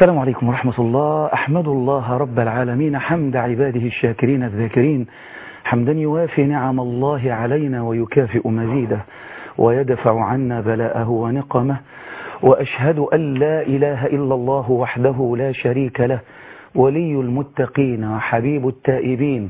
السلام عليكم ورحمة الله أحمد الله رب العالمين حمد عباده الشاكرين الذاكرين حمدا يوافي نعم الله علينا ويكافئ مزيده ويدفع عنا بلاءه ونقمه وأشهد أن لا إله إلا الله وحده لا شريك له ولي المتقين وحبيب التائبين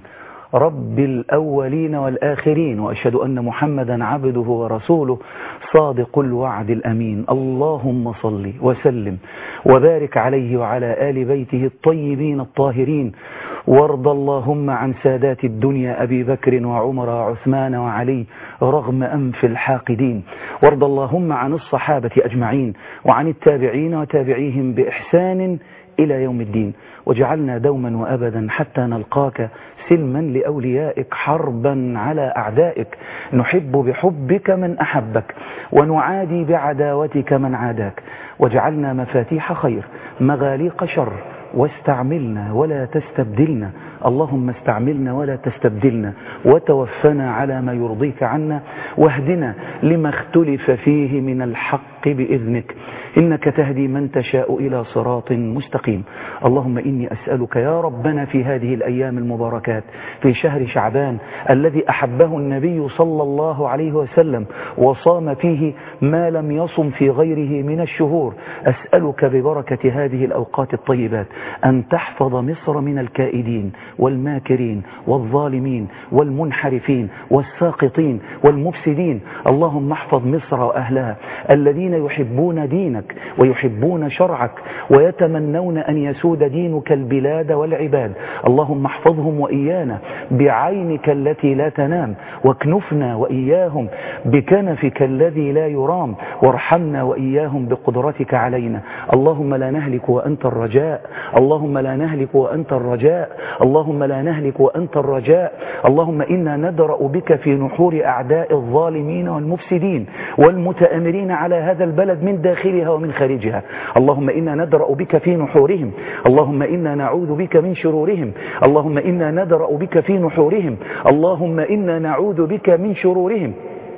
رب الأولين والآخرين وأشهد أن محمدا عبده ورسوله صادق الوعد الأمين اللهم صل وسلم وبارك عليه وعلى آل بيته الطيبين الطاهرين وارض اللهم عن سادات الدنيا أبي بكر وعمر وعثمان وعلي رغم أنف الحاقدين وارض اللهم عن الصحابة أجمعين وعن التابعين وتابعيهم بإحسان إلى يوم الدين وجعلنا دوما وأبدا حتى نلقاك سلما لأوليائك حربا على أعدائك نحب بحبك من أحبك ونعادي بعداوتك من عاداك وجعلنا مفاتيح خير مغاليق شر واستعملنا ولا تستبدلنا اللهم استعملنا ولا تستبدلنا وتوفنا على ما يرضيك عنا واهدنا لما اختلف فيه من الحق بإذنك إنك تهدي من تشاء إلى صراط مستقيم اللهم إني أسألك يا ربنا في هذه الأيام المباركات في شهر شعبان الذي أحبه النبي صلى الله عليه وسلم وصام فيه ما لم يصم في غيره من الشهور أسألك ببركة هذه الأوقات الطيبات أن تحفظ مصر من الكائدين والماكرين والظالمين والمنحرفين والساقطين والمفسدين اللهم احفظ مصر وأهلها الذين يحبون دينك ويحبون شرعك ويتمنون أن يسود دينك البلاد والعباد اللهم احفظهم وإيانا بعينك التي لا تنام واكنفنا وإياهم بكنفك الذي لا يرام وارحمنا وإياهم بقدرتك علينا اللهم لا نهلك وأنت الرجاء اللهم لا نهلك وأنت الرجاء اللهم لا نهلك وأنت الرجاء اللهم إنا ندرأ بك في نحور أعداء الظالمين والمفسدين والمتآمرين على هذا البلد من داخلها ومن خارجها اللهم إنا ندرأ بك في نحورهم اللهم إنا نعوذ بك من شرورهم اللهم إنا ندرأ بك في نحورهم اللهم إنا نعوذ بك من شرورهم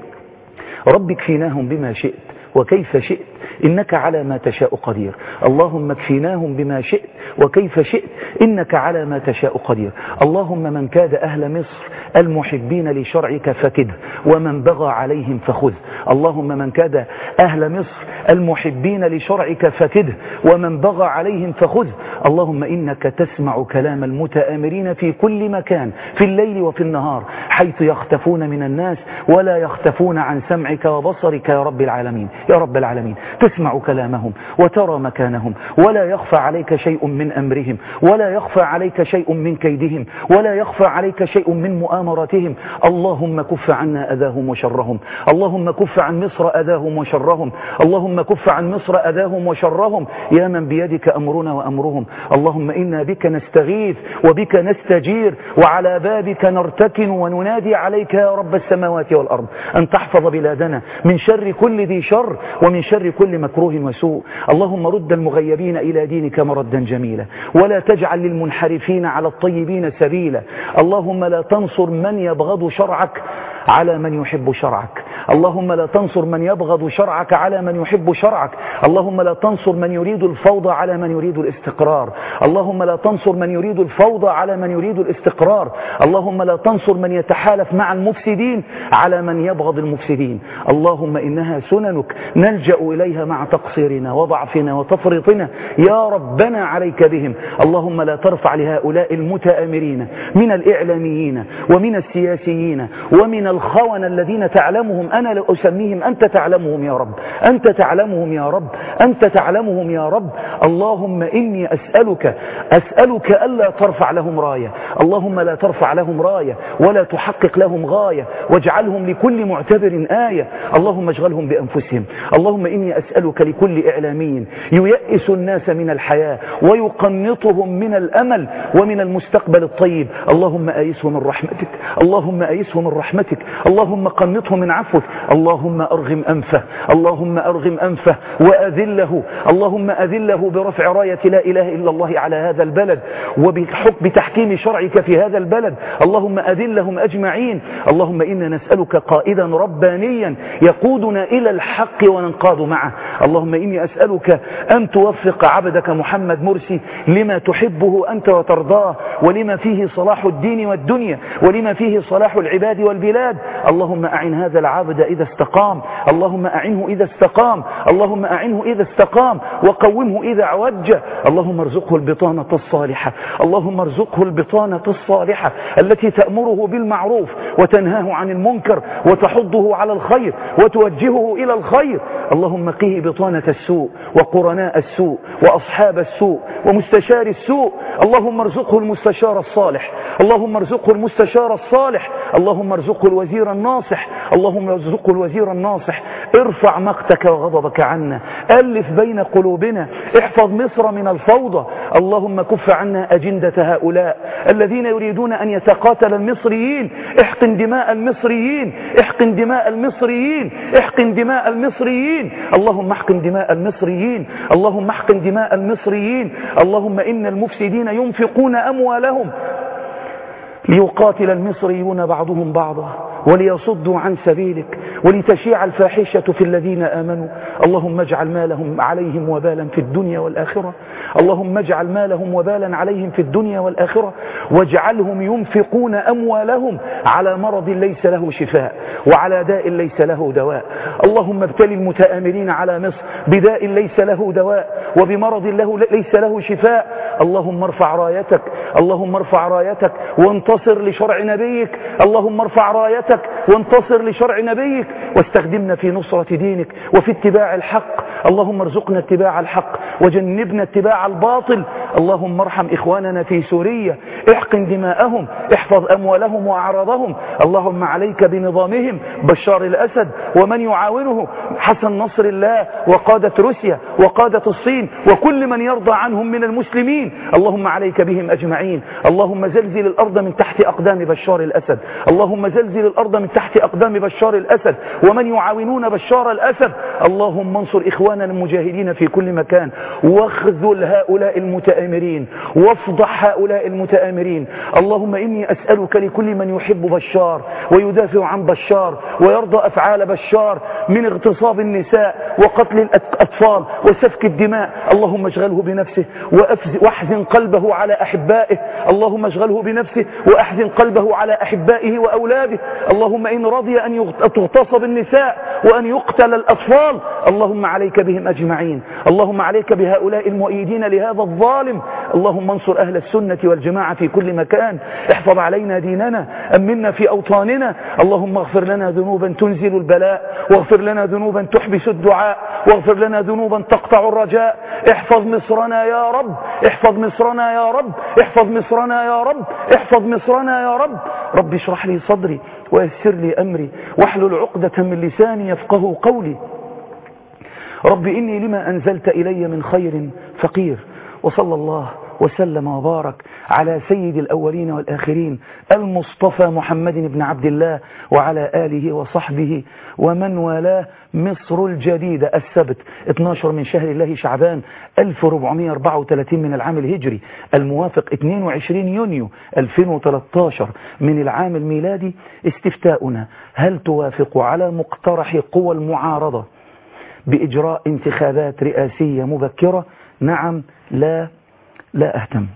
رب اكفيناهم بما شئت وكيف شئت إنك على ما تشاء قدير اللهم اكفيناهم بما شئت وكيف شئت إنك على ما تشاء قدير اللهم من كاد أهل مصر المحبين لشرعك فكده ومن بغى عليهم فخذ اللهم من كاد أهل مصر المحبين لشرعك فكده ومن بغى عليهم فخذ اللهم إنك تسمع كلام المتآمرين في كل مكان في الليل وفي النهار حيث يختفون من الناس ولا يختفون عن سمعك وبصرك يا رب العالمين يا رب العالمين تسمع كلامهم وترى مكانهم ولا يخفى عليك شيء من أمرهم ولا يخفى عليك شيء من كيدهم ولا يخفى عليك شيء من مؤامرتهم اللهم كف عنا أذاهم وشرهم اللهم كف عن مصر أذاهم وشرهم اللهم كف عن مصر أذاهم وشرهم يا من بيدك أمرنا وأمرهم اللهم إنا بك نستغيث وبك نستجير وعلى بابك نرتكن وننادي عليك يا رب السماوات والأرض أن تحفظ بلادنا من شر كل ذي شر ومن شر كل مكروه وسوء اللهم رد المغيبين إلى دينك مردا جميلا ولا تجعل للمنحرفين على الطيبين سبيلا اللهم لا تنصر من يبغض شرعك على من يحب شرعك اللهم لا تنصر من يبغض شرعك على من يحب شرعك اللهم لا تنصر من يريد الفوضى على من يريد الاستقرار اللهم لا تنصر من يريد الفوضى على من يريد الاستقرار اللهم لا تنصر من يتحالف مع المفسدين على من يبغض المفسدين اللهم إنها سننك نلجأ إليها مع تقصيرنا وضعفنا وتفريطنا يا ربنا عليك بهم اللهم لا ترفع لهؤلاء المتآمرين من الإعلاميين ومن السياسيين ومن الخونة الذين تعلمهم أنا لا أسميهم أنت تعلمهم يا رب أنت تعلمهم يا رب أنت تعلمهم يا رب اللهم إني أسألك أسألك ألا ترفع لهم راية اللهم لا ترفع لهم راية ولا تحقق لهم غاية واجعلهم لكل معتبر آية اللهم اشغلهم بأنفسهم اللهم إني أسألك لكل إعلامي ييئس الناس من الحياة ويقنطهم من الأمل ومن المستقبل الطيب اللهم آيسه من رحمتك اللهم آيسه من رحمتك اللهم قنطه من عفوك اللهم أرغم أنفه اللهم أرغم أنفه وأذله اللهم أذله برفع راية لا إله إلا الله على هذا البلد وبحكم تحكيم شرعك في هذا البلد اللهم أذلهم أجمعين اللهم إنا نسألك قائدا ربانيا يقودنا إلى الحق وننقاد معه اللهم إني أسألك أن توفق عبدك محمد مرسي لما تحبه أنت وترضاه ولما فيه صلاح الدين والدنيا ولما فيه صلاح العباد والبلاد اللهم أعن هذا العبد إذا استقام اللهم أعنه إذا استقام اللهم أعنه إذا استقام وقومه إذا عوج اللهم ارزقه البطانة الصالحة اللهم ارزقه البطانة الصالحة التي تأمره بالمعروف وتنهاه عن المنكر وتحضه على الخير وتوجهه إلى الخير اللهم قه بطانة السوء وقرناء السوء وأصحاب السوء ومستشار السوء اللهم ارزقه المستشار الصالح اللهم ارزقه المستشار الصالح اللهم ارزقه الوزير الناصح اللهم ارزقه الوزير الناصح ارفع مقتك وغضبك عنا ألف بين قلوبنا احفظ مصر من الفوضى اللهم كف عنا أجندة هؤلاء الذين يريدون أن يتقاتل المصريين احقن دماء المصريين احقن دماء المصريين احقن دماء المصريين اللهم احقن دماء المصريين اللهم احقن دماء المصريين اللهم إن المفسدين ينفقون أموالهم ليقاتل المصريون بعضهم بعضا وليصدوا عن سبيلك ولتشيع الفاحشة في الذين آمنوا اللهم اجعل مالهم عليهم وبالا في الدنيا والآخرة اللهم اجعل مالهم وبالا عليهم في الدنيا والآخرة واجعلهم ينفقون أموالهم على مرض ليس له شفاء وعلى داء ليس له دواء اللهم ابتلي المتآمرين على مصر بداء ليس له دواء وبمرض له ليس له شفاء اللهم ارفع رايتك اللهم ارفع رايتك وانتصر لشرع نبيك اللهم ارفع رايتك وانتصر لشرع نبيك واستخدمنا في نصرة دينك وفي اتباع الحق اللهم ارزقنا اتباع الحق وجنبنا اتباع الباطل اللهم ارحم إخواننا في سوريا احقن دماءهم احفظ أموالهم وأعراضهم اللهم عليك بنظامهم بشار الأسد ومن يعاونه حسن نصر الله وقادة روسيا وقادة الصين وكل من يرضى عنهم من المسلمين اللهم عليك بهم أجمعين اللهم زلزل الأرض من تحت أقدام بشار الأسد اللهم زلزل الأرض من تحت أقدام بشار الأسد ومن يعاونون بشار الأسد اللهم انصر إخواننا المجاهدين في كل مكان واخذل هؤلاء المتآمرين وافضح هؤلاء المتآمرين اللهم إني أسألك لكل من يحب بشار ويدافع عن بشار ويرضى أفعال بشار من اغتصاب النساء وقتل الأطفال وسفك الدماء اللهم اشغله بنفسه واحزن قلبه على أحبائه اللهم اشغله بنفسه وأحزن قلبه على أحبائه وأولاده اللهم إن رضي أن تغتصب النساء وأن يقتل الأطفال اللهم عليك بهم أجمعين اللهم عليك بهؤلاء المؤيدين لهذا الظالم اللهم انصر أهل السنة والجماعة في كل مكان احفظ علينا ديننا أمنا في أوطاننا اللهم اغفر لنا ذنوبا تنزل البلاء واغفر لنا ذنوبا تحبس الدعاء واغفر لنا ذنوبا تقطع الرجاء احفظ مصرنا يا رب احفظ مصرنا يا رب احفظ مصرنا يا رب احفظ مصرنا يا رب رب اشرح لي صدري ويسر لي أمري واحلل عقدة من لساني يفقه قولي رب إني لما أنزلت إلي من خير فقير وصلى الله وسلم وبارك على سيد الأولين والآخرين المصطفى محمد بن عبد الله وعلى آله وصحبه ومن والاه مصر الجديدة السبت 12 من شهر الله شعبان 1434 من العام الهجري الموافق 22 يونيو 2013 من العام الميلادي استفتاؤنا هل توافق على مقترح قوى المعارضة بإجراء انتخابات رئاسية مبكرة نعم لا لا أهتم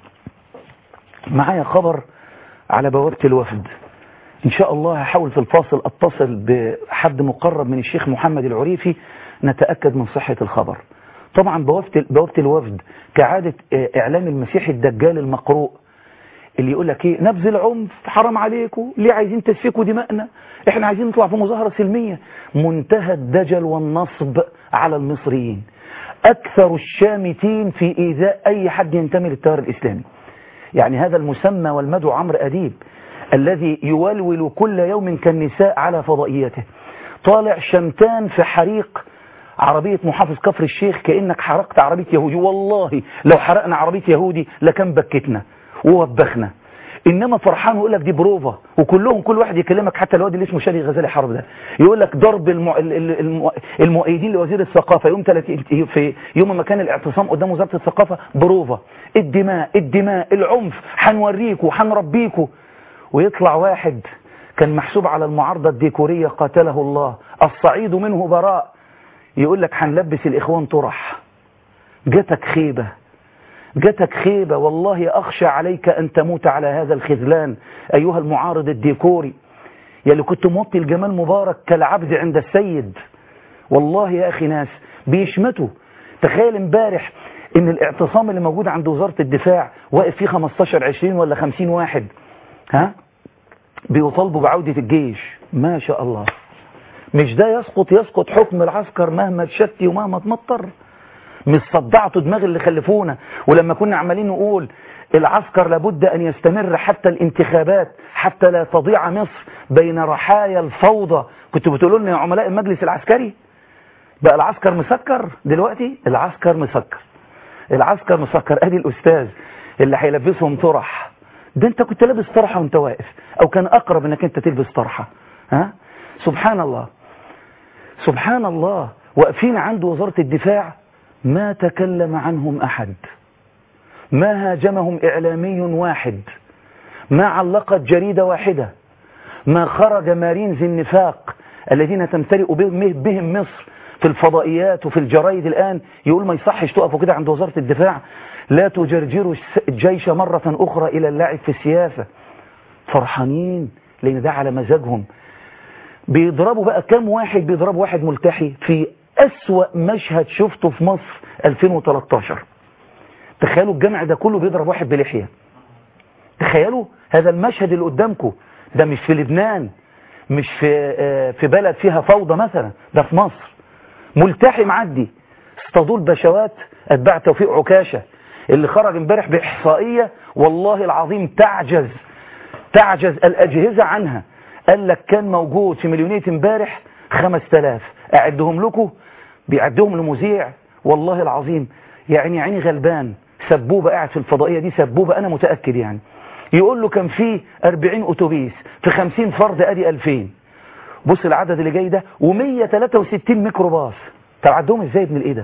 معايا خبر على بوابة الوفد إن شاء الله هحاول في الفاصل أتصل بحد مقرب من الشيخ محمد العريفي نتأكد من صحة الخبر طبعا بوابة بوابة الوفد كعادة إعلام المسيح الدجال المقروء اللي يقول لك ايه نبذ العنف حرام عليكم ليه عايزين تسفكوا دماءنا احنا عايزين نطلع في مظاهرة سلمية منتهى الدجل والنصب على المصريين أكثر الشامتين في إيذاء أي حد ينتمي للتيار الإسلامي يعني هذا المسمى والمدعو عمرو أديب الذي يولول كل يوم كالنساء على فضائيته طالع شمتان في حريق عربية محافظ كفر الشيخ كأنك حرقت عربية يهودي والله لو حرقنا عربية يهودي لكان بكتنا ووبخنا انما فرحان ويقول لك دي بروفا وكلهم كل واحد يكلمك حتى الواد اللي اسمه شادي غزالي حرب ده يقول لك ضرب المو... المو... المؤيدين لوزير الثقافه يوم 30 في يوم ما كان الاعتصام قدام وزاره الثقافه بروفا الدماء الدماء العنف هنوريكوا هنربيكوا ويطلع واحد كان محسوب على المعارضه الديكوريه قاتله الله الصعيد منه براء يقول لك هنلبس الإخوان طرح جاتك خيبة جاتك خيبة والله أخشى عليك أن تموت على هذا الخذلان أيها المعارض الديكوري يا اللي كنت موطي الجمال مبارك كالعبد عند السيد والله يا أخي ناس بيشمتوا تخيل امبارح ان الاعتصام اللي موجود عند وزارة الدفاع واقف فيه 15 20 ولا 50 واحد ها بيطالبوا بعودة الجيش ما شاء الله مش ده يسقط يسقط حكم العسكر مهما تشتي ومهما تمطر مش صدعتوا دماغ اللي خلفونا ولما كنا عمالين نقول العسكر لابد أن يستمر حتى الانتخابات حتى لا تضيع مصر بين رحايا الفوضى كنتوا بتقولوا لنا يا عملاء المجلس العسكري بقى العسكر مسكر دلوقتي العسكر مسكر العسكر مسكر ادي الاستاذ اللي هيلبسهم طرح ده انت كنت لابس طرحه وانت واقف او كان اقرب انك انت تلبس طرحه ها سبحان الله سبحان الله واقفين عند وزارة الدفاع ما تكلم عنهم احد ما هاجمهم اعلامي واحد ما علقت جريدة واحدة ما خرج مارينز النفاق الذين تمتلئ بهم مصر في الفضائيات وفي الجرايد الآن يقول ما يصحش تقفوا كده عند وزارة الدفاع لا تجرجروا الجيش مرة أخرى إلى اللعب في السياسة فرحانين لأن ده على مزاجهم بيضربوا بقى كم واحد بيضرب واحد ملتحي في أسوأ مشهد شفته في مصر 2013 تخيلوا الجمع ده كله بيضرب واحد بلحية تخيلوا هذا المشهد اللي قدامكم ده مش في لبنان مش في في بلد فيها فوضى مثلا ده في مصر ملتحي معدي اصطادوا البشوات اتباع توفيق عكاشة اللي خرج امبارح بإحصائية والله العظيم تعجز تعجز الأجهزة عنها قال لك كان موجود في مليونية امبارح 5000 أعدهم لكم بيعدهم لمذيع والله العظيم يعني عيني غلبان سبوبة قاعد في الفضائية دي سبوبة أنا متأكد يعني يقول له كان في 40 أتوبيس في 50 فرد أدي 2000 بص العدد اللي جاي ده و163 ميكروباص طب عدهم ازاي ابن الايه ده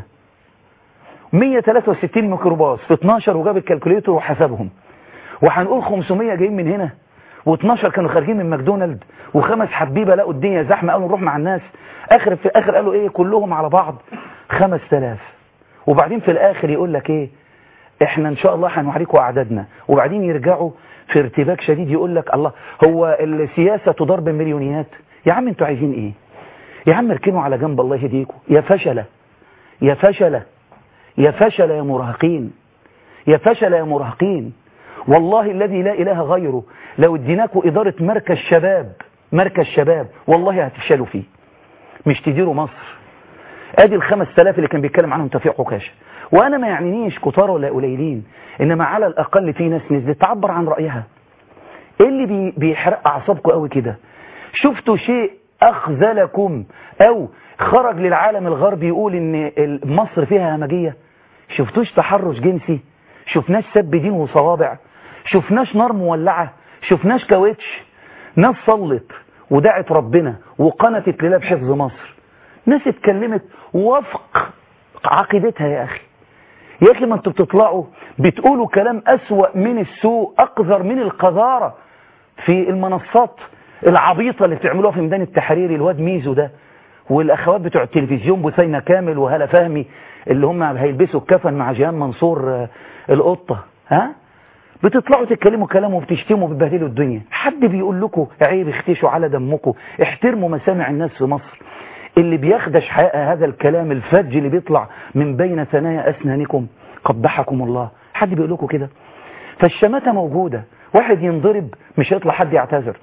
163 ميكروباص في 12 وجاب الكالكوليتور وحسبهم وهنقول 500 جايين من هنا و12 كانوا خارجين من ماكدونالد وخمس حبيبه لقوا الدنيا زحمه قالوا نروح مع الناس اخر في اخر قالوا ايه كلهم على بعض 5000 وبعدين في الاخر يقول لك ايه احنا ان شاء الله هنوريكم اعدادنا وبعدين يرجعوا في ارتباك شديد يقول لك الله هو السياسه تدار بالمليونيات يا عم انتوا عايزين ايه يا عم اركنوا على جنب الله يهديكم يا فشلة يا فشلة يا فشلة يا مراهقين يا فشلة يا مراهقين والله الذي لا إله غيره لو اديناكم إدارة مركز شباب مركز شباب والله هتفشلوا فيه مش تديروا مصر ادي الخمس تلاف اللي كان بيتكلم عنهم توفيق عكاشة وانا ما يعنينيش كتار ولا قليلين انما على الاقل في ناس نزلت تعبر عن رأيها ايه اللي بي بيحرق اعصابكم قوي كده شفتوا شيء أخذلكم أو خرج للعالم الغربي يقول إن مصر فيها همجية شفتوش تحرش جنسي شفناش سب دين وصوابع شفناش نار مولعة شفناش كاوتش ناس صلت ودعت ربنا وقنتت لله بحفظ مصر ناس اتكلمت وفق عقيدتها يا أخي يا أخي ما انتوا بتطلعوا بتقولوا كلام أسوأ من السوء أقذر من القذارة في المنصات العبيطة اللي بتعملوها في ميدان التحرير الواد ميزو ده والأخوات بتوع التلفزيون بثينة كامل وهلا فهمي اللي هم هيلبسوا الكفن مع جيهان منصور القطة ها بتطلعوا تتكلموا كلام وبتشتموا وبتبهدلوا الدنيا حد بيقول لكم عيب اختشوا على دمكم احترموا مسامع الناس في مصر اللي بيخدش حقيقة هذا الكلام الفج اللي بيطلع من بين ثنايا أسنانكم قبحكم الله حد بيقول لكم كده فالشماتة موجودة واحد ينضرب مش هيطلع حد يعتذر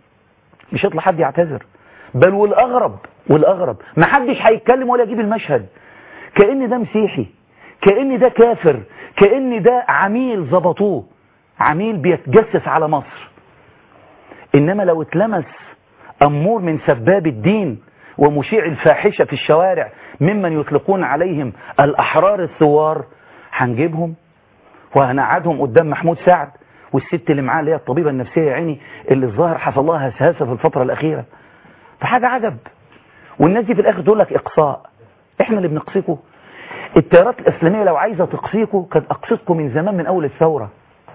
مش هيطلع حد يعتذر بل والأغرب والأغرب ما حدش هيتكلم ولا يجيب المشهد كأن ده مسيحي كأن ده كافر كأن ده عميل ظبطوه عميل بيتجسس على مصر إنما لو اتلمس أمور من سباب الدين ومشيع الفاحشة في الشوارع ممن يطلقون عليهم الأحرار الثوار هنجيبهم وهنقعدهم قدام محمود سعد والست اللي معاه اللي هي الطبيبة النفسية يا عيني اللي الظاهر حصل لها هسهسة في الفترة الأخيرة فحاجة عجب والناس دي في الآخر تقول لك إقصاء إحنا اللي بنقصيكم التيارات الإسلامية لو عايزة تقصيكم كانت أقصتكم من زمان من أول الثورة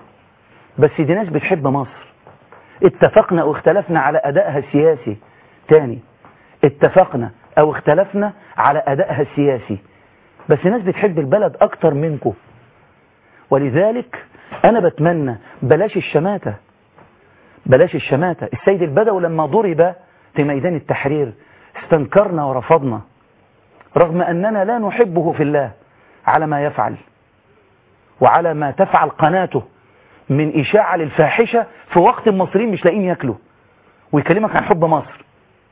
بس دي ناس بتحب مصر اتفقنا واختلفنا على أدائها السياسي تاني اتفقنا أو اختلفنا على أدائها السياسي بس ناس بتحب البلد أكتر منكم ولذلك أنا بتمنى بلاش الشماتة بلاش الشماتة السيد البدوي لما ضرب في ميدان التحرير استنكرنا ورفضنا رغم أننا لا نحبه في الله على ما يفعل وعلى ما تفعل قناته من إشاعة للفاحشة في وقت المصريين مش لاقيين ياكلوا ويكلمك عن حب مصر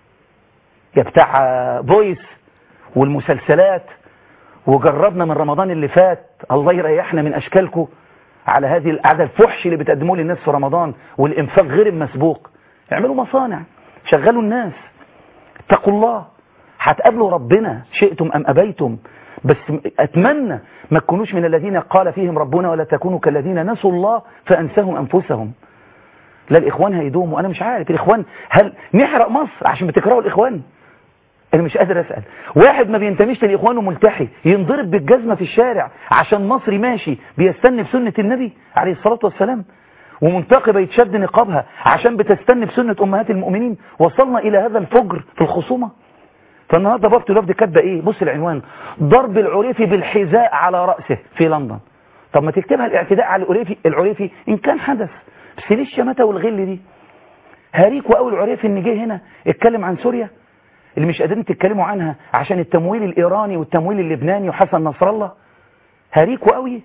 يا بتاع فويس والمسلسلات وجربنا من رمضان اللي فات الله يريحنا من أشكالكم على هذه على الفحش اللي بتقدموه للناس في رمضان والإنفاق غير المسبوق اعملوا مصانع شغلوا الناس اتقوا الله هتقابلوا ربنا شئتم أم أبيتم بس أتمنى ما تكونوش من الذين قال فيهم ربنا ولا تكونوا كالذين نسوا الله فأنساهم أنفسهم لا الإخوان هيدوموا أنا مش عارف الإخوان هل نحرق مصر عشان بتكرهوا الإخوان أنا مش قادر أسأل واحد ما بينتميش للإخوان وملتحي ينضرب بالجزمة في الشارع عشان مصري ماشي بيستنى بسنة النبي عليه الصلاة والسلام ومنتقبة يتشد نقابها عشان بتستنى بسنة أمهات المؤمنين وصلنا إلى هذا الفجر في الخصومة فالنهارده بابت الوفد كاتبه ايه بص العنوان ضرب العريفي بالحذاء على رأسه في لندن طب ما تكتبها الاعتداء على العريفي العريفي ان كان حدث بس ليه الشماتة والغل دي هاريكوا قوي العريفي ان جه هنا اتكلم عن سوريا اللي مش قادرين تتكلموا عنها عشان التمويل الايراني والتمويل اللبناني وحسن نصر الله هاريكوا قوي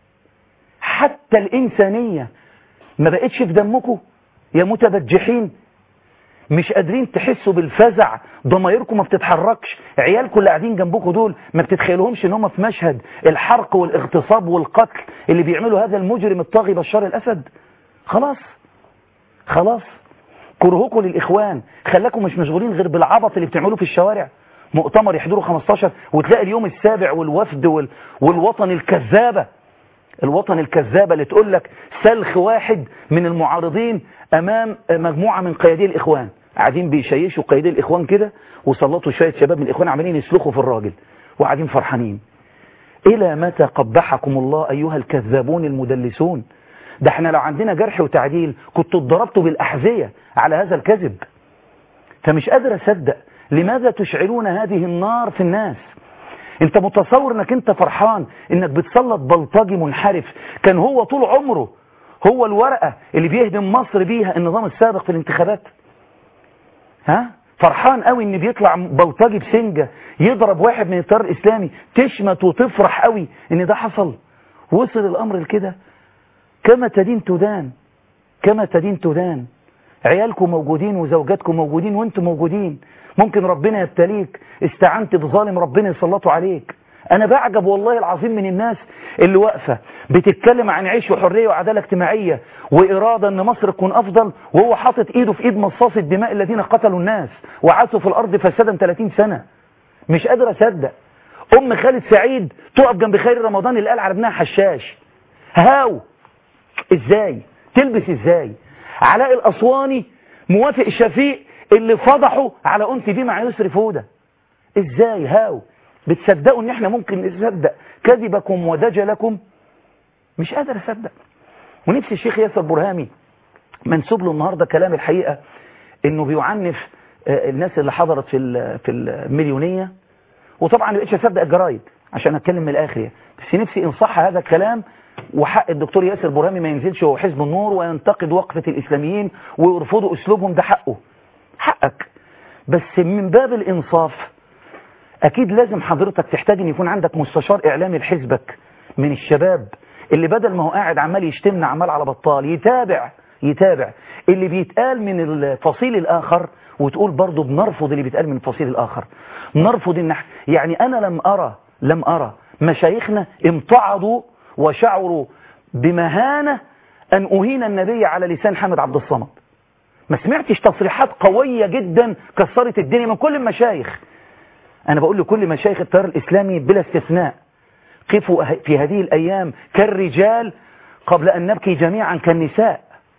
حتى الانسانية ما بقتش في دمكم يا متبجحين مش قادرين تحسوا بالفزع ضمايركم ما بتتحركش عيالكم اللي قاعدين جنبكم دول ما بتتخيلهمش ان هم في مشهد الحرق والاغتصاب والقتل اللي بيعمله هذا المجرم الطاغي بشار الاسد خلاص خلاص كرهكم للاخوان خلاكم مش مشغولين غير بالعبط اللي بتعملوه في الشوارع مؤتمر يحضروا 15 وتلاقي اليوم السابع والوفد وال... والوطن الكذابه الوطن الكذابة اللي تقول لك سلخ واحد من المعارضين أمام مجموعة من قيادي الإخوان قاعدين بيشيشوا قيادي الإخوان كده وسلطوا شوية شباب من الإخوان عمالين يسلخوا في الراجل وقاعدين فرحانين إلى متى قبحكم الله أيها الكذابون المدلسون ده احنا لو عندنا جرح وتعديل كنتوا اتضربتوا بالأحذية على هذا الكذب فمش قادر أصدق لماذا تشعلون هذه النار في الناس انت متصور انك انت فرحان انك بتسلط بلطجي منحرف كان هو طول عمره هو الورقة اللي بيهدم مصر بيها النظام السابق في الانتخابات ها فرحان قوي ان بيطلع بلطجي بسنجة يضرب واحد من التيار الاسلامي تشمت وتفرح قوي ان ده حصل وصل الامر لكده كما تدين تدان كما تدين تدان عيالكم موجودين وزوجاتكم موجودين وانتم موجودين ممكن ربنا يبتليك استعنت بظالم ربنا يسلطه عليك انا بعجب والله العظيم من الناس اللي واقفة بتتكلم عن عيش وحرية وعدالة اجتماعية وإرادة ان مصر تكون افضل وهو حاطط ايده في ايد مصاص الدماء الذين قتلوا الناس وعاشوا في الارض فسادا 30 سنة مش قادر اصدق ام خالد سعيد تقف جنب خير رمضان اللي قال على ابنها حشاش هاو ازاي تلبس ازاي علاء الاسواني موافق شفيق اللي فضحوا على أنت بيه مع يسر فودة ازاي هاو بتصدقوا ان احنا ممكن نصدق كذبكم ودجلكم مش قادر اصدق ونفسي الشيخ ياسر برهامي منسوب له النهاردة كلام الحقيقة انه بيعنف الناس اللي حضرت في في المليونية وطبعا ما بقتش اصدق الجرايد عشان اتكلم من الاخر يعني. بس نفسي ان صح هذا الكلام وحق الدكتور ياسر برهامي ما ينزلش هو حزب النور وينتقد وقفة الاسلاميين ويرفضوا اسلوبهم ده حقه حقك بس من باب الإنصاف أكيد لازم حضرتك تحتاج أن يكون عندك مستشار إعلامي لحزبك من الشباب اللي بدل ما هو قاعد عمال يشتمنا عمال على بطال يتابع يتابع اللي بيتقال من الفصيل الآخر وتقول برضه بنرفض اللي بيتقال من الفصيل الآخر نرفض إن يعني أنا لم أرى لم أرى مشايخنا امتعضوا وشعروا بمهانة أن أهين النبي على لسان حامد عبد الصمد ما سمعتش تصريحات قوية جدا كسرت الدنيا من كل المشايخ أنا بقول لكل مشايخ التيار الإسلامي بلا استثناء قفوا في هذه الأيام كالرجال قبل أن نبكي جميعا كالنساء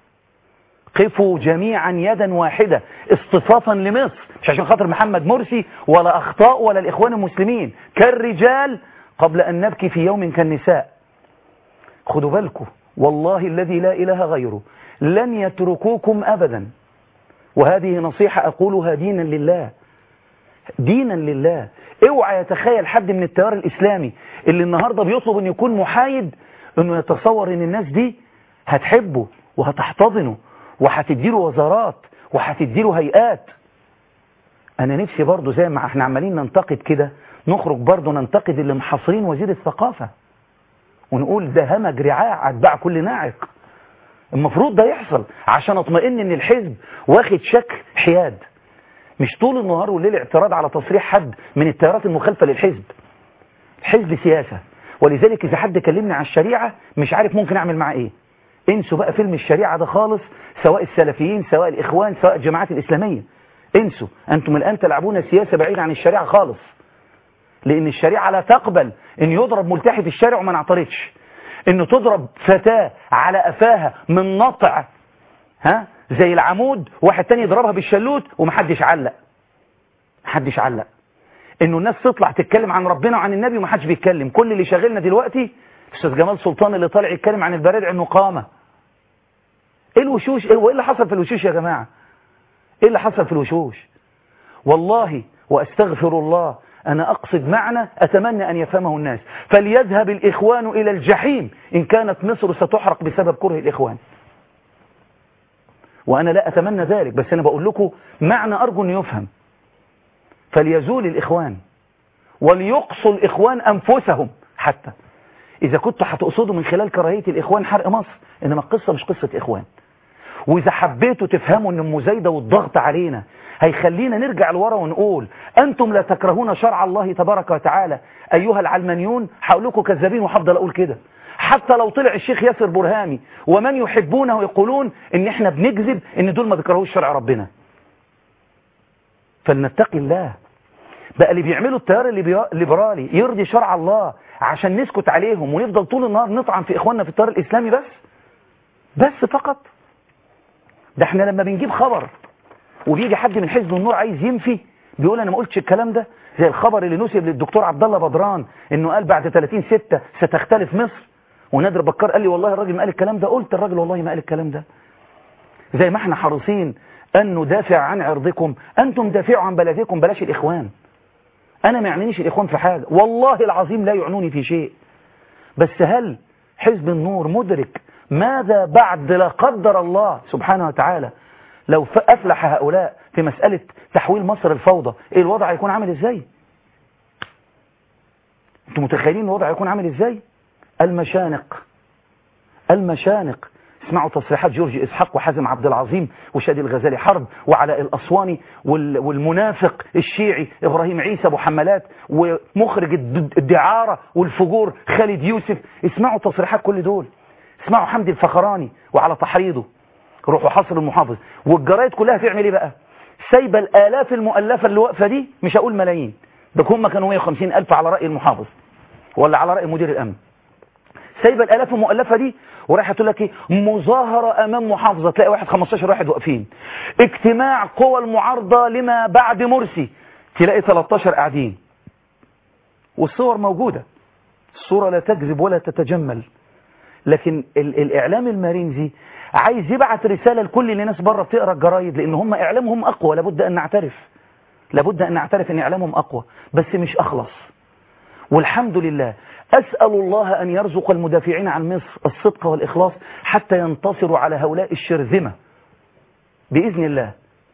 قفوا جميعا يدا واحدة اصطفافا لمصر مش عشان خاطر محمد مرسي ولا أخطاء ولا الإخوان المسلمين كالرجال قبل أن نبكي في يوم كالنساء خدوا بالكم والله الذي لا إله غيره لن يتركوكم أبدا وهذه نصيحة أقولها دينا لله دينا لله اوعى يتخيل حد من التيار الإسلامي اللي النهاردة بيطلب أن يكون محايد أنه يتصور أن الناس دي هتحبه وهتحتضنه وهتديله وزارات وهتديله هيئات أنا نفسي برضو زي ما احنا عمالين ننتقد كده نخرج برضو ننتقد اللي محاصرين وزير الثقافة ونقول ده همج رعاع أتباع كل ناعق المفروض ده يحصل عشان اطمئن ان الحزب واخد شكل حياد مش طول النهار والليل اعتراض على تصريح حد من التيارات المخالفة للحزب الحزب سياسة ولذلك إذا حد كلمني عن الشريعة مش عارف ممكن أعمل معاه إيه انسوا بقى فيلم الشريعة ده خالص سواء السلفيين سواء الإخوان سواء الجماعات الإسلامية انسوا أنتم الآن تلعبون سياسة بعيدة عن الشريعة خالص لأن الشريعة لا تقبل أن يضرب ملتحي في الشارع وما نعترضش أن تضرب فتاة على أفاها من نطع ها زي العمود واحد تاني يضربها بالشلوت ومحدش علق محدش علق انه الناس تطلع تتكلم عن ربنا وعن النبي ومحدش بيتكلم كل اللي شاغلنا دلوقتي استاذ جمال سلطان اللي طالع يتكلم عن البرادع انه قامه ايه الوشوش ايه وايه اللي حصل في الوشوش يا جماعه ايه اللي حصل في الوشوش والله واستغفر الله انا اقصد معنى اتمنى ان يفهمه الناس فليذهب الاخوان الى الجحيم ان كانت مصر ستحرق بسبب كره الاخوان وأنا لا أتمنى ذلك بس أنا بقول لكم معنى أرجو أن يفهم فليزول الإخوان وليقصوا الإخوان أنفسهم حتى إذا كنت هتقصدوا من خلال كراهية الإخوان حرق مصر إنما القصة مش قصة إخوان وإذا حبيتوا تفهموا أن المزايدة والضغط علينا هيخلينا نرجع لورا ونقول أنتم لا تكرهون شرع الله تبارك وتعالى أيها العلمانيون هقول لكم كذابين وهفضل أقول كده حتى لو طلع الشيخ ياسر برهامي ومن يحبونه يقولون ان احنا بنكذب ان دول ما بيكرهوش شرع ربنا فلنتقي الله بقى اللي بيعملوا التيار الليبرالي يرضي شرع الله عشان نسكت عليهم ونفضل طول النهار نطعن في اخواننا في التيار الاسلامي بس بس فقط ده احنا لما بنجيب خبر وبيجي حد من حزب النور عايز ينفي بيقول انا ما قلتش الكلام ده زي الخبر اللي نسب للدكتور عبد الله بدران انه قال بعد 30 6 ستختلف مصر ونادر بكار قال لي والله الراجل ما قال الكلام ده قلت الراجل والله ما قال الكلام ده زي ما احنا حريصين أن ندافع عن عرضكم أنتم دافعوا عن بلدكم بلاش الإخوان أنا ما يعنينيش الإخوان في حاجة والله العظيم لا يعنوني في شيء بس هل حزب النور مدرك ماذا بعد لا قدر الله سبحانه وتعالى لو أفلح هؤلاء في مسألة تحويل مصر الفوضى إيه الوضع هيكون عامل إزاي انتم متخيلين الوضع هيكون عامل إزاي المشانق المشانق اسمعوا تصريحات جورج إسحاق وحازم عبد العظيم وشادي الغزالي حرب وعلاء الأسواني والمنافق الشيعي إبراهيم عيسى أبو حملات ومخرج الدعارة والفجور خالد يوسف اسمعوا تصريحات كل دول اسمعوا حمدي الفخراني وعلى تحريضه روحوا حصر المحافظ والجرايد كلها تعمل ايه بقى سايبه الالاف المؤلفه اللي واقفه دي مش هقول ملايين ده هم كانوا 150 الف على راي المحافظ ولا على راي مدير الامن سايبه الالاف المؤلفه دي ورايحه تقول لك ايه مظاهره امام محافظه تلاقي واحد 15 واحد واقفين اجتماع قوى المعارضه لما بعد مرسي تلاقي 13 قاعدين والصور موجوده الصوره لا تكذب ولا تتجمل لكن ال الاعلام المارينزي عايز يبعت رساله لكل الناس بره بتقرا الجرايد لان هم اعلامهم اقوى لابد ان نعترف لابد ان نعترف ان اعلامهم اقوى بس مش اخلص والحمد لله أسأل الله أن يرزق المدافعين عن مصر الصدق والإخلاص حتى ينتصروا على هؤلاء الشرذمة بإذن الله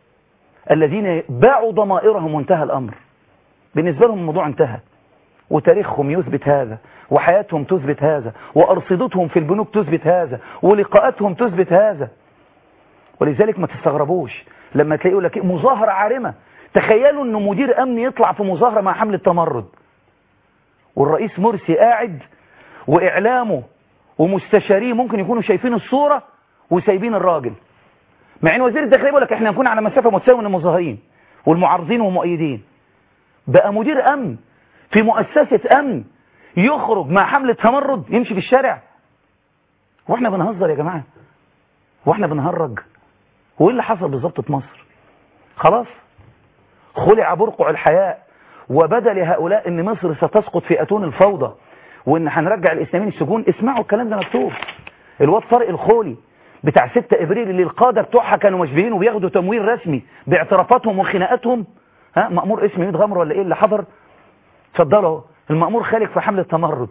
الذين باعوا ضمائرهم وانتهى الأمر بالنسبة لهم الموضوع انتهى وتاريخهم يثبت هذا وحياتهم تثبت هذا وأرصدتهم في البنوك تثبت هذا ولقاءاتهم تثبت هذا ولذلك ما تستغربوش لما تلاقيه يقول لك مظاهرة عارمة تخيلوا أنه مدير أمن يطلع في مظاهرة مع حملة تمرد والرئيس مرسي قاعد وإعلامه ومستشاريه ممكن يكونوا شايفين الصورة وسايبين الراجل مع ان وزير الداخليه بيقول لك احنا هنكون على مسافه متساويه من المظاهرين والمعارضين والمؤيدين بقى مدير امن في مؤسسه امن يخرج مع حمله تمرد يمشي في الشارع واحنا بنهزر يا جماعه واحنا بنهرج وايه اللي حصل بالظبط في مصر خلاص خلع برقع الحياء وبدا لهؤلاء ان مصر ستسقط في اتون الفوضى وان هنرجع الاسلاميين السجون اسمعوا الكلام ده مكتوب الواد طارق الخولي بتاع 6 ابريل اللي القاده بتوعها كانوا مشبهين وبياخدوا تمويل رسمي باعترافاتهم وخناقاتهم ها مأمور اسمه يد غمر ولا ايه اللي حضر اتفضلوا المأمور خالق في حمل التمرد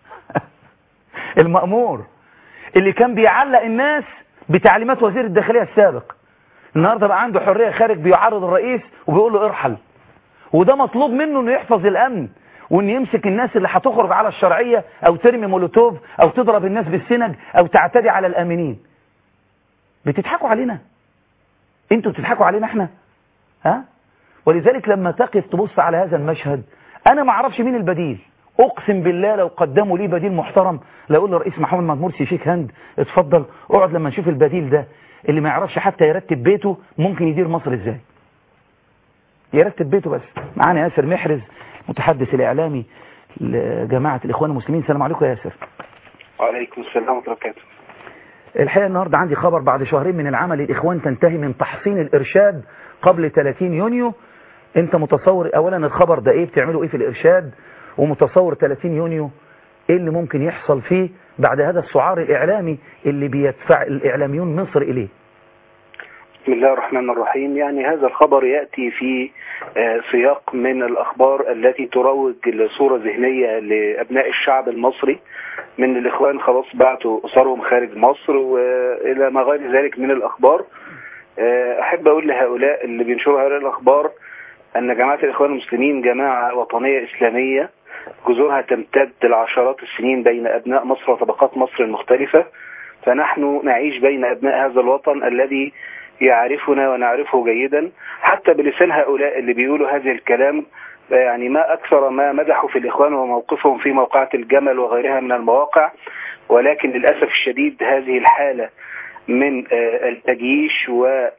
المأمور اللي كان بيعلق الناس بتعليمات وزير الداخلية السابق النهاردة بقى عنده حرية خارج بيعارض الرئيس وبيقول له ارحل وده مطلوب منه انه يحفظ الامن وان يمسك الناس اللي هتخرج على الشرعية او ترمي مولوتوف او تضرب الناس بالسنج او تعتدي على الامنين بتضحكوا علينا انتوا بتضحكوا علينا احنا ها ولذلك لما تقف تبص على هذا المشهد انا ما اعرفش مين البديل اقسم بالله لو قدموا لي بديل محترم لاقول لرئيس محمد محمود مرسي شيك هند اتفضل اقعد لما نشوف البديل ده اللي ما يعرفش حتى يرتب بيته ممكن يدير مصر ازاي يرتب بيته بس معانا ياسر محرز متحدث الاعلامي لجماعه الاخوان المسلمين السلام عليكم يا ياسر وعليكم السلام ورحمه الله وبركاته الحقيقه النهارده عندي خبر بعد شهرين من العمل الاخوان تنتهي من تحصين الارشاد قبل 30 يونيو انت متصور اولا الخبر ده ايه بتعملوا ايه في الارشاد ومتصور 30 يونيو ايه اللي ممكن يحصل فيه بعد هذا السعار الاعلامي اللي بيدفع الاعلاميون مصر اليه بسم الله الرحمن الرحيم يعني هذا الخبر يأتي في سياق من الأخبار التي تروج لصورة ذهنية لأبناء الشعب المصري من الإخوان خلاص بعتوا أسرهم خارج مصر وإلى ما غير ذلك من الأخبار أحب أقول لهؤلاء اللي بينشروا هذه الأخبار أن جماعة الإخوان المسلمين جماعة وطنية إسلامية جذورها تمتد لعشرات السنين بين أبناء مصر وطبقات مصر المختلفة فنحن نعيش بين أبناء هذا الوطن الذي يعرفنا ونعرفه جيدا حتى بلسان هؤلاء اللي بيقولوا هذا الكلام يعني ما أكثر ما مدحوا في الإخوان وموقفهم في موقعة الجمل وغيرها من المواقع ولكن للأسف الشديد هذه الحالة من التجيش و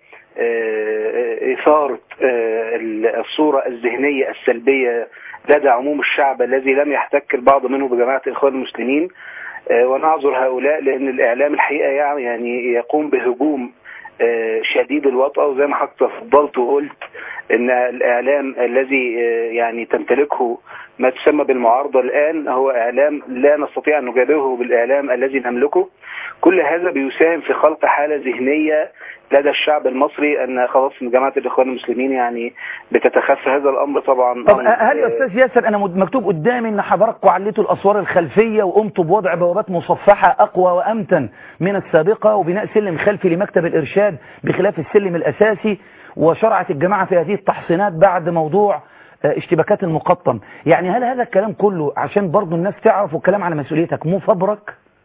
إثارة الصورة الذهنية السلبية لدى عموم الشعب الذي لم يحتك البعض منه بجماعة الإخوان المسلمين ونعذر هؤلاء لأن الإعلام الحقيقة يعني يقوم بهجوم شديد الوطأة وزي ما حضرتك تفضلت وقلت ان الاعلام الذي يعني تمتلكه ما تسمى بالمعارضة الان هو اعلام لا نستطيع ان نجابهه بالاعلام الذي نملكه كل هذا بيساهم في خلق حالة ذهنية لدى الشعب المصري ان خلاص ان جماعة الاخوان المسلمين يعني بتتخفى هذا الامر طبعا طب هل يا استاذ ياسر انا مكتوب قدامي ان حضراتكم عليتوا الاسوار الخلفية وقمتوا بوضع بوابات مصفحة اقوى وامتن من السابقة وبناء سلم خلفي لمكتب الارشاد بخلاف السلم الاساسي وشرعت الجماعة في هذه التحصينات بعد موضوع اشتباكات المقطم يعني هل هذا الكلام كله عشان برضو الناس تعرف والكلام على مسؤوليتك مفبرك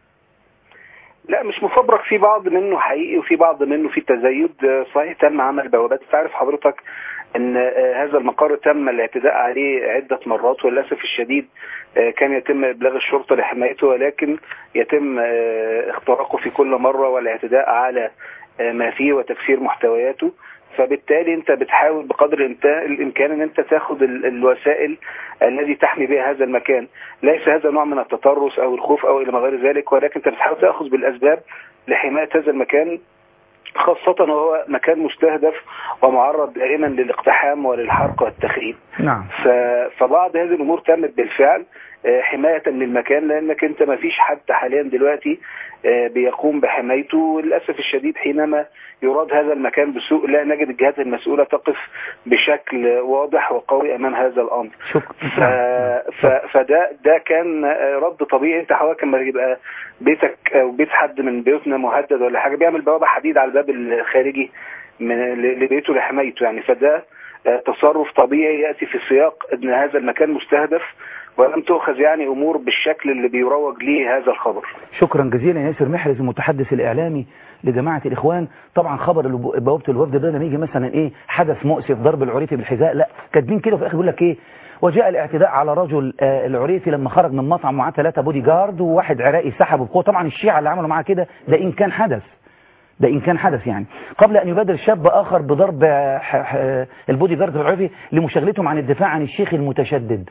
لا مش مفبرك في بعض منه حقيقي وفي بعض منه في تزايد صحيح تم عمل بوابات تعرف حضرتك ان هذا المقر تم الاعتداء عليه عدة مرات وللأسف الشديد كان يتم ابلاغ الشرطة لحمايته ولكن يتم اختراقه في كل مرة والاعتداء على ما فيه وتكسير محتوياته فبالتالي انت بتحاول بقدر الامكان ان انت تاخد الوسائل الذي تحمي بها هذا المكان ليس هذا نوع من التطرس او الخوف او الى ما غير ذلك ولكن انت بتحاول تاخذ بالاسباب لحمايه هذا المكان خاصة وهو مكان مستهدف ومعرض دائما للاقتحام وللحرق والتخريب نعم فبعض هذه الامور تمت بالفعل حماية للمكان لانك انت ما فيش حد حاليا دلوقتي بيقوم بحمايته وللأسف الشديد حينما يراد هذا المكان بسوء لا نجد الجهات المسؤولة تقف بشكل واضح وقوي أمام هذا الأمر ف... ف... فده ده كان رد طبيعي انت حضرتك لما يبقى بيتك أو بيت حد من بيوتنا مهدد ولا حاجة بيعمل بوابة حديد على الباب الخارجي من لبيته لحمايته يعني فده تصرف طبيعي يأتي في سياق ان هذا المكان مستهدف ولم تؤخذ يعني امور بالشكل اللي بيروج ليه هذا الخبر شكرا جزيلا ياسر محرز المتحدث الاعلامي لجماعة الاخوان طبعا خبر بوابة الوفد ده لما يجي مثلا ايه حدث مؤسف ضرب العريفي بالحذاء لا كاتبين كده في الاخر بيقول لك ايه وجاء الاعتداء على رجل آه العريفي لما خرج من مطعم معاه ثلاثة بودي جارد وواحد عراقي سحبه بقوه طبعا الشيعة اللي عملوا معاه كده ده ان كان حدث ده إن كان حدث يعني قبل أن يبادر شاب آخر بضرب البودي جارد العرفي لمشاغلتهم عن الدفاع عن الشيخ المتشدد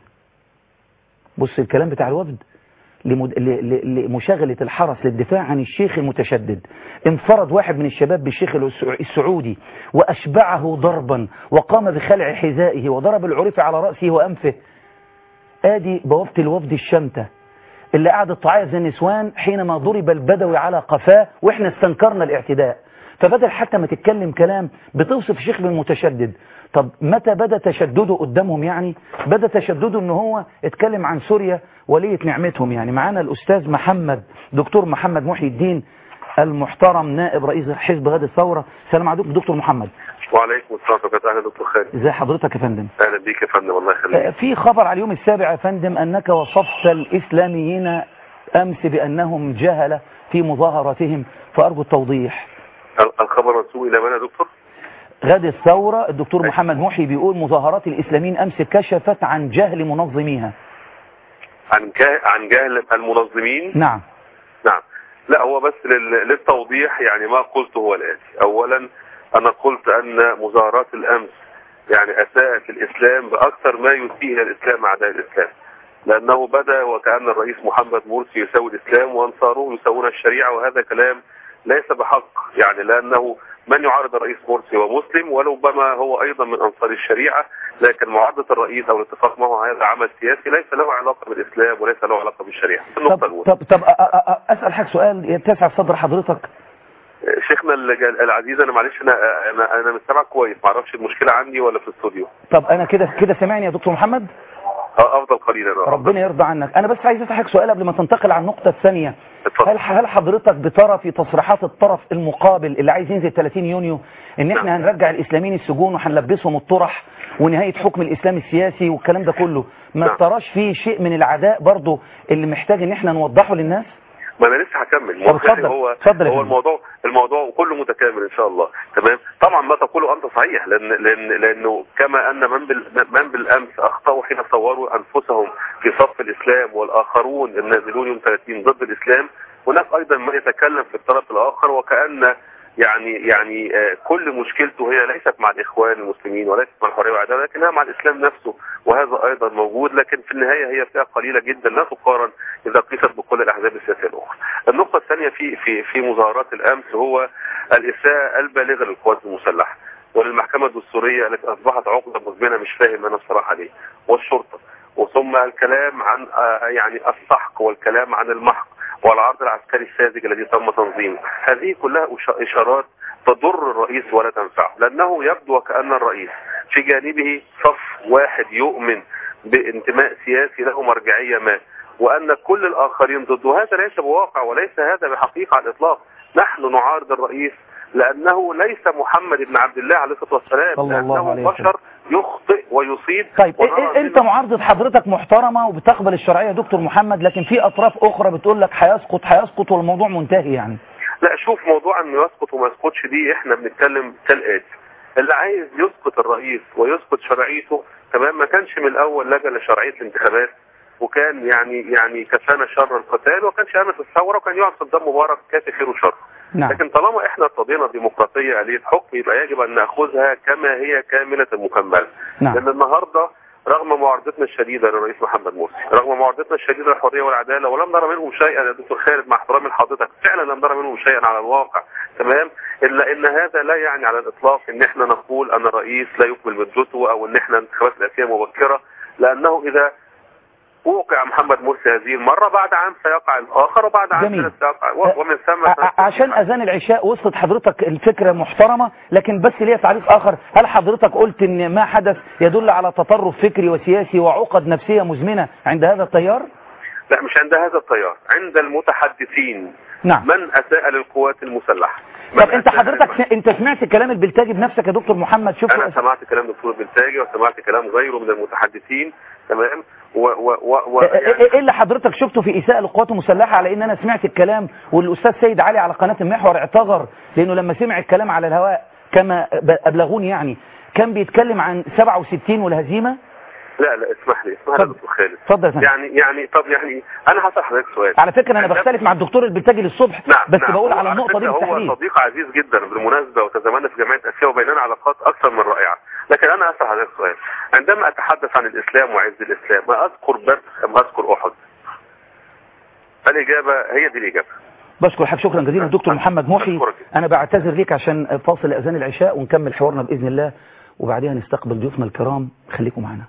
بص الكلام بتاع الوفد لمد... ل... لمشاغلة الحرس للدفاع عن الشيخ المتشدد انفرد واحد من الشباب بالشيخ السعودي وأشبعه ضربا وقام بخلع حذائه وضرب العرفي على رأسه وأنفه آدي بوابة الوفد الشمتة اللي قعدت تعيط زي النسوان حينما ضرب البدوي على قفاه واحنا استنكرنا الاعتداء فبدل حتى ما تتكلم كلام بتوصف الشيخ بالمتشدد طب متى بدا تشدده قدامهم يعني بدا تشدده ان هو اتكلم عن سوريا ولية نعمتهم يعني معانا الاستاذ محمد دكتور محمد محي الدين المحترم نائب رئيس حزب غد الثورة السلام عليكم دكتور محمد وعليكم السلام ورحمه الله اهلا دكتور خالد ازي حضرتك يا فندم اهلا بيك يا فندم الله يخليك في خبر على اليوم السابع يا فندم انك وصفت الاسلاميين امس بانهم جهلة في مظاهراتهم فارجو التوضيح ال- الخبر منسوب الى من يا دكتور غد الثورة الدكتور محمد محي بيقول مظاهرات الإسلاميين أمس كشفت عن جهل منظميها عن جه... عن جهل المنظمين نعم نعم لا هو بس لل... للتوضيح يعني ما قلته هو الاتي اولا انا قلت ان مظاهرات الامس يعني اساءت الاسلام باكثر ما يسيء الى الاسلام اعداء الاسلام لانه بدا وكان الرئيس محمد مرسي يساوي الاسلام وانصاره يساوون الشريعه وهذا كلام ليس بحق يعني لانه من يعارض الرئيس مرسي ومسلم ولربما هو ايضا من انصار الشريعه لكن معارضه الرئيس او الاتفاق معه هذا عمل سياسي ليس له علاقه بالاسلام وليس له علاقه بالشريعه النقطه طب الاولى طب طب أ- أ- أ- أسأل حضرتك سؤال يتسع صدر حضرتك شيخنا الج- العزيز انا معلش انا انا انا مش سامعك كويس ما اعرفش المشكله عندي ولا في الاستوديو طب أنا كده كده سامعني يا دكتور محمد اه افضل قليلا آه. ربنا يرضى عنك أنا بس عايز أسألك سؤال قبل ما تنتقل على النقطة الثانية اتفضل. هل هل حضرتك بترى في تصريحات الطرف المقابل اللي عايز ينزل 30 يونيو ان احنا هنرجع الاسلاميين السجون وهنلبسهم الطرح ونهاية حكم الاسلام السياسي والكلام ده كله ما نعم. تراش فيه شيء من العداء برضو اللي محتاج ان احنا نوضحه للناس ما انا لسه هكمل طب اتفضل، هو اتفضل يا هو فندم. الموضوع الموضوع كله متكامل ان شاء الله تمام طبعا ما تقوله انت صحيح لان لان لانه كما ان من بال من بالامس اخطاوا حين صوروا انفسهم في صف الاسلام والاخرون النازلون يوم 30 ضد الاسلام هناك ايضا من يتكلم في الطرف الاخر وكان يعني يعني آه، كل مشكلته هي ليست مع الاخوان المسلمين وليست مع الحريه والعداله لكنها مع الاسلام نفسه وهذا ايضا موجود لكن في النهايه هي فئه قليله جدا لا تقارن اذا قيست بكل الاحزاب السياسيه الاخرى. النقطه الثانيه في في في مظاهرات الامس هو الاساءه البالغه للقوات المسلحه وللمحكمه الدستوريه التي اصبحت عقده مزمنه مش فاهم انا الصراحه ليه والشرطه وثم الكلام عن آه، يعني السحق والكلام عن المحق والعرض العسكري الساذج الذي تم تنظيمه هذه كلها إش- إشارات تضر الرئيس ولا تنفعه لأنه يبدو وكأن الرئيس في جانبه صف واحد يؤمن بانتماء سياسي له مرجعية ما وأن كل الآخرين ضده هذا ليس بواقع وليس هذا بحقيقة على الإطلاق نحن نعارض الرئيس لأنه ليس محمد بن عبد الله عليه الصلاة والسلام صلى الله لأنه عليه وسلم. بشر يخطئ ويصيب طيب ونرى إيه- إيه- انت منه- معارضة حضرتك محترمة وبتقبل الشرعية يا دكتور محمد لكن في اطراف اخرى بتقول لك هيسقط هيسقط والموضوع منتهي يعني لا شوف موضوع انه يسقط وما يسقطش دي احنا بنتكلم كالاتي اللي عايز يسقط الرئيس ويسقط شرعيته تمام ما كانش من الاول لجا لشرعيه الانتخابات وكان يعني يعني كفانا شر القتال وكان شامل الثوره وكان يقعد صدام مبارك كافي خير وشر نعم لكن طالما احنا ارتضينا ديمقراطيه آلية حكم يبقى يجب ان ناخذها كما هي كامله المكمله نعم لان النهارده رغم معارضتنا الشديده للرئيس محمد مرسي رغم معارضتنا الشديده للحريه والعداله ولم نرى منهم شيئا يا دكتور خالد مع احترامي لحضرتك فعلا لم نرى منهم شيئا على الواقع تمام الا ان هذا لا يعني على الاطلاق ان احنا نقول ان الرئيس لا يكمل مدته او ان احنا انتخابات الاساسيه مبكره لانه اذا وقع محمد مرسي هذه المره بعد عام سيقع الاخر وبعد عام جميل. ثلاث سيقع و- ومن ثم ع- ع- عشان اذان العشاء وصلت حضرتك الفكرة محترمة لكن بس ليا تعليق اخر هل حضرتك قلت ان ما حدث يدل على تطرف فكري وسياسي وعقد نفسية مزمنة عند هذا التيار لا مش عند هذا التيار عند المتحدثين نعم من اساء للقوات المسلحه من طب انت أساء حضرتك للم- س... انت سمعت كلام البلتاجي بنفسك يا دكتور محمد شوف انا سمعت كلام دكتور بلتاجي وسمعت كلام غيره من المتحدثين تمام و و و, و ايه يعني ايه اللي حضرتك شفته في اساءة للقوات المسلحة على ان انا سمعت الكلام والاستاذ سيد علي على قناة المحور اعتذر لانه لما سمع الكلام على الهواء كما ب- ابلغوني يعني كان بيتكلم عن 67 والهزيمة لا لا اسمح لي اسمح لي يا اتفضل. دكتور خالد اتفضل يا فندم يعني يعني طب يعني انا هسأل حضرتك سؤال على فكرة انا عندما- بختلف مع الدكتور البلتاجي للصبح نعم بس نعم بقول هو على النقطة دي فكرة هو بالتحديد صديق عزيز جدا بالمناسبة وتزامنا في جمعية اسيا وبيننا علاقات اكثر من رائعة لكن انا اسأل حضرتك سؤال عندما اتحدث عن الاسلام وعز الاسلام ما اذكر بدر ام اذكر احد الاجابة هي دي الاجابة بشكر حضرتك شكرا جزيلا دكتور محمد محي أشكرك. انا بعتذر ليك عشان فاصل اذان العشاء ونكمل حوارنا باذن الله وبعدها نستقبل ضيوفنا الكرام خليكم معنا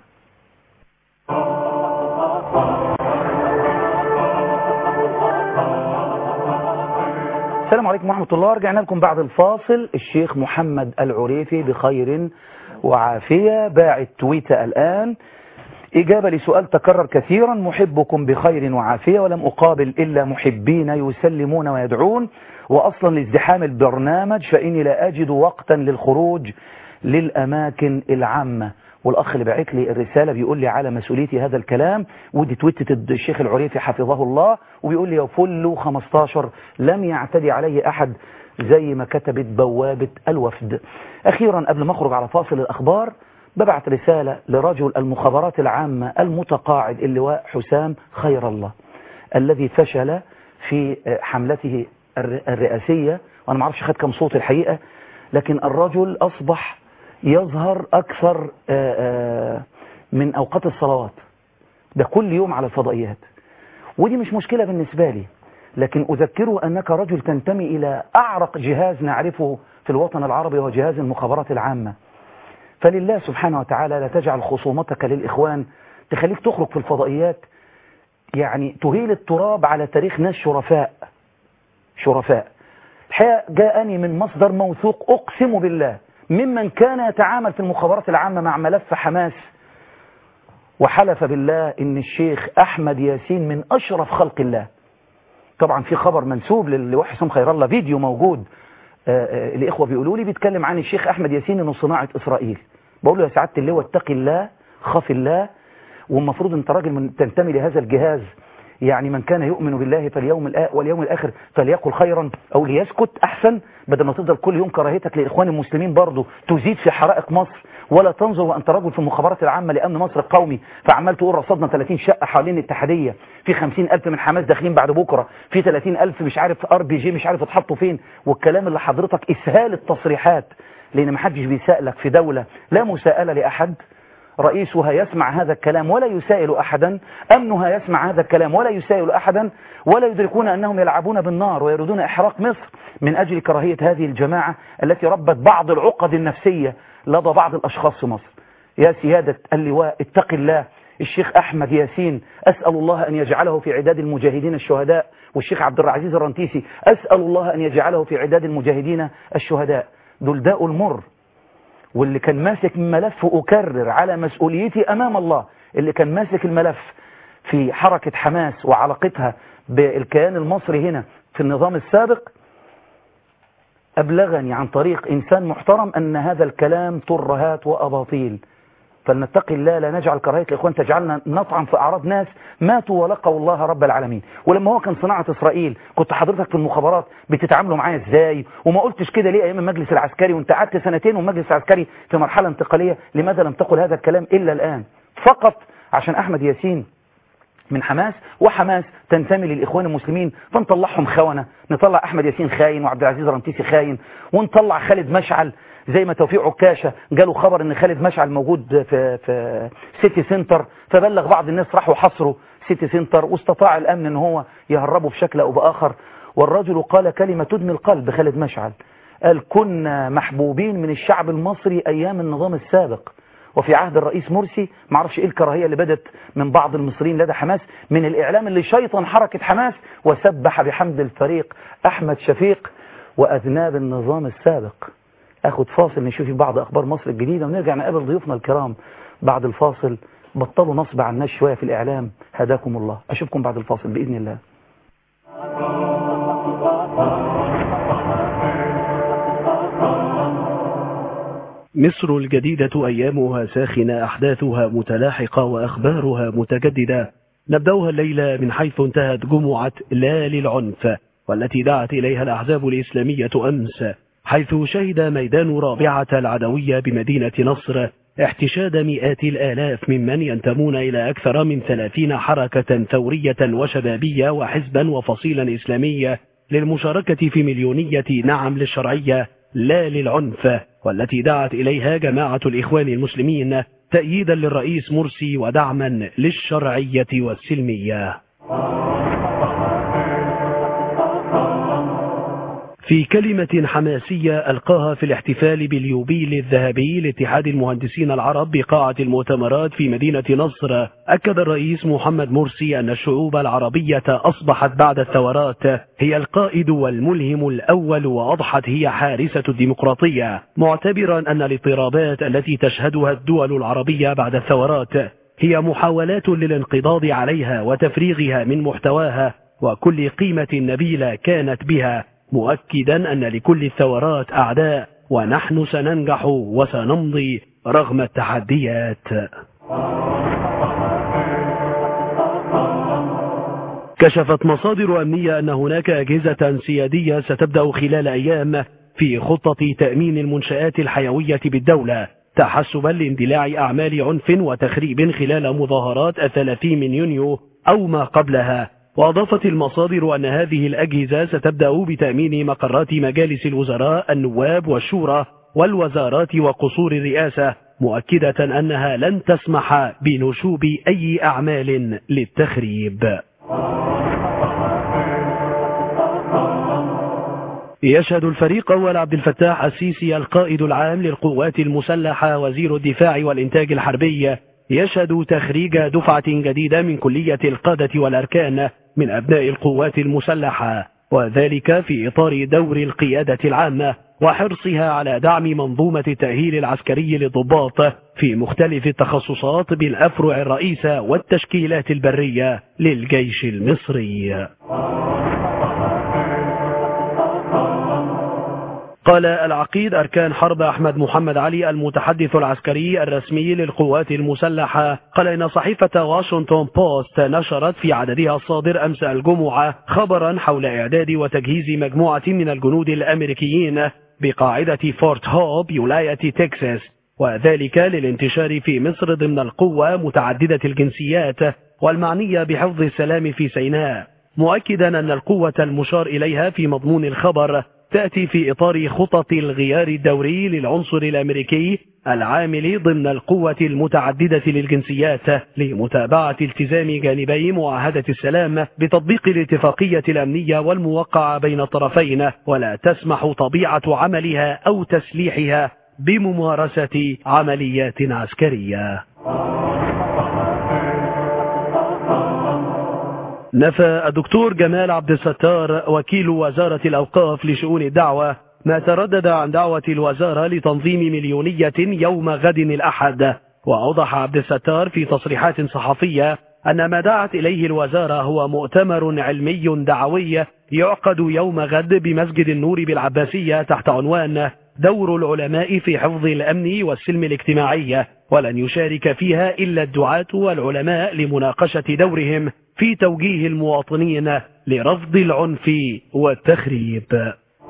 السلام عليكم ورحمة الله رجعنا لكم بعد الفاصل الشيخ محمد العريفي بخير وعافية باعت تويتة الآن إجابة لسؤال تكرر كثيرا محبكم بخير وعافية ولم أقابل إلا محبين يسلمون ويدعون وأصلا لازدحام البرنامج فإني لا أجد وقتا للخروج للأماكن العامة والأخ اللي بعت لي الرسالة بيقول لي على مسؤوليتي هذا الكلام ودي تويتة الشيخ العريفي حفظه الله وبيقول لي يفل 15 لم يعتدي عليه أحد زي ما كتبت بوابة الوفد أخيرا قبل ما أخرج على فاصل الأخبار ببعت رسالة لرجل المخابرات العامة المتقاعد اللواء حسام خير الله الذي فشل في حملته الرئاسية وأنا معرفش خد كم صوت الحقيقة لكن الرجل أصبح يظهر أكثر من أوقات الصلوات ده كل يوم على الفضائيات ودي مش مشكلة بالنسبة لي لكن أذكره أنك رجل تنتمي إلى أعرق جهاز نعرفه في الوطن العربي وهو جهاز المخابرات العامة فلله سبحانه وتعالى لا تجعل خصومتك للإخوان تخليك تخرج في الفضائيات يعني تهيل التراب على تاريخ ناس شرفاء شرفاء الحقيقة جاءني من مصدر موثوق أقسم بالله ممن كان يتعامل في المخابرات العامة مع ملف حماس وحلف بالله ان الشيخ احمد ياسين من اشرف خلق الله طبعا في خبر منسوب للواء حسام خير الله فيديو موجود آآ آآ الاخوه بيقولوا لي بيتكلم عن الشيخ احمد ياسين انه صناعه اسرائيل بقول له يا سعاده اللواء اتقي الله خاف الله والمفروض انت راجل من تنتمي لهذا الجهاز يعني من كان يؤمن بالله فاليوم واليوم الآخر فليقل خيرا أو ليسكت أحسن بدل ما تفضل كل يوم كراهيتك لإخوان المسلمين برضه تزيد في حرائق مصر ولا تنظر وأنت رجل في المخابرات العامة لأمن مصر القومي فعمال تقول رصدنا 30 شقة حوالين الاتحادية في 50 ألف من حماس داخلين بعد بكرة في 30 ألف مش عارف ار بي جي مش عارف اتحطوا فين والكلام اللي حضرتك إسهال التصريحات لأن محدش بيسألك في دولة لا مساءلة لأحد رئيسها يسمع هذا الكلام ولا يسائل أحدا أمنها يسمع هذا الكلام ولا يسائل أحدا ولا يدركون أنهم يلعبون بالنار ويريدون إحراق مصر من أجل كراهية هذه الجماعة التي ربت بعض العقد النفسية لدى بعض الأشخاص في مصر يا سيادة اللواء اتق الله الشيخ أحمد ياسين أسأل الله أن يجعله في عداد المجاهدين الشهداء والشيخ عبد العزيز الرنتيسي أسأل الله أن يجعله في عداد المجاهدين الشهداء دول داء المر واللي كان ماسك ملف أكرر على مسؤوليتي أمام الله اللي كان ماسك الملف في حركة حماس وعلاقتها بالكيان المصري هنا في النظام السابق أبلغني عن طريق إنسان محترم أن هذا الكلام ترهات وأباطيل فلنتقي الله لا نجعل كراهية الإخوان تجعلنا نطعن في أعراض ناس ماتوا ولقوا الله رب العالمين ولما هو كان صناعة إسرائيل كنت حضرتك في المخابرات بتتعاملوا معايا إزاي وما قلتش كده ليه أيام المجلس العسكري وانت قعدت سنتين والمجلس العسكري في مرحلة انتقالية لماذا لم تقل هذا الكلام إلا الآن فقط عشان أحمد ياسين من حماس وحماس تنتمي للإخوان المسلمين فنطلعهم خونة نطلع أحمد ياسين خاين وعبد العزيز رنتيسي خاين ونطلع خالد مشعل زي ما توفيق عكاشة جاله خبر ان خالد مشعل موجود في, في سيتي سنتر فبلغ بعض الناس راحوا حصروا سيتي سنتر واستطاع الامن ان هو يهربه بشكل او باخر والرجل قال كلمة تدمي القلب خالد مشعل قال كنا محبوبين من الشعب المصري ايام النظام السابق وفي عهد الرئيس مرسي معرفش ايه الكراهية اللي بدت من بعض المصريين لدى حماس من الاعلام اللي شيطن حركة حماس وسبح بحمد الفريق احمد شفيق واذناب النظام السابق اخد فاصل نشوف بعض اخبار مصر الجديدة ونرجع نقابل ضيوفنا الكرام بعد الفاصل بطلوا نصب على الناس شوية في الاعلام هداكم الله اشوفكم بعد الفاصل باذن الله مصر الجديدة أيامها ساخنة أحداثها متلاحقة وأخبارها متجددة نبدأها الليلة من حيث انتهت جمعة لا للعنف والتي دعت إليها الأحزاب الإسلامية أمس حيث شهد ميدان رابعة العدوية بمدينة نصر احتشاد مئات الآلاف ممن ينتمون إلى أكثر من ثلاثين حركة ثورية وشبابية وحزبا وفصيلا إسلامية للمشاركة في مليونية نعم للشرعية لا للعنف والتي دعت إليها جماعة الإخوان المسلمين تأييدا للرئيس مرسي ودعما للشرعية والسلمية في كلمة حماسية ألقاها في الاحتفال باليوبيل الذهبي لاتحاد المهندسين العرب بقاعة المؤتمرات في مدينة نصر أكد الرئيس محمد مرسي أن الشعوب العربية أصبحت بعد الثورات هي القائد والملهم الأول وأضحت هي حارسة الديمقراطية معتبرا أن الاضطرابات التي تشهدها الدول العربية بعد الثورات هي محاولات للانقضاض عليها وتفريغها من محتواها وكل قيمة نبيلة كانت بها مؤكدا أن لكل الثورات أعداء ونحن سننجح وسنمضي رغم التحديات كشفت مصادر أمنية أن هناك أجهزة سيادية ستبدأ خلال أيام في خطة تأمين المنشآت الحيوية بالدولة تحسبا لاندلاع أعمال عنف وتخريب خلال مظاهرات الثلاثين من يونيو أو ما قبلها وأضافت المصادر أن هذه الأجهزة ستبدأ بتأمين مقرات مجالس الوزراء النواب والشورى والوزارات وقصور الرئاسة مؤكدة أنها لن تسمح بنشوب أي أعمال للتخريب يشهد الفريق أول عبد الفتاح السيسي القائد العام للقوات المسلحة وزير الدفاع والإنتاج الحربي يشهد تخريج دفعة جديدة من كلية القادة والأركان من أبناء القوات المسلحة وذلك في إطار دور القيادة العامة وحرصها على دعم منظومة التأهيل العسكري للضباط في مختلف التخصصات بالأفرع الرئيسة والتشكيلات البرية للجيش المصري قال العقيد أركان حرب أحمد محمد علي المتحدث العسكري الرسمي للقوات المسلحة قال إن صحيفة واشنطن بوست نشرت في عددها الصادر أمس الجمعة خبرا حول إعداد وتجهيز مجموعة من الجنود الأمريكيين بقاعدة فورت هوب ولاية تكساس وذلك للانتشار في مصر ضمن القوة متعددة الجنسيات والمعنية بحفظ السلام في سيناء مؤكدا أن القوة المشار إليها في مضمون الخبر تأتي في إطار خطط الغيار الدوري للعنصر الأمريكي العامل ضمن القوة المتعددة للجنسيات لمتابعة التزام جانبي معاهدة السلام بتطبيق الاتفاقية الأمنية والموقعة بين الطرفين ولا تسمح طبيعة عملها أو تسليحها بممارسة عمليات عسكرية نفى الدكتور جمال عبد الستار وكيل وزارة الأوقاف لشؤون الدعوة ما تردد عن دعوة الوزارة لتنظيم مليونية يوم غد الأحد وأوضح عبد الستار في تصريحات صحفية أن ما دعت إليه الوزارة هو مؤتمر علمي دعوي يعقد يوم غد بمسجد النور بالعباسية تحت عنوان دور العلماء في حفظ الأمن والسلم الاجتماعي ولن يشارك فيها إلا الدعاة والعلماء لمناقشة دورهم في توجيه المواطنين لرفض العنف والتخريب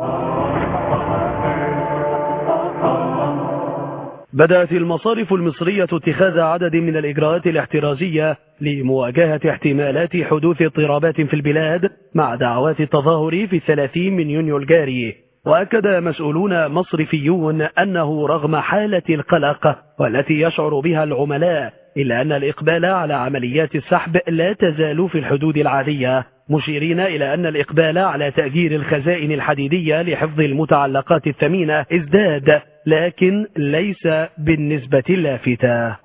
بدأت المصارف المصرية اتخاذ عدد من الإجراءات الاحترازية لمواجهة احتمالات حدوث اضطرابات في البلاد مع دعوات التظاهر في الثلاثين من يونيو الجاري وأكد مسؤولون مصرفيون أنه رغم حالة القلق والتي يشعر بها العملاء إلا أن الإقبال على عمليات السحب لا تزال في الحدود العادية مشيرين إلى أن الإقبال على تأجير الخزائن الحديدية لحفظ المتعلقات الثمينة ازداد لكن ليس بالنسبة اللافتة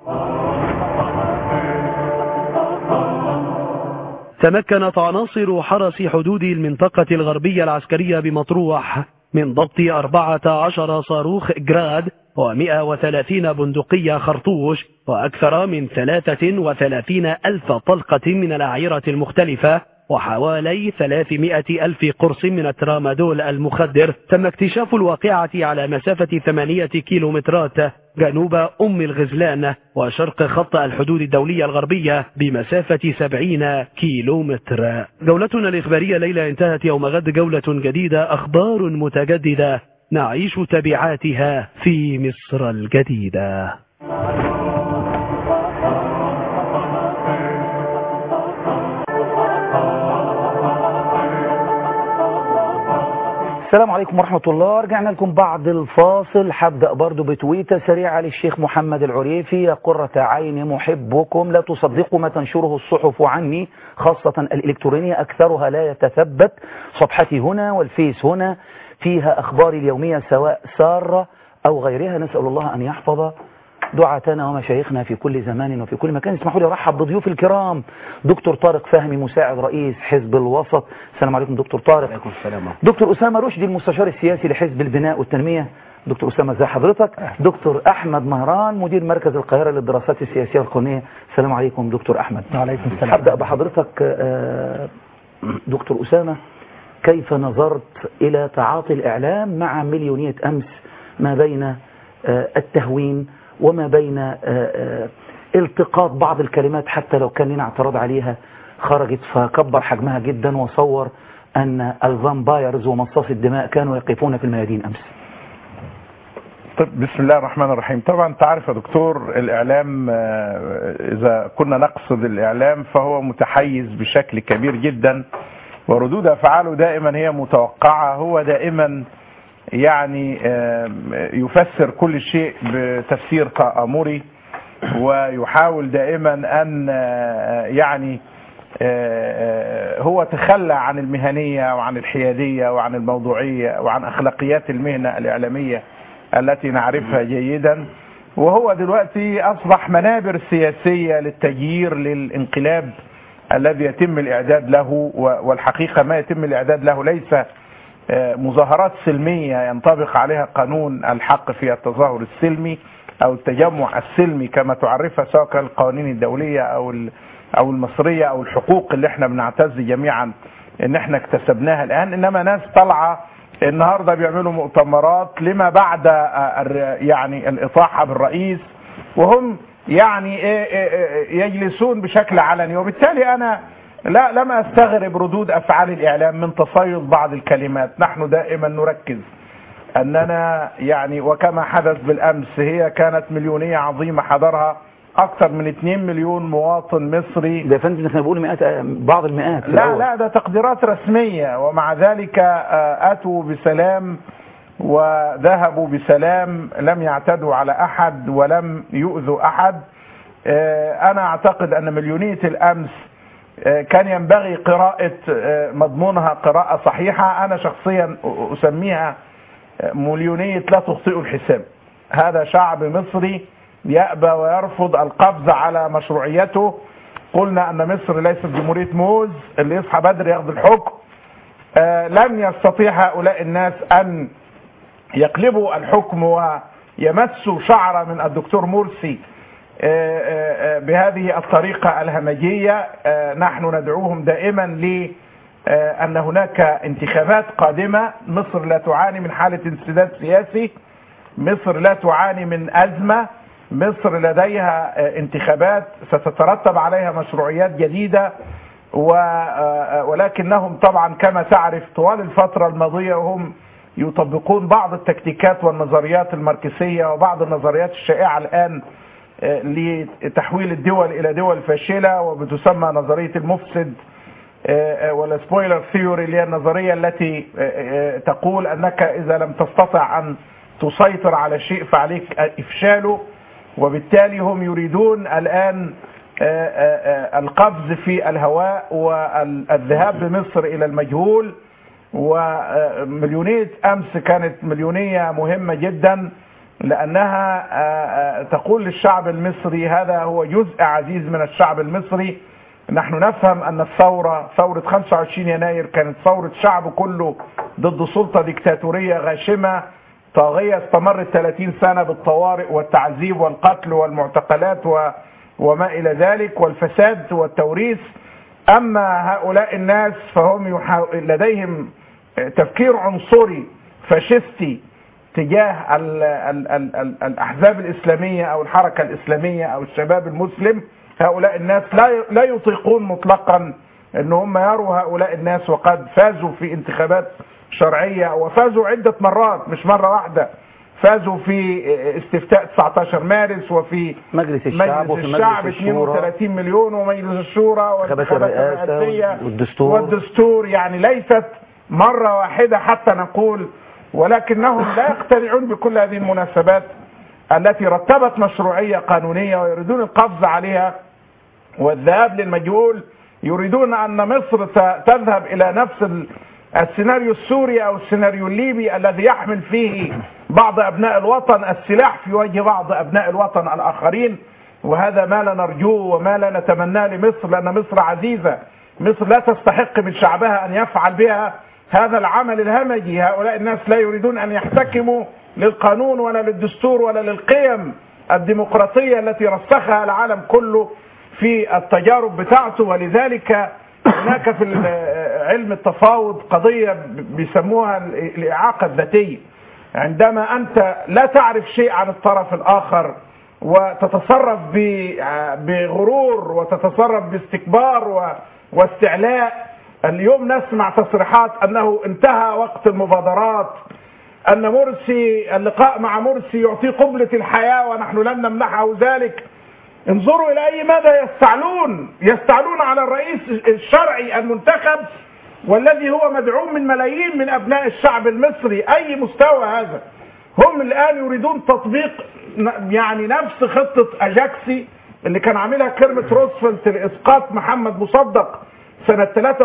تمكنت عناصر حرس حدود المنطقة الغربية العسكرية بمطروح من ضبط 14 صاروخ جراد و130 بندقية خرطوش وأكثر من 33 ألف طلقة من الأعيرة المختلفة وحوالي 300 ألف قرص من الترامادول المخدر تم اكتشاف الواقعة على مسافة 8 كيلومترات جنوب أم الغزلان وشرق خط الحدود الدولية الغربية بمسافة 70 كيلومتر جولتنا الإخبارية ليلة انتهت يوم غد جولة جديدة أخبار متجددة نعيش تبعاتها في مصر الجديدة السلام عليكم ورحمة الله رجعنا لكم بعد الفاصل هبدأ برضو بتويتة سريعة للشيخ محمد العريفي يا قرة عين محبكم لا تصدقوا ما تنشره الصحف عني خاصة الإلكترونية أكثرها لا يتثبت صفحتي هنا والفيس هنا فيها أخبار اليومية سواء سارة أو غيرها نسأل الله أن يحفظ دعاتنا ومشايخنا في كل زمان وفي كل مكان اسمحوا لي ارحب بضيوف الكرام دكتور طارق فهمي مساعد رئيس حزب الوسط السلام عليكم دكتور طارق عليكم السلام دكتور أسامة رشدي المستشار السياسي لحزب البناء والتنمية دكتور أسامة ازي حضرتك دكتور أحمد مهران مدير مركز القاهرة للدراسات السياسية والقانونية السلام عليكم دكتور أحمد وعليكم السلام هبدأ بحضرتك آه، دكتور أسامة كيف نظرت إلى تعاطي الإعلام مع مليونية أمس ما بين آه، التهوين وما بين آه، آه، التقاط بعض الكلمات حتى لو كان لنا اعتراض عليها خرجت فكبر حجمها جدا وصور أن الفامبايرز ومصاص الدماء كانوا يقفون في الميادين أمس طيب بسم الله الرحمن الرحيم طبعا انت عارف يا دكتور الاعلام آه، اذا كنا نقصد الاعلام فهو متحيز بشكل كبير جدا وردود افعاله دائما هي متوقعه هو دائما يعني آه، يفسر كل شيء بتفسير تآمري ويحاول دائما ان آه، يعني آه، هو تخلى عن المهنيه وعن الحياديه وعن الموضوعيه وعن اخلاقيات المهنه الاعلاميه التي نعرفها جيدا وهو دلوقتي اصبح منابر سياسيه للتغيير للانقلاب الذي يتم الاعداد له و- والحقيقه ما يتم الاعداد له ليس آه، مظاهرات سلميه ينطبق عليها قانون الحق في التظاهر السلمي او التجمع السلمي كما تعرفها سواء كان القوانين الدوليه او ال- او المصريه او الحقوق اللي احنا بنعتز جميعا ان احنا اكتسبناها الان انما ناس طالعه النهارده بيعملوا مؤتمرات لما بعد آه، الر- يعني الاطاحه بالرئيس وهم يعني إيه إيه إيه يجلسون بشكل علني وبالتالي انا لا لم استغرب ردود افعال الاعلام من تصيد بعض الكلمات نحن دائما نركز اننا يعني وكما حدث بالامس هي كانت مليونيه عظيمه حضرها اكثر من 2 مليون مواطن مصري ده يا فندم احنا بنقول مئات بعض المئات في لا الأول. لا ده تقديرات رسمية ومع ذلك آه، أتوا بسلام وذهبوا بسلام لم يعتدوا على أحد ولم يؤذوا أحد آه، أنا أعتقد أن مليونية الأمس آه، كان ينبغي قراءة آه، مضمونها قراءة صحيحة أنا شخصيا أسميها آه، مليونية لا تخطئ الحساب هذا شعب مصري يأبى ويرفض القبض على مشروعيته قلنا ان مصر ليست جمهوريه موز اللي يصحى بدري ياخذ الحكم آه لن يستطيع هؤلاء الناس ان يقلبوا الحكم ويمسوا شعره من الدكتور مرسي آه، آه، آه، بهذه الطريقه الهمجيه آه، نحن ندعوهم دائما ل آه، ان هناك انتخابات قادمه مصر لا تعاني من حاله انسداد سياسي مصر لا تعاني من أزمة مصر لديها آه، انتخابات ستترتب عليها مشروعيات جديدة و- آه، ولكنهم طبعا كما تعرف طوال الفترة الماضية وهم يطبقون بعض التكتيكات والنظريات الماركسية وبعض النظريات الشائعة الآن آه، لتحويل الدول إلى دول فاشلة وبتسمى نظرية المفسد آه، آه، ولا سبويلر ثيوري اللي هي النظريه التي آه، آه، تقول انك اذا لم تستطع ان تسيطر على شيء فعليك افشاله وبالتالي هم يريدون الان آه، آه، آه، القفز في الهواء والذهاب بمصر الى المجهول ومليونيه امس كانت مليونيه مهمه جدا لانها آه، آه، تقول للشعب المصري هذا هو جزء عزيز من الشعب المصري نحن نفهم ان الثورة ثورة 25 يناير كانت ثورة شعب كله ضد سلطة ديكتاتورية غاشمة طاغية استمرت 30 سنة بالطوارئ والتعذيب والقتل والمعتقلات و وما الى ذلك والفساد والتوريث اما هؤلاء الناس فهم يحاو... لديهم تفكير عنصري فاشستي تجاه ال ال ال ال الاحزاب الاسلاميه او الحركه الاسلاميه او الشباب المسلم هؤلاء الناس لا لا يطيقون مطلقا ان هم يروا هؤلاء الناس وقد فازوا في انتخابات شرعيه وفازوا عده مرات مش مره واحده فازوا في استفتاء 19 مارس وفي مجلس الشعب مجلس وفي الشعب مجلس الشورى 32 مليون ومجلس الشورى انتخابات والانتخابات الرئاسة الرئاسيه والدستور. والدستور يعني ليست مره واحده حتى نقول ولكنهم لا يقتنعون بكل هذه المناسبات التي رتبت مشروعيه قانونيه ويريدون القفز عليها والذهاب للمجهول يريدون ان مصر ت- تذهب الى نفس ال- السيناريو السوري او السيناريو الليبي الذي يحمل فيه بعض ابناء الوطن السلاح في وجه بعض ابناء الوطن الاخرين وهذا ما لا نرجوه وما لا نتمناه لمصر لان مصر عزيزه مصر لا تستحق من شعبها ان يفعل بها هذا العمل الهمجي هؤلاء الناس لا يريدون ان يحتكموا للقانون ولا للدستور ولا للقيم الديمقراطيه التي رسخها العالم كله في التجارب بتاعته ولذلك هناك في علم التفاوض قضيه بيسموها الاعاقه الذاتيه عندما انت لا تعرف شيء عن الطرف الاخر وتتصرف ب- بغرور وتتصرف باستكبار و- واستعلاء اليوم نسمع تصريحات انه انتهى وقت المبادرات ان مرسي اللقاء مع مرسي يعطيه قبلة الحياة ونحن لن نمنحه ذلك انظروا الى اي مدى يستعلون يستعلون على الرئيس الشرعي المنتخب والذي هو مدعوم من ملايين من ابناء الشعب المصري اي مستوى هذا هم الان يريدون تطبيق ن- يعني نفس خطة اجاكسي اللي كان عاملها كلمة روزفلت لاسقاط محمد مصدق سنة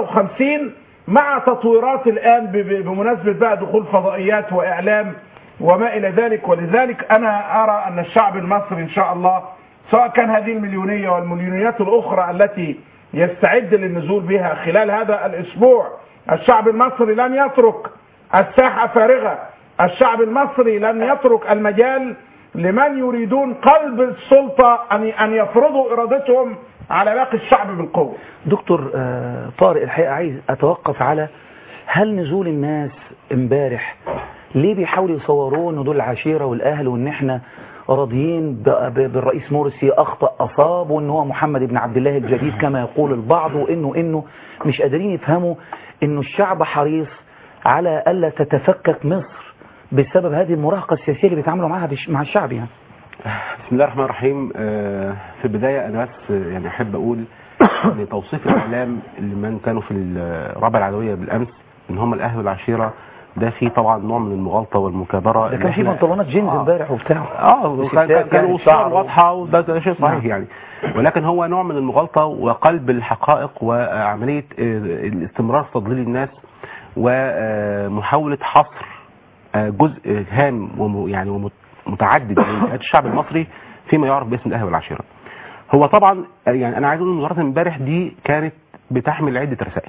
53 مع تطويرات الان ب- ب- بمناسبة بقى دخول فضائيات واعلام وما الى ذلك ولذلك انا ارى ان الشعب المصري ان شاء الله سواء كان هذه المليونية والمليونيات الاخرى التي يستعد للنزول بها خلال هذا الاسبوع الشعب المصري لن يترك الساحة فارغة الشعب المصري لن يترك المجال لمن يريدون قلب السلطة أن أن يفرضوا إرادتهم على باقي الشعب بالقوة دكتور آه، طارق الحقيقة عايز أتوقف على هل نزول الناس امبارح ليه بيحاولوا يصوروه انه دول العشيرة والأهل وإن إحنا راضيين ب- ب- بالرئيس مرسي أخطأ أصاب وإن هو محمد بن عبد الله الجديد كما يقول البعض وإنه إنه مش قادرين يفهموا إنه الشعب حريص على ألا تتفكك مصر بسبب هذه المراهقة السياسية اللي بيتعاملوا معاها بش- مع الشعب يعني بسم الله الرحمن الرحيم آه، في البداية أنا بس آه، يعني أحب أقول أن توصيف الإعلام لمن كانوا في الرابعة العدوية بالأمس إن هم الأهل والعشيرة ده فيه طبعا نوع من المغالطة والمكابرة ده اللي كان في إحنا- بنطلونات جينز آه. امبارح وبتاع اه كان وستات كان- كانوا يعني صور شعر و- واضحه وده ده شيء صحيح نعم. يعني ولكن هو نوع من المغالطه وقلب الحقائق وعمليه آه، الاستمرار في تضليل الناس ومحاوله حصر آه، جزء هام وم- يعني ومتعدد من فئات الشعب المصري فيما يعرف باسم الاهل والعشيره. هو طبعا آه، يعني انا عايز اقول ان مظاهرات امبارح دي كانت بتحمل عده رسائل.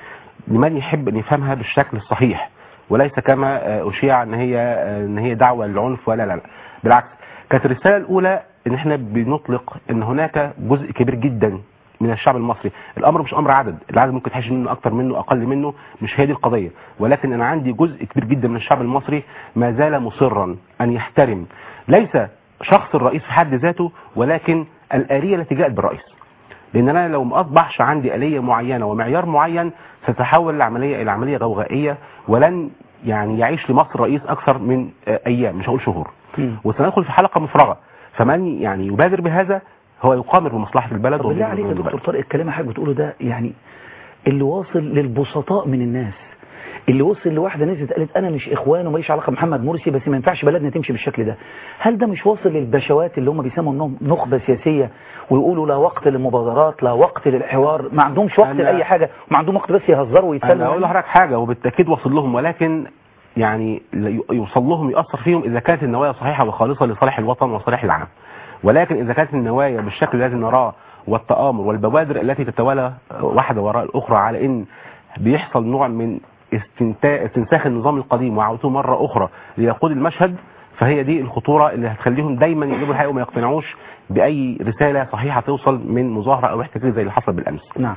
لمن يحب ان يفهمها بالشكل الصحيح وليس كما آه، اشيع ان هي آه، ان هي دعوه للعنف ولا لا لا بالعكس كانت الرساله الاولى ان احنا بنطلق ان هناك جزء كبير جدا من الشعب المصري الامر مش امر عدد العدد ممكن تحش منه اكتر منه اقل منه مش هي دي القضيه ولكن انا عندي جزء كبير جدا من الشعب المصري ما زال مصرا ان يحترم ليس شخص الرئيس في حد ذاته ولكن الاليه التي جاءت بالرئيس لان انا لو ما اصبحش عندي اليه معينه ومعيار معين ستتحول العمليه الى عمليه غوغائيه ولن يعني يعيش لمصر رئيس اكثر من آه، ايام مش هقول شهور مم. وسندخل في حلقه مفرغه فمن يعني يبادر بهذا هو يقامر بمصلحه البلد طب بالله وبالبلد. عليك يا دكتور طارق الكلام اللي حضرتك بتقوله ده يعني اللي واصل للبسطاء من الناس اللي وصل لواحده نزلت قالت انا مش اخوان وماليش علاقه بمحمد مرسي بس ما ينفعش بلدنا تمشي بالشكل ده هل ده مش واصل للبشوات اللي هم بيسموا انهم نخبه سياسيه ويقولوا لا وقت للمبادرات لا وقت للحوار ما عندهمش وقت أنا- لاي حاجه ما عندهم وقت بس يهزروا انا ويتسلوا اقول لحضرتك حاجه وبالتاكيد وصل لهم ولكن يعني لا- يوصل لهم ياثر فيهم اذا كانت النوايا صحيحه وخالصه لصالح الوطن وصالح العام ولكن اذا كانت النوايا بالشكل الذي نراه والتآمر والبوادر التي تتوالى واحده وراء الاخرى على ان بيحصل نوع من استنتا- استنساخ النظام القديم وعودته مره اخرى ليقود المشهد فهي دي الخطوره اللي هتخليهم دايما يقلبوا الحقيقه وما يقتنعوش باي رساله صحيحه توصل من مظاهره او احتجاج زي اللي حصل بالامس. نعم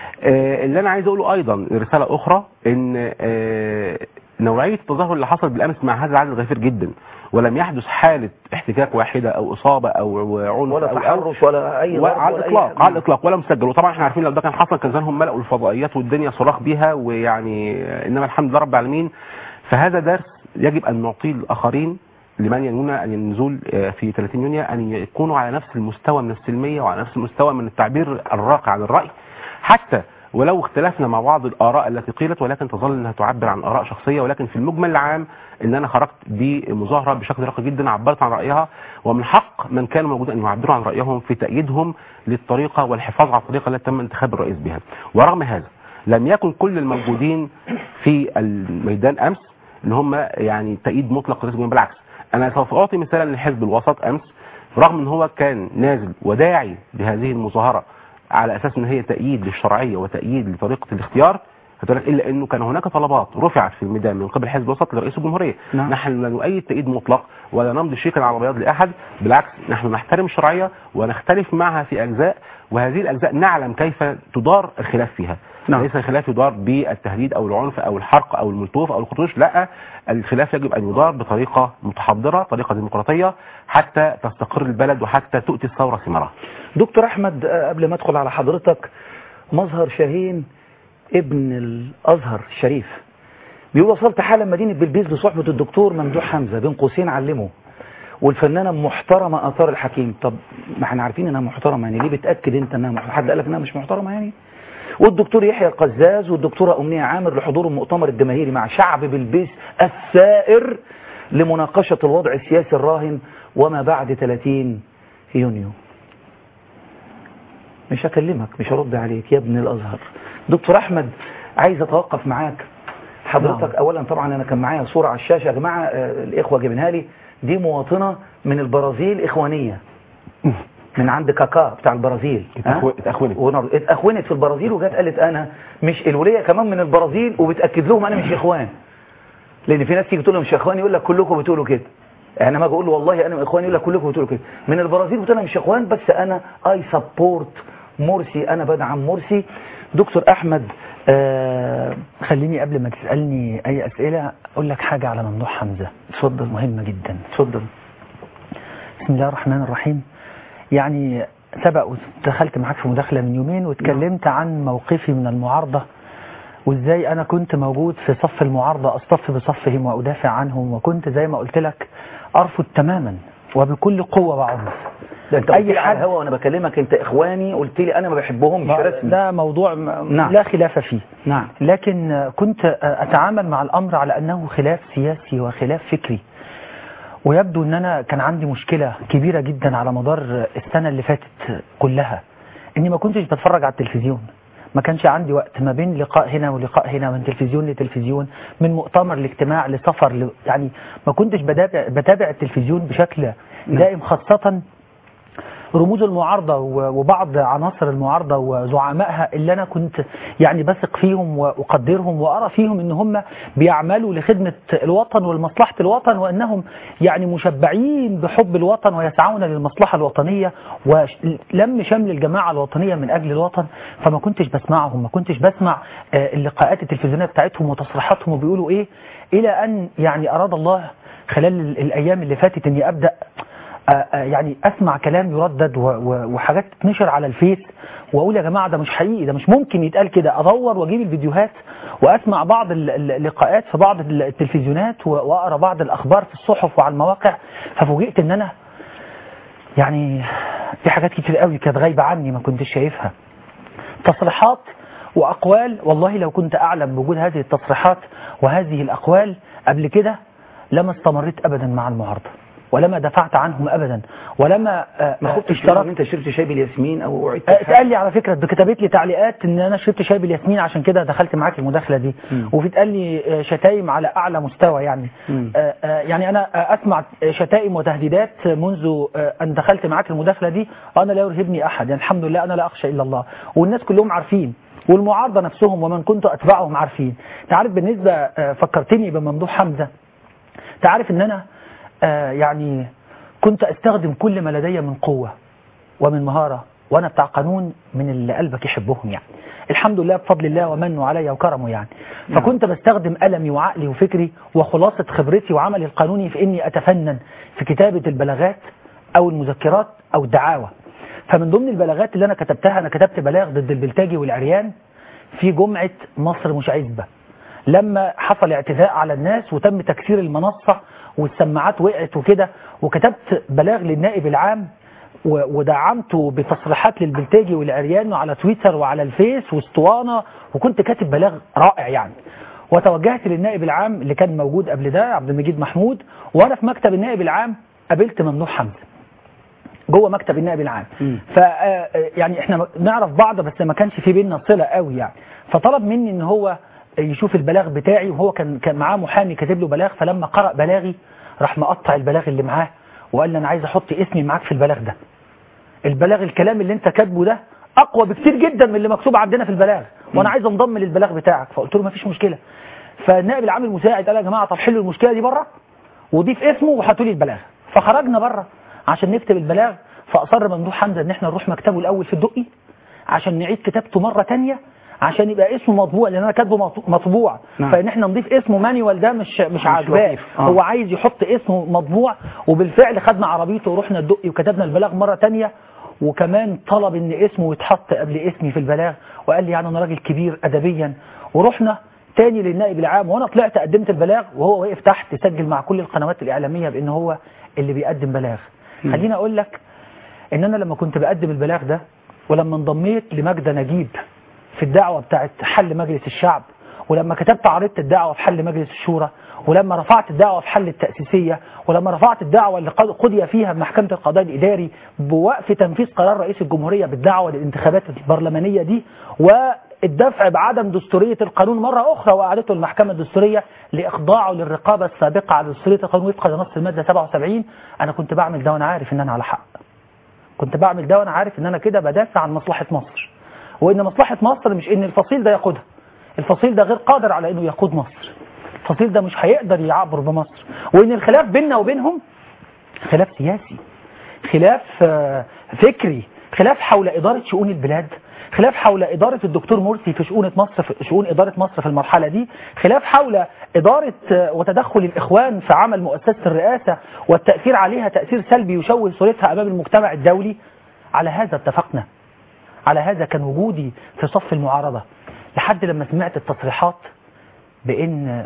آه، اللي انا عايز اقوله ايضا رساله اخرى ان آه، نوعيه التظاهر اللي حصل بالامس مع هذا العدد غفير جدا ولم يحدث حاله احتكاك واحده او اصابه او عنف ولا أو- أو تحرش ولا اي ضرب وعلى ولا أي الاطلاق حاجة. على الاطلاق ولا مسجل وطبعا احنا عارفين لو ده كان حصل كان زمانهم ملأوا الفضائيات والدنيا صراخ بيها ويعني انما الحمد لله رب العالمين فهذا درس يجب ان نعطيه للاخرين لمن ينوون ان النزول آه، في 30 يونيو ان يكونوا على نفس المستوى من السلميه وعلى نفس المستوى من التعبير الراقي عن الراي حتى ولو اختلفنا مع بعض الاراء التي قيلت ولكن تظل انها تعبر عن اراء شخصيه ولكن في المجمل العام ان انا خرجت بمظاهره بشكل راقي جدا عبرت عن رايها ومن حق من كان موجود ان يعبروا عن رايهم في تأييدهم للطريقه والحفاظ على الطريقه التي تم انتخاب الرئيس بها ورغم هذا لم يكن كل الموجودين في الميدان امس ان هم يعني تأييد مطلق رئيس الجمهوريه بالعكس انا سوف اعطي مثالا لحزب الوسط امس رغم ان هو كان نازل وداعي بهذه المظاهره على اساس ان هي تأييد للشرعيه وتأييد لطريقه الاختيار هتقول لك الا انه كان هناك طلبات رفعت في الميدان من قبل حزب الوسط لرئيس الجمهوريه نعم. نحن لا نؤيد تأييد مطلق ولا نمضي شيكا على بياض لاحد بالعكس نحن نحترم الشرعيه ونختلف معها في اجزاء وهذه الاجزاء نعلم كيف تدار الخلاف فيها نعم. ليس الخلاف يدار بالتهديد او العنف او الحرق او الملتوف او الخطوش لا الخلاف يجب ان يدار بطريقه متحضره طريقه ديمقراطيه حتى تستقر البلد وحتى تؤتي الثوره ثمارها دكتور احمد آه، قبل ما ادخل على حضرتك مظهر شاهين ابن الازهر الشريف بيقول وصلت حالا مدينه بلبيس بصحبه الدكتور ممدوح حمزه بين قوسين علمه والفنانه محترمه اثار الحكيم طب ما احنا عارفين انها محترمه يعني ليه بتاكد انت انها محترمه حد قال لك انها مش محترمه يعني والدكتور يحيى القزاز والدكتوره امنيه عامر لحضور المؤتمر الجماهيري مع شعب بلبيس الثائر لمناقشه الوضع السياسي الراهن وما بعد 30 يونيو مش هكلمك مش هرد عليك يا ابن الازهر دكتور احمد عايز اتوقف معاك حضرتك اولا طبعا انا كان معايا صوره على الشاشه يا جماعه آه، الاخوه جايبينها لي دي مواطنه من البرازيل اخوانيه من عند كاكا بتاع البرازيل ها؟ اتأخو- اتأخونت. ونر- اتأخونت في البرازيل وجت قالت انا مش الوليه كمان من البرازيل وبتاكد لهم انا مش اخوان لان في ناس تيجي تقول لهم مش اخوان يقول لك كلكم بتقولوا كده يعني ما بقول له والله انا اخوان يقول لك كلكم بتقولوا كده من البرازيل بتقول انا مش اخوان بس انا اي سبورت مرسي انا بدعم مرسي دكتور احمد آه خليني قبل ما تسألني أي أسئلة أقول لك حاجة على ممدوح حمزة اتفضل مهمة جدا اتفضل بسم الله الرحمن الرحيم يعني سبق ودخلت معاك في مداخلة من يومين واتكلمت عن موقفي من المعارضة وازاي انا كنت موجود في صف المعارضة اصطف بصفهم وادافع عنهم وكنت زي ما قلت لك ارفض تماما وبكل قوة وعنف ده انت أي قلت لي على حد- الهوا وانا بكلمك انت اخواني قلت لي انا ما بحبهمش رسمي ده موضوع م- نعم. لا خلاف فيه نعم لكن كنت أتعامل مع الأمر على أنه خلاف سياسي وخلاف فكري ويبدو أن أنا كان عندي مشكلة كبيرة جدا على مدار السنة اللي فاتت كلها أني ما كنتش بتفرج على التلفزيون ما كانش عندي وقت ما بين لقاء هنا ولقاء هنا من تلفزيون لتلفزيون من مؤتمر لاجتماع لسفر ل... يعني ما كنتش بتابع, بتابع التلفزيون بشكل دائم خاصة رموز المعارضة و- وبعض عناصر المعارضة وزعمائها اللي أنا كنت يعني بثق فيهم وأقدرهم وأرى فيهم إن هم بيعملوا لخدمة الوطن ولمصلحة الوطن وأنهم يعني مشبعين بحب الوطن ويسعون للمصلحة الوطنية ولم شمل الجماعة الوطنية من أجل الوطن فما كنتش بسمعهم ما كنتش بسمع آه، اللقاءات التلفزيونية بتاعتهم وتصريحاتهم وبيقولوا إيه إلى أن يعني أراد الله خلال ال- الأيام اللي فاتت إني أبدأ آه، آه، يعني اسمع كلام يردد و- و- وحاجات تتنشر على الفيس واقول يا جماعه ده مش حقيقي ده مش ممكن يتقال كده ادور واجيب الفيديوهات واسمع بعض ال- ال- اللقاءات في بعض ال- التلفزيونات و- واقرا بعض الاخبار في الصحف وعلى المواقع ففوجئت ان انا يعني في حاجات كتير قوي كانت غايبه عني ما كنتش شايفها تصريحات واقوال والله لو كنت اعلم بوجود هذه التصريحات وهذه الاقوال قبل كده لما استمريت ابدا مع المعارضه ولما دفعت عنهم ابدا ولما آه، ما آه، خدتش اشتركت ان انت شربت شاي بالياسمين او وعدت آه، اتقال لي على فكره ده كتبت لي تعليقات ان انا شربت شاي بالياسمين عشان كده دخلت معاك المداخله دي مم. وفي اتقال لي آه، شتايم على اعلى مستوى يعني مم. آه، آه، يعني انا آه، اسمع شتائم وتهديدات منذ آه، ان دخلت معاك المداخله دي وانا لا يرهبني احد يعني الحمد لله انا لا اخشى الا الله والناس كلهم عارفين والمعارضه نفسهم ومن كنت اتبعهم عارفين انت عارف بالنسبه آه، فكرتني بممدوح حمزه انت عارف ان انا آه، يعني كنت استخدم كل ما لدي من قوه ومن مهارة وأنا بتاع قانون من اللي قلبك يحبهم يعني الحمد لله بفضل الله ومنه علي وكرمه يعني فكنت بستخدم ألمي وعقلي وفكري وخلاصة خبرتي وعملي القانوني في إني أتفنن في كتابة البلاغات أو المذكرات أو الدعاوى فمن ضمن البلاغات اللي أنا كتبتها أنا كتبت بلاغ ضد البلتاجي والعريان في جمعة مصر مش عزبة لما حصل اعتداء على الناس وتم تكسير المنصة والسماعات وقعت وكده وكتبت بلاغ للنائب العام و- ودعمته بتصريحات للبلتاجي والعريان على تويتر وعلى الفيس واسطوانة وكنت كاتب بلاغ رائع يعني وتوجهت للنائب العام اللي كان موجود قبل ده عبد المجيد محمود وانا في مكتب النائب العام قابلت ممنوح حمزه جوه مكتب النائب العام مم. ف آه، يعني احنا نعرف بعض بس ما كانش في بيننا صله قوي يعني فطلب مني ان هو يشوف البلاغ بتاعي وهو كان كان معاه محامي كاتب له بلاغ فلما قرأ بلاغي راح مقطع البلاغ اللي معاه وقال لي انا عايز احط اسمي معاك في البلاغ ده البلاغ الكلام اللي انت كاتبه ده اقوى بكتير جدا من اللي مكتوب عندنا في البلاغ وانا عايز انضم للبلاغ بتاعك فقلت له مفيش مشكله فالنائب العام المساعد قال يا جماعه طب حلوا المشكله دي بره وضيف اسمه وهاتوا لي البلاغ فخرجنا بره عشان نكتب البلاغ فاصر ممدوح حمزه ان احنا نروح مكتبه الاول في الدقي عشان نعيد كتابته مره تانية عشان يبقى اسمه مطبوع لان انا كاتبه مط- مطبوع نعم. فان احنا نضيف اسمه مانيوال ده مش مش عاجباه لطيف. آه. هو عايز يحط اسمه مطبوع وبالفعل خدنا عربيته ورحنا الدقي وكتبنا البلاغ مره تانية وكمان طلب ان اسمه يتحط قبل اسمي في البلاغ وقال لي يعني انا راجل كبير ادبيا ورحنا تاني للنائب العام وانا طلعت قدمت البلاغ وهو واقف تحت سجل مع كل القنوات الاعلاميه بان هو اللي بيقدم بلاغ خليني اقول لك ان انا لما كنت بقدم البلاغ ده ولما انضميت لمجدة نجيب في الدعوة بتاعت حل مجلس الشعب ولما كتبت عريضة الدعوة في حل مجلس الشورى ولما رفعت الدعوة في حل التأسيسية ولما رفعت الدعوة اللي قد- قضي فيها بمحكمة القضاء الإداري بوقف تنفيذ قرار رئيس الجمهورية بالدعوة للانتخابات البرلمانية دي والدفع بعدم دستورية القانون مرة أخرى وإعادته المحكمة الدستورية لإخضاعه للرقابة السابقة على دستورية القانون وفقا لنص المادة 77 أنا كنت بعمل ده وأنا عارف إن أنا على حق كنت بعمل ده وانا عارف ان انا كده بدافع عن مصلحة مصر وان مصلحة مصر مش ان الفصيل ده يقودها الفصيل ده غير قادر على انه يقود مصر الفصيل ده مش هيقدر يعبر بمصر وان الخلاف بيننا وبينهم خلاف سياسي خلاف آه، فكري خلاف حول إدارة شؤون البلاد خلاف حول إدارة الدكتور مرسي في شؤون مصر في شؤون إدارة مصر في المرحلة دي خلاف حول إدارة آه، وتدخل الإخوان في عمل مؤسسة الرئاسة والتأثير عليها تأثير سلبي يشوه صورتها أمام المجتمع الدولي على هذا اتفقنا على هذا كان وجودي في صف المعارضة لحد لما سمعت التصريحات بأن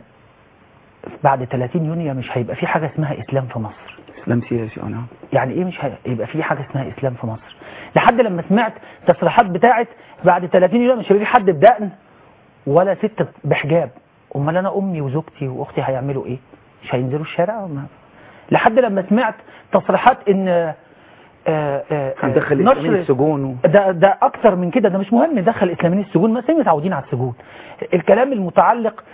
بعد 30 يونيو مش هيبقى في حاجة اسمها إسلام في مصر اسلام سياسي اه نعم يعني ايه مش هيبقى في حاجه اسمها اسلام في مصر لحد لما سمعت تصريحات بتاعت بعد 30 يوم مش هيبقى في حد بدقن ولا ست بحجاب امال انا امي وزوجتي واختي هيعملوا ايه مش هينزلوا الشارع وما لحد لما سمعت تصريحات ان آه، آه، آه، هندخل الاسلاميين السجون و... ده ده اكتر من كده ده مش مهم ندخل الاسلاميين السجون ما متعودين على السجون الكلام المتعلق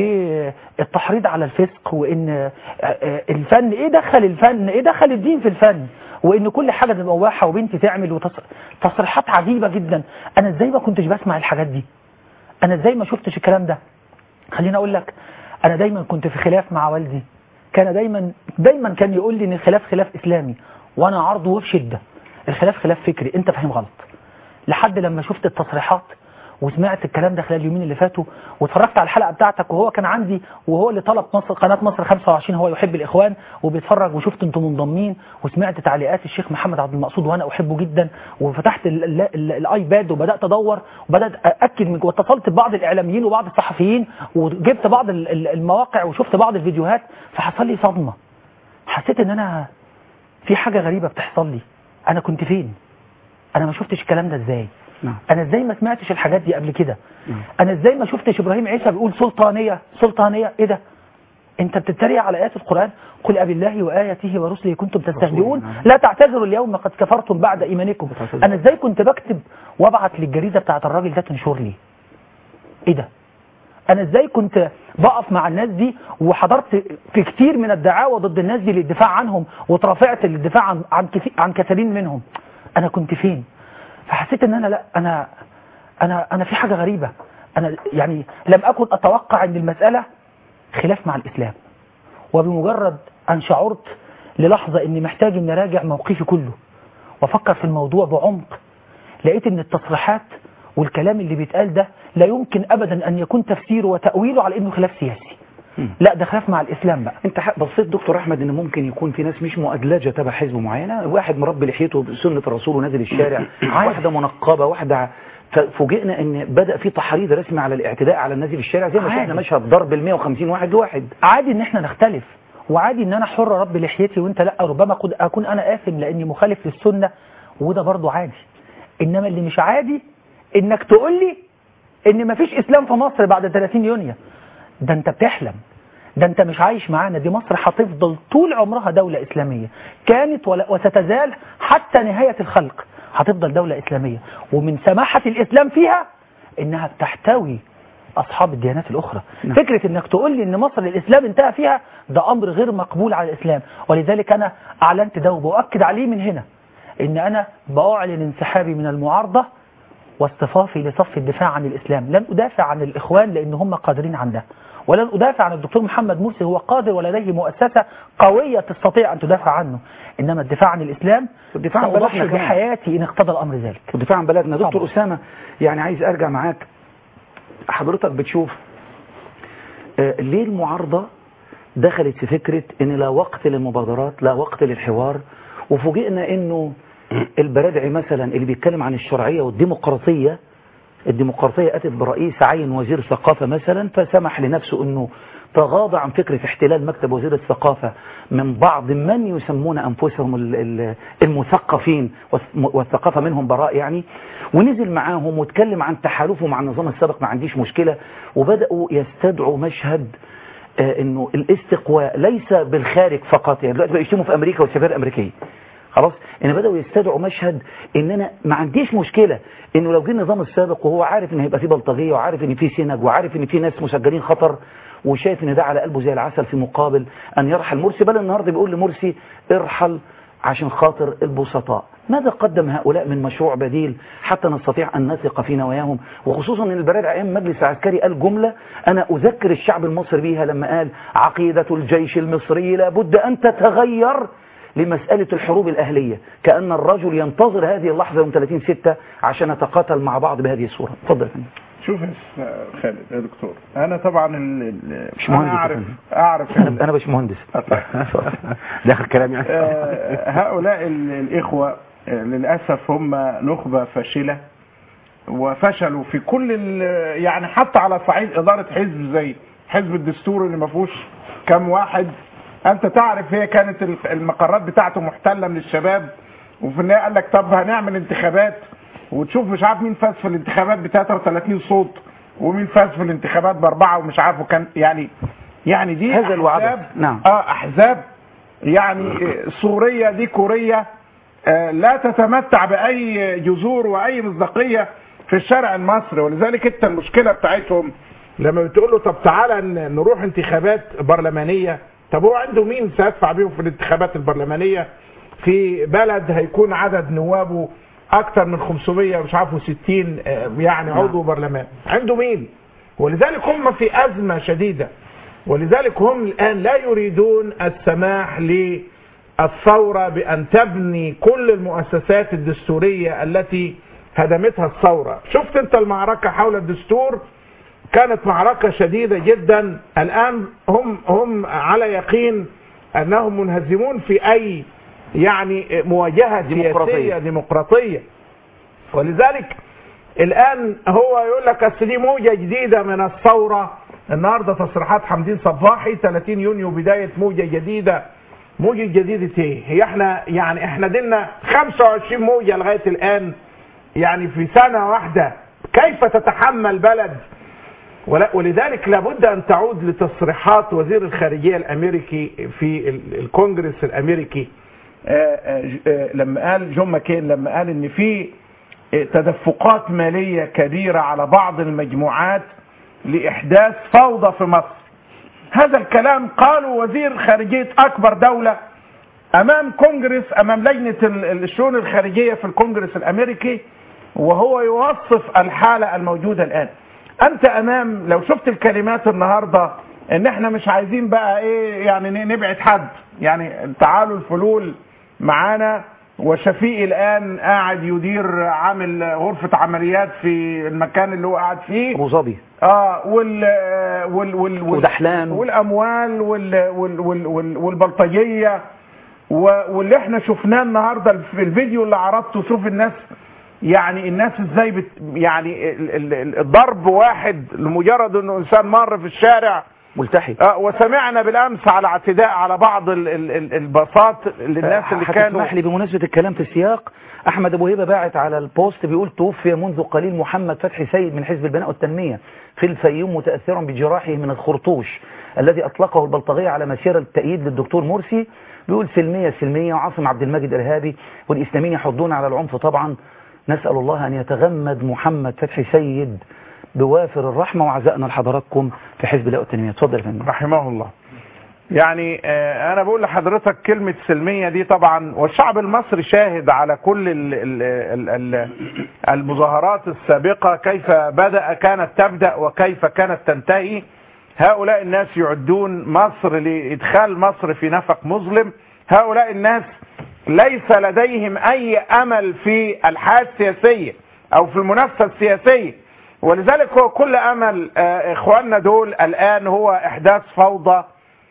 بالتحريض على الفسق وان آه، آه، الفن ايه دخل الفن ايه دخل الدين في الفن وان كل حاجه تبقى مباحه وبنتي تعمل وتص- تصريحات عجيبه جدا انا ازاي ما كنتش بسمع الحاجات دي انا ازاي ما شفتش الكلام ده خليني اقول لك انا دايما كنت في خلاف مع والدي كان دايما دايما كان يقول لي ان الخلاف خلاف اسلامي وانا عرضه بشده الخلاف خلاف فكري انت فاهم غلط لحد لما شفت التصريحات وسمعت الكلام ده خلال اليومين اللي فاتوا واتفرجت على الحلقه بتاعتك وهو كان عندي وهو اللي طلب مصر قناه مصر 25 هو يحب الاخوان وبيتفرج وشفت انتم منضمين وسمعت تعليقات الشيخ محمد عبد المقصود وانا احبه جدا وفتحت ال- ال- ال- الايباد وبدات ادور وبدات ااكد من واتصلت ببعض الاعلاميين وبعض الصحفيين وجبت بعض ال- ال- المواقع وشفت بعض الفيديوهات فحصل لي صدمه حسيت ان انا في حاجه غريبه بتحصل لي انا كنت فين انا ما شفتش الكلام ده ازاي نعم انا ازاي ما سمعتش الحاجات دي قبل كده نعم. انا ازاي ما شفتش ابراهيم عيسى بيقول سلطانيه سلطانيه ايه ده انت بتتريق على ايات القران قل ابي الله واياته ورسله كنتم تستهزئون نعم. لا تعتذروا اليوم قد كفرتم بعد ايمانكم تعتذروا. انا ازاي كنت بكتب وابعت للجريده بتاعت الراجل ده تنشر لي ايه ده انا ازاي كنت بقف مع الناس دي وحضرت في كتير من الدعاوى ضد الناس دي للدفاع عنهم وترافعت للدفاع عن عن كثير عن كثيرين منهم انا كنت فين فحسيت ان انا لا انا انا انا في حاجه غريبه انا يعني لم اكن اتوقع ان المساله خلاف مع الاسلام وبمجرد ان شعرت للحظه اني محتاج اني اراجع موقفي كله وافكر في الموضوع بعمق لقيت ان التصريحات والكلام اللي بيتقال ده لا يمكن ابدا ان يكون تفسيره وتاويله على انه خلاف سياسي مم. لا ده خلاف مع الاسلام بقى انت ح- بصيت دكتور احمد ان ممكن يكون في ناس مش مؤدلجه تبع حزب معينه واحد مربي لحيته بسنه الرسول ونازل الشارع عادي. واحده منقبه واحده ففوجئنا ان بدا في تحريض رسمي على الاعتداء على الناس في الشارع زي ما عادي. شفنا مشهد ضرب ال 150 واحد لواحد عادي ان احنا نختلف وعادي ان انا حر رب لحيتي وانت لا ربما قد اكون انا اثم لاني مخالف للسنه وده برضو عادي انما اللي مش عادي انك تقول لي ان مفيش اسلام في مصر بعد 30 يونيو ده انت بتحلم ده انت مش عايش معانا دي مصر هتفضل طول عمرها دولة إسلامية كانت ولا- وستزال حتى نهاية الخلق هتفضل دولة إسلامية ومن سماحة الإسلام فيها إنها بتحتوي أصحاب الديانات الأخرى نعم. فكرة إنك تقول لي إن مصر الإسلام انتهى فيها ده أمر غير مقبول على الإسلام ولذلك أنا أعلنت ده وبأكد عليه من هنا إن أنا بأعلن انسحابي من المعارضة واصطفافي لصف الدفاع عن الإسلام لن أدافع عن الإخوان لأن هم قادرين عن ده ولن أدافع عن الدكتور محمد مرسي هو قادر ولديه مؤسسة قوية تستطيع أن تدافع عنه إنما الدفاع عن الإسلام والدفاع عن سأضحي بلدنا كمان. بحياتي إن اقتضى الأمر ذلك ودفاع عن بلدنا دكتور طبعا. أسامة يعني عايز أرجع معاك حضرتك بتشوف آه، ليه المعارضة دخلت في فكرة ان لا وقت للمبادرات لا وقت للحوار وفوجئنا انه البرادعي مثلا اللي بيتكلم عن الشرعية والديمقراطية الديمقراطية أتت برئيس عين وزير ثقافة مثلا فسمح لنفسه أنه تغاضى عن فكرة احتلال مكتب وزير الثقافة من بعض من يسمون أنفسهم ال- ال- المثقفين والث- والثقافة منهم براء يعني ونزل معاهم واتكلم عن تحالفه مع النظام السابق ما عنديش مشكلة وبدأوا يستدعوا مشهد آه، انه الاستقواء ليس بالخارج فقط يعني دلوقتي بقوا يشتموا في امريكا والسفاره الامريكيه خلاص ان بداوا يستدعوا مشهد ان انا ما عنديش مشكله انه لو جه النظام السابق وهو عارف ان هيبقى فيه بلطجيه وعارف ان فيه سنج وعارف ان فيه ناس مسجلين خطر وشايف ان ده على قلبه زي العسل في مقابل ان يرحل مرسي بل النهارده بيقول لمرسي ارحل عشان خاطر البسطاء ماذا قدم هؤلاء من مشروع بديل حتى نستطيع أن نثق في نواياهم وخصوصا أن البرادع أيام مجلس العسكري قال جملة أنا أذكر الشعب المصري بيها لما قال عقيدة الجيش المصري لابد أن تتغير لمسألة الحروب الأهلية كأن الرجل ينتظر هذه اللحظة يوم 30 ستة عشان نتقاتل مع بعض بهذه الصورة اتفضل يا فندم. شوف يا أستاذ خالد يا دكتور انا طبعا ال- ال- مش انا مهندس يا اعرف فندم. اعرف أنا ال- أنا باش مهندس ده اخر كلام يعني آه، هؤلاء ال- الإخوة آه، للأسف هم نخبة فاشلة وفشلوا في كل ال- يعني حتى على صعيد إدارة حزب زي حزب الدستور اللي ما فيهوش كام واحد أنت تعرف هي كانت ال- المقرات بتاعته محتلة من الشباب وفي النهاية قال لك طب هنعمل انتخابات وتشوف مش عارف مين فاز في الانتخابات ب 33 صوت ومين فاز في الانتخابات بأربعة ومش عارف وكان يعني يعني دي هذا الوعبث. أحزاب نعم. اه احزاب يعني صورية ديكورية آه، لا تتمتع بأي جذور وأي مصداقية في الشارع المصري ولذلك انت المشكلة بتاعتهم لما بتقول له طب تعالى ن- نروح انتخابات برلمانية طب هو عنده مين سيدفع بيهم في الانتخابات البرلمانية في بلد هيكون عدد نوابه اكثر من 500 مش عارف 60 آه، يعني عضو برلمان عنده مين ولذلك هم في أزمة شديدة ولذلك هم الآن لا يريدون السماح للثورة بأن تبني كل المؤسسات الدستورية التي هدمتها الثورة شفت انت المعركة حول الدستور كانت معركة شديدة جدا الآن هم هم على يقين أنهم منهزمون في أي يعني مواجهة ديمقراطية. سياسية ديمقراطية ولذلك الآن هو يقول لك أصل دي موجة جديدة من الثورة النهاردة تصريحات حمدين صباحي 30 يونيو بداية موجة جديدة موجة جديدة ايه؟ هي احنا يعني احنا دلنا 25 موجة لغاية الآن يعني في سنة واحدة كيف تتحمل بلد ولا- ولذلك لابد ان تعود لتصريحات وزير الخارجيه الامريكي في ال- الكونجرس الامريكي آه، آه، ج- آه، لما قال جون ماكين لما قال ان في آه، تدفقات ماليه كبيره على بعض المجموعات لاحداث فوضى في مصر هذا الكلام قاله وزير خارجيه اكبر دوله امام كونجرس امام لجنه ال- ال- الشؤون الخارجيه في الكونجرس الامريكي وهو يوصف الحاله الموجوده الان انت امام لو شفت الكلمات النهارده ان احنا مش عايزين بقى ايه يعني ن- نبعد حد يعني تعالوا الفلول معانا وشفيق الان قاعد يدير عامل غرفه عمليات في المكان اللي هو قاعد فيه أبو ظبي اه وال وال وال وال ودحلان. والاموال وال وال وال وال والبلطجيه و- واللي احنا شفناه النهارده في الفيديو اللي عرضته شوف الناس يعني الناس ازاي بت يعني ال- ال- ال- الضرب واحد لمجرد انه انسان مر في الشارع ملتحي آه، وسمعنا بالامس على اعتداء على بعض ال- ال- ال- الباصات للناس اللي كانوا هتسمح لي بمناسبة الكلام في السياق أحمد أبو هبة باعت على البوست بيقول توفي منذ قليل محمد فتحي سيد من حزب البناء والتنمية في الفيوم متأثرا بجراحه من الخرطوش الذي أطلقه البلطجية على مسيرة التأييد للدكتور مرسي بيقول سلمية سلمية وعاصم عبد المجيد إرهابي والإسلاميين يحضون على العنف طبعا نسأل الله أن يتغمد محمد فتحي سيد بوافر الرحمة وعزائنا لحضراتكم في حزب البناء والتنمية اتفضل يا فندم رحمه الله يعني آه، انا بقول لحضرتك كلمة سلمية دي طبعا والشعب المصري شاهد على كل ال ال ال ال المظاهرات السابقة كيف بدأ كانت تبدأ وكيف كانت تنتهي هؤلاء الناس يعدون مصر لإدخال مصر في نفق مظلم هؤلاء الناس ليس لديهم أي أمل في الحياة السياسية أو في المنافسة السياسية ولذلك هو كل أمل آه، إخواننا دول الآن هو إحداث فوضى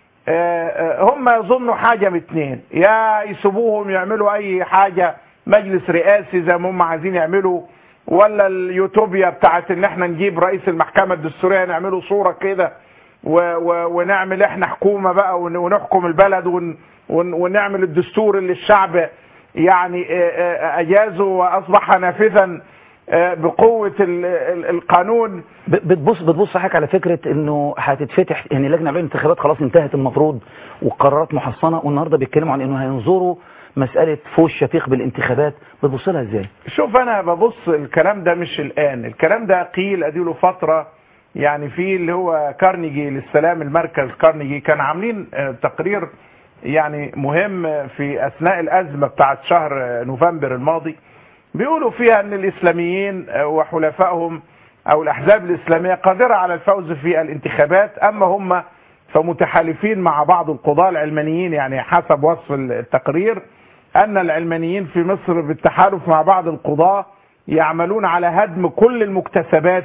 آه، آه، هم يظنوا حاجة من اتنين يا يسيبوهم يعملوا اي حاجة مجلس رئاسي زي ما هم عايزين يعملوا ولا اليوتوبيا بتاعت ان احنا نجيب رئيس المحكمة الدستورية نعمله صورة كده و- و- ونعمل احنا حكومة بقى ون- ونحكم البلد ون- ون- ونعمل الدستور اللي الشعب يعني آه، آه، اجازه واصبح نافذا آه، بقوة ال- ال- القانون ب- بتبص بتبص حضرتك على فكرة انه هتتفتح يعني لجنة عليا الانتخابات خلاص انتهت المفروض والقرارات محصنة والنهارده بيتكلموا عن انه هينظروا مسألة فوز شفيق بالانتخابات بتبص لها ازاي؟ شوف انا ببص الكلام ده مش الان الكلام ده قيل اديله فترة يعني في اللي هو كارنيجي للسلام المركز كارنيجي كان عاملين آه، تقرير يعني مهم في اثناء الازمة بتاعت شهر آه، نوفمبر الماضي بيقولوا فيها ان الاسلاميين آه، وحلفائهم او الاحزاب الاسلامية قادرة على الفوز في الانتخابات اما هم فمتحالفين مع بعض القضاة العلمانيين يعني حسب وصف التقرير أن العلمانيين في مصر بالتحالف مع بعض القضاة يعملون على هدم كل المكتسبات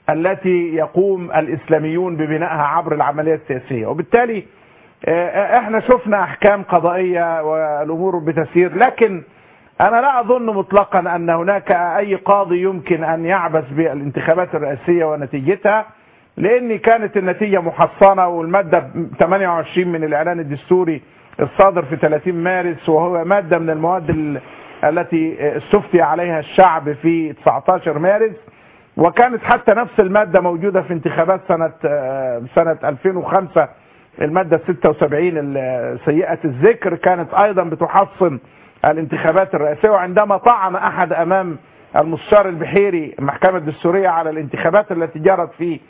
التي يقوم الإسلاميون ببنائها عبر العملية السياسية وبالتالي آه، احنا شفنا أحكام قضائية والأمور بتسير لكن أنا لا أظن مطلقا أن هناك أي قاضي يمكن أن يعبث بالانتخابات الرئاسية ونتيجتها لأن كانت النتيجة محصنة والمادة 28 من الإعلان الدستوري الصادر في 30 مارس وهو مادة من المواد ال- التي استفتي عليها الشعب في 19 مارس وكانت حتى نفس المادة موجودة في انتخابات سنة آه، سنة 2005 المادة 76 ال- سيئة الذكر كانت أيضا بتحصن الانتخابات الرئاسية وعندما طعن أحد أمام المستشار البحيري المحكمة الدستورية على الانتخابات التي جرت في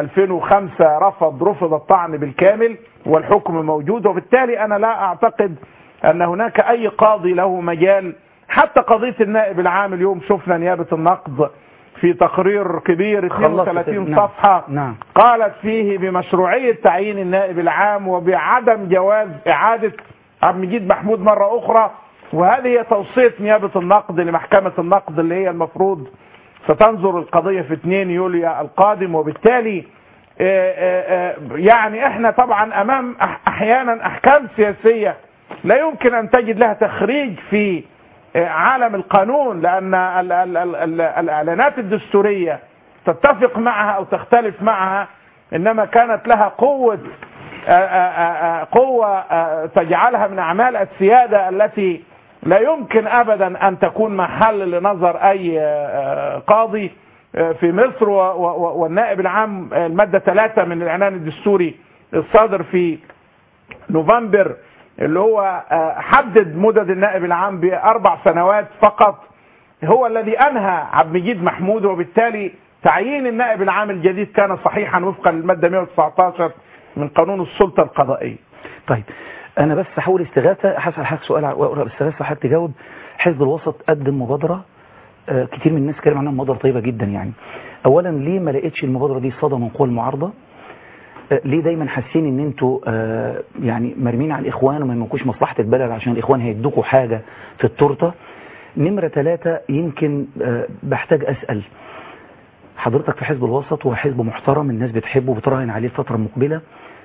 2005 رفض رفض الطعن بالكامل والحكم موجود وبالتالي أنا لا أعتقد أن هناك أي قاضي له مجال حتى قضية النائب العام اليوم شفنا نيابة النقد في تقرير كبير خلصت. 32 نعم. صفحة نعم قالت فيه بمشروعية تعيين النائب العام وبعدم جواز إعادة عبد المجيد محمود مرة أخرى وهذه هي توصية نيابة النقد لمحكمة النقد اللي هي المفروض ستنظر القضية في 2 يوليو القادم وبالتالي آه، آه، آه، يعني احنا طبعا امام أح- احيانا احكام سياسية لا يمكن ان تجد لها تخريج في آه، عالم القانون لان ال- ال- ال- ال- الاعلانات الدستورية تتفق معها او تختلف معها انما كانت لها قوة آه، آه، آه، قوة آه، تجعلها من اعمال السيادة التي لا يمكن ابدا ان تكون محل لنظر اي آه، قاضي آه، في مصر و- و- والنائب العام آه، المادة 3 من الاعلان الدستوري الصادر في نوفمبر اللي هو آه، حدد مدد النائب العام باربع سنوات فقط هو الذي انهى عبد المجيد محمود وبالتالي تعيين النائب العام الجديد كان صحيحا وفقا للماده 119 من قانون السلطه القضائيه. طيب انا بس هحاول استغاثه هسال حضرتك سؤال واقرا باستغاثه حضرتك تجاوب حزب الوسط قدم مبادره آه، كتير من الناس اتكلموا عنها مبادره طيبه جدا يعني اولا ليه ما لقيتش المبادره دي صدى من قوى المعارضه آه، ليه دايما حاسين ان انتوا آه، يعني مرمين على الاخوان وما يملكوش مصلحه البلد عشان الاخوان هيدوكوا حاجه في التورته نمره ثلاثة يمكن آه، بحتاج اسال حضرتك في حزب الوسط هو حزب محترم الناس بتحبه وبتراهن عليه الفتره المقبله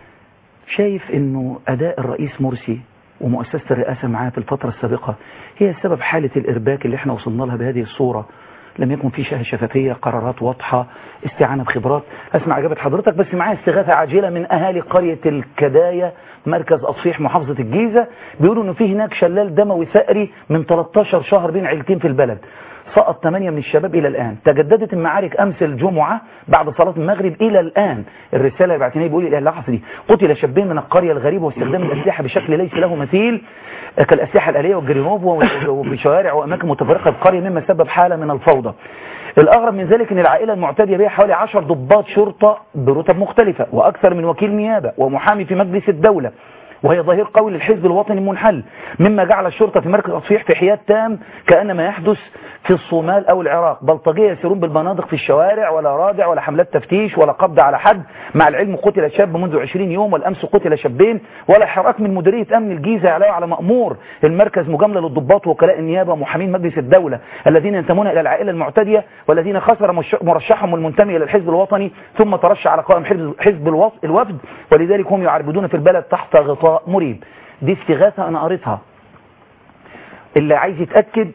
شايف انه اداء الرئيس مرسي ومؤسسة الرئاسة معاه في الفترة السابقة هي سبب حالة الارباك اللي احنا وصلنا لها بهذه الصورة لم يكن في شهة شفافية قرارات واضحة استعانة بخبرات أسمع إجابة حضرتك بس معايا استغاثة عاجلة من أهالي قرية الكداية مركز أصفيح محافظة الجيزة بيقولوا إنه في هناك شلال دموي ثأري من 13 شهر بين عيلتين في البلد سقط ثمانية من الشباب إلى الآن تجددت المعارك أمس الجمعة بعد صلاة المغرب إلى الآن الرسالة اللي بعتني بيقول إلى اللحظة دي قتل شابين من القرية الغريبة واستخدام الأسلحة بشكل ليس له مثيل كالأسلحة الآلية والجرينوف وبشوارع وأماكن متفرقة القرية مما سبب حالة من الفوضى الأغرب من ذلك أن العائلة المعتدية بها حوالي 10 ضباط شرطة برتب مختلفة وأكثر من وكيل نيابة ومحامي في مجلس الدولة وهي ظهير قوي للحزب الوطني المنحل مما جعل الشرطة في مركز أصفيح في حياد تام كأن ما يحدث في الصومال أو العراق بلطجية يسيرون بالبنادق في الشوارع ولا رادع ولا حملات تفتيش ولا قبض على حد مع العلم قتل شاب منذ 20 يوم والأمس قتل شابين ولا حراك من مديرية أمن الجيزة يعلو على مأمور المركز مجاملة للضباط ووكلاء النيابة ومحامين مجلس الدولة الذين ينتمون إلى العائلة المعتدية والذين خسر مش- مرشحهم المنتمي إلى الحزب الوطني ثم ترشح على قائم حزب- حزب الوف- الوفد ولذلك هم يعربدون في البلد تحت غطاء مريب دي استغاثة أنا قريتها اللي عايز يتأكد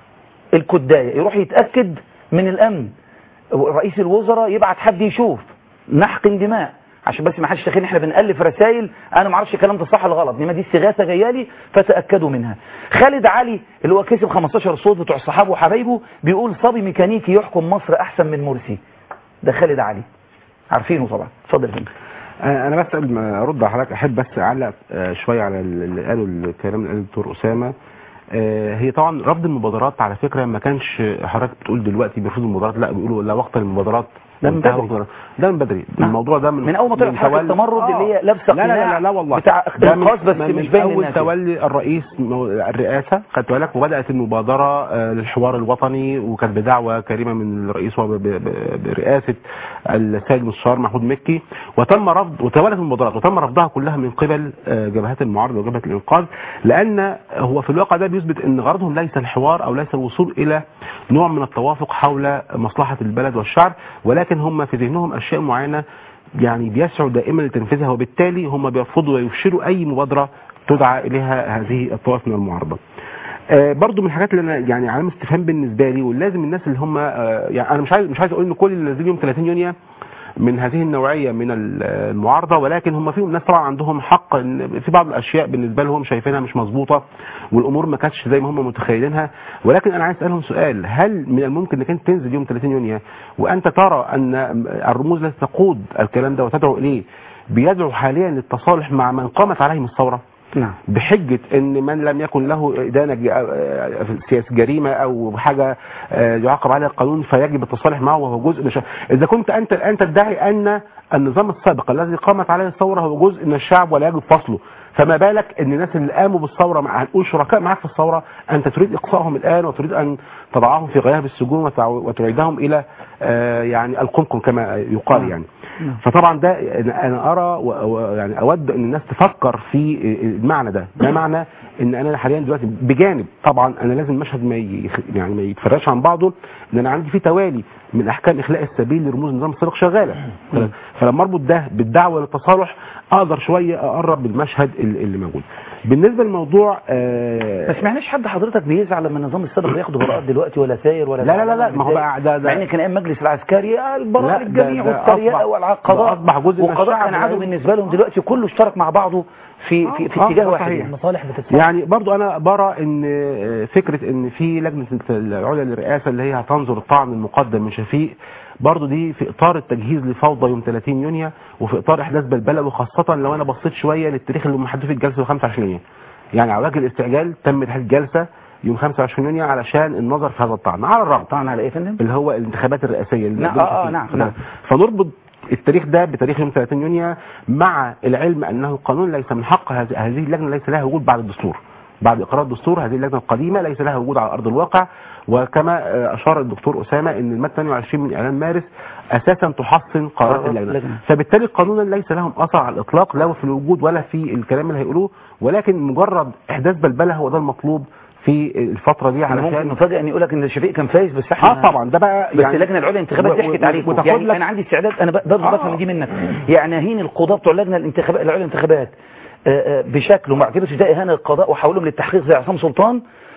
الكداية يروح يتأكد من الأمن رئيس الوزراء يبعت حد يشوف نحقن دماء عشان بس ما حدش تخيل احنا بنألف رسائل انا ما اعرفش الكلام ده صح ولا غلط انما دي استغاثه جايه لي فتاكدوا منها خالد علي اللي هو كسب 15 صوت بتوع صحابه وحبايبه بيقول صبي ميكانيكي يحكم مصر احسن من مرسي ده خالد علي عارفينه طبعا اتفضل يا فندم آه، انا بس قبل ما ارد على حضرتك احب بس اعلق آه، شويه على اللي قاله الكلام اللي قاله الدكتور اسامه آه، هي طبعا رفض المبادرات على فكره ما كانش حضرتك بتقول دلوقتي بيرفضوا المبادرات لا بيقولوا لا وقت المبادرات ده من وانتهى بدري. وقت المبادرات. ده من بدري نعم. الموضوع ده من من أول ما طلعت حركة تولي- التمرد اللي هي لابسة لا لا لا, قناع لا, لا والله بتاع ده من- إنقاذ بس من مش باين اول للناس. تولي الرئيس مو- الرئاسه خدت بالك وبدات المبادره آه، للحوار الوطني وكانت بدعوه كريمه من الرئيس وب- ب- ب- برئاسه السيد المستشار محمود مكي وتم رفض وتولت المبادرات وتم رفضها كلها من قبل آه، جبهات المعارضه وجبهه الانقاذ لان هو في الواقع ده بيثبت ان غرضهم ليس الحوار او ليس الوصول الى نوع من التوافق حول مصلحه البلد والشعب ولكن هم في ذهنهم اشياء معينه يعني بيسعوا دائما لتنفيذها وبالتالي هم بيرفضوا ويفشلوا اي مبادره تدعى اليها هذه الطوائف من المعارضه. آه، برضو من الحاجات اللي انا يعني علامه استفهام بالنسبه لي ولازم الناس اللي هم آه، يعني انا مش عايز مش عايز اقول ان كل اللي نازلين يوم 30 يونيو من هذه النوعيه من ال- المعارضه ولكن هم فيهم ناس طبعا عندهم حق ان في بعض الاشياء بالنسبه لهم شايفينها مش مظبوطه والامور ما كانتش زي ما هم متخيلينها ولكن انا عايز اسالهم سؤال هل من الممكن انك انت تنزل يوم 30 يونيو وانت ترى ان الرموز التي تقود الكلام ده وتدعو اليه بيدعو حاليا للتصالح مع من قامت عليهم الثوره نعم بحجة ان من لم يكن له ادانة ج- آه، في سياسة جريمة او حاجة آه، يعاقب عليها القانون فيجب التصالح معه وهو جزء من الشعب اذا كنت انت الان تدعي ان النظام السابق الذي قامت عليه الثورة هو جزء من الشعب ولا يجب فصله فما بالك ان الناس اللي قاموا بالثورة مع هنقول شركاء معاك في الثورة انت تريد اقصائهم الان وتريد ان تضعهم في غياب السجون وتع- وتعيدهم الى آه، يعني القمقم كما يقال يعني فطبعا ده انا أنا ارى و- ويعني اود ان الناس تفكر في المعنى ده ما معنى ان انا حاليا دلوقتي بجانب طبعا انا لازم المشهد ما يخ- يعني ما يتفرقش عن بعضه ان انا عندي في توالي من احكام اخلاء السبيل لرموز النظام السابق شغاله فل- فلما اربط ده بالدعوه للتصالح اقدر شويه اقرب بالمشهد ال- اللي موجود بالنسبه للموضوع آه ما سمعناش حد حضرتك بيزعل لما النظام السابق بياخد براءات دلوقتي ولا ساير ولا لا لا لا لا ما هو بقى ده مع ان ده كان ايام مجلس العسكري آه، البراءه لا، ده- للجميع ده والتريقه أصبح- والقضاء ده أصبح جزء من والقضاء الشعب كان عدو يعني. بالنسبه لهم دلوقتي كله اشترك مع بعضه في في, في آه، اتجاه آه، واحد صحيح. يعني. المصالح بتتصالح يعني برضو انا برى ان آه، فكره ان في لجنه العليا للرئاسه اللي هي هتنظر الطعن المقدم من شفيق برضو دي في اطار التجهيز لفوضى يوم 30 يونيو وفي اطار احداث بلبله وخاصه لو انا بصيت شويه للتاريخ اللي محدد في الجلسه 25 يونيو يعني على وجه الاستعجال تم تحديد جلسه يوم 25 يونيو علشان النظر في هذا الطعن على الرغم طبعا على ايه يا فندم؟ اللي هو الانتخابات الرئاسيه اللي نعم، قدام آه، آه، شفيق. نعم، نعم. فنربط التاريخ ده بتاريخ يوم 30 يونيو مع العلم انه القانون ليس من حق هذه هذه اللجنه ليس لها وجود بعد الدستور بعد اقرار الدستور هذه اللجنه القديمه ليس لها وجود على ارض الواقع وكما آه، اشار الدكتور اسامه ان الماده 28 من اعلان مارس اساسا تحصن قرارات قرارات اللجنه اللجنة. فبالتالي قانونا ليس لهم اثر على الاطلاق لا في الوجود ولا في الكلام اللي هيقولوه ولكن مجرد احداث بلبله هو ده المطلوب في الفتره دي انا ممكن علشان نفاجئ ان يقول لك ان شفيق كان فايز بس احنا اه طبعا ده بقى بس اللجنه العليا للانتخابات و- ضحكت و- عليكم وتاخد يعني لك انا عندي استعداد انا ب- برضه آه. بفهم دي منك يعني اهين القضاه بتوع اللجنه الانتخابات العليا للانتخابات آه، آه، بشكل وما اعتبرش ده اهانه للقضاء وحولهم للتحقيق زي عصام سلطان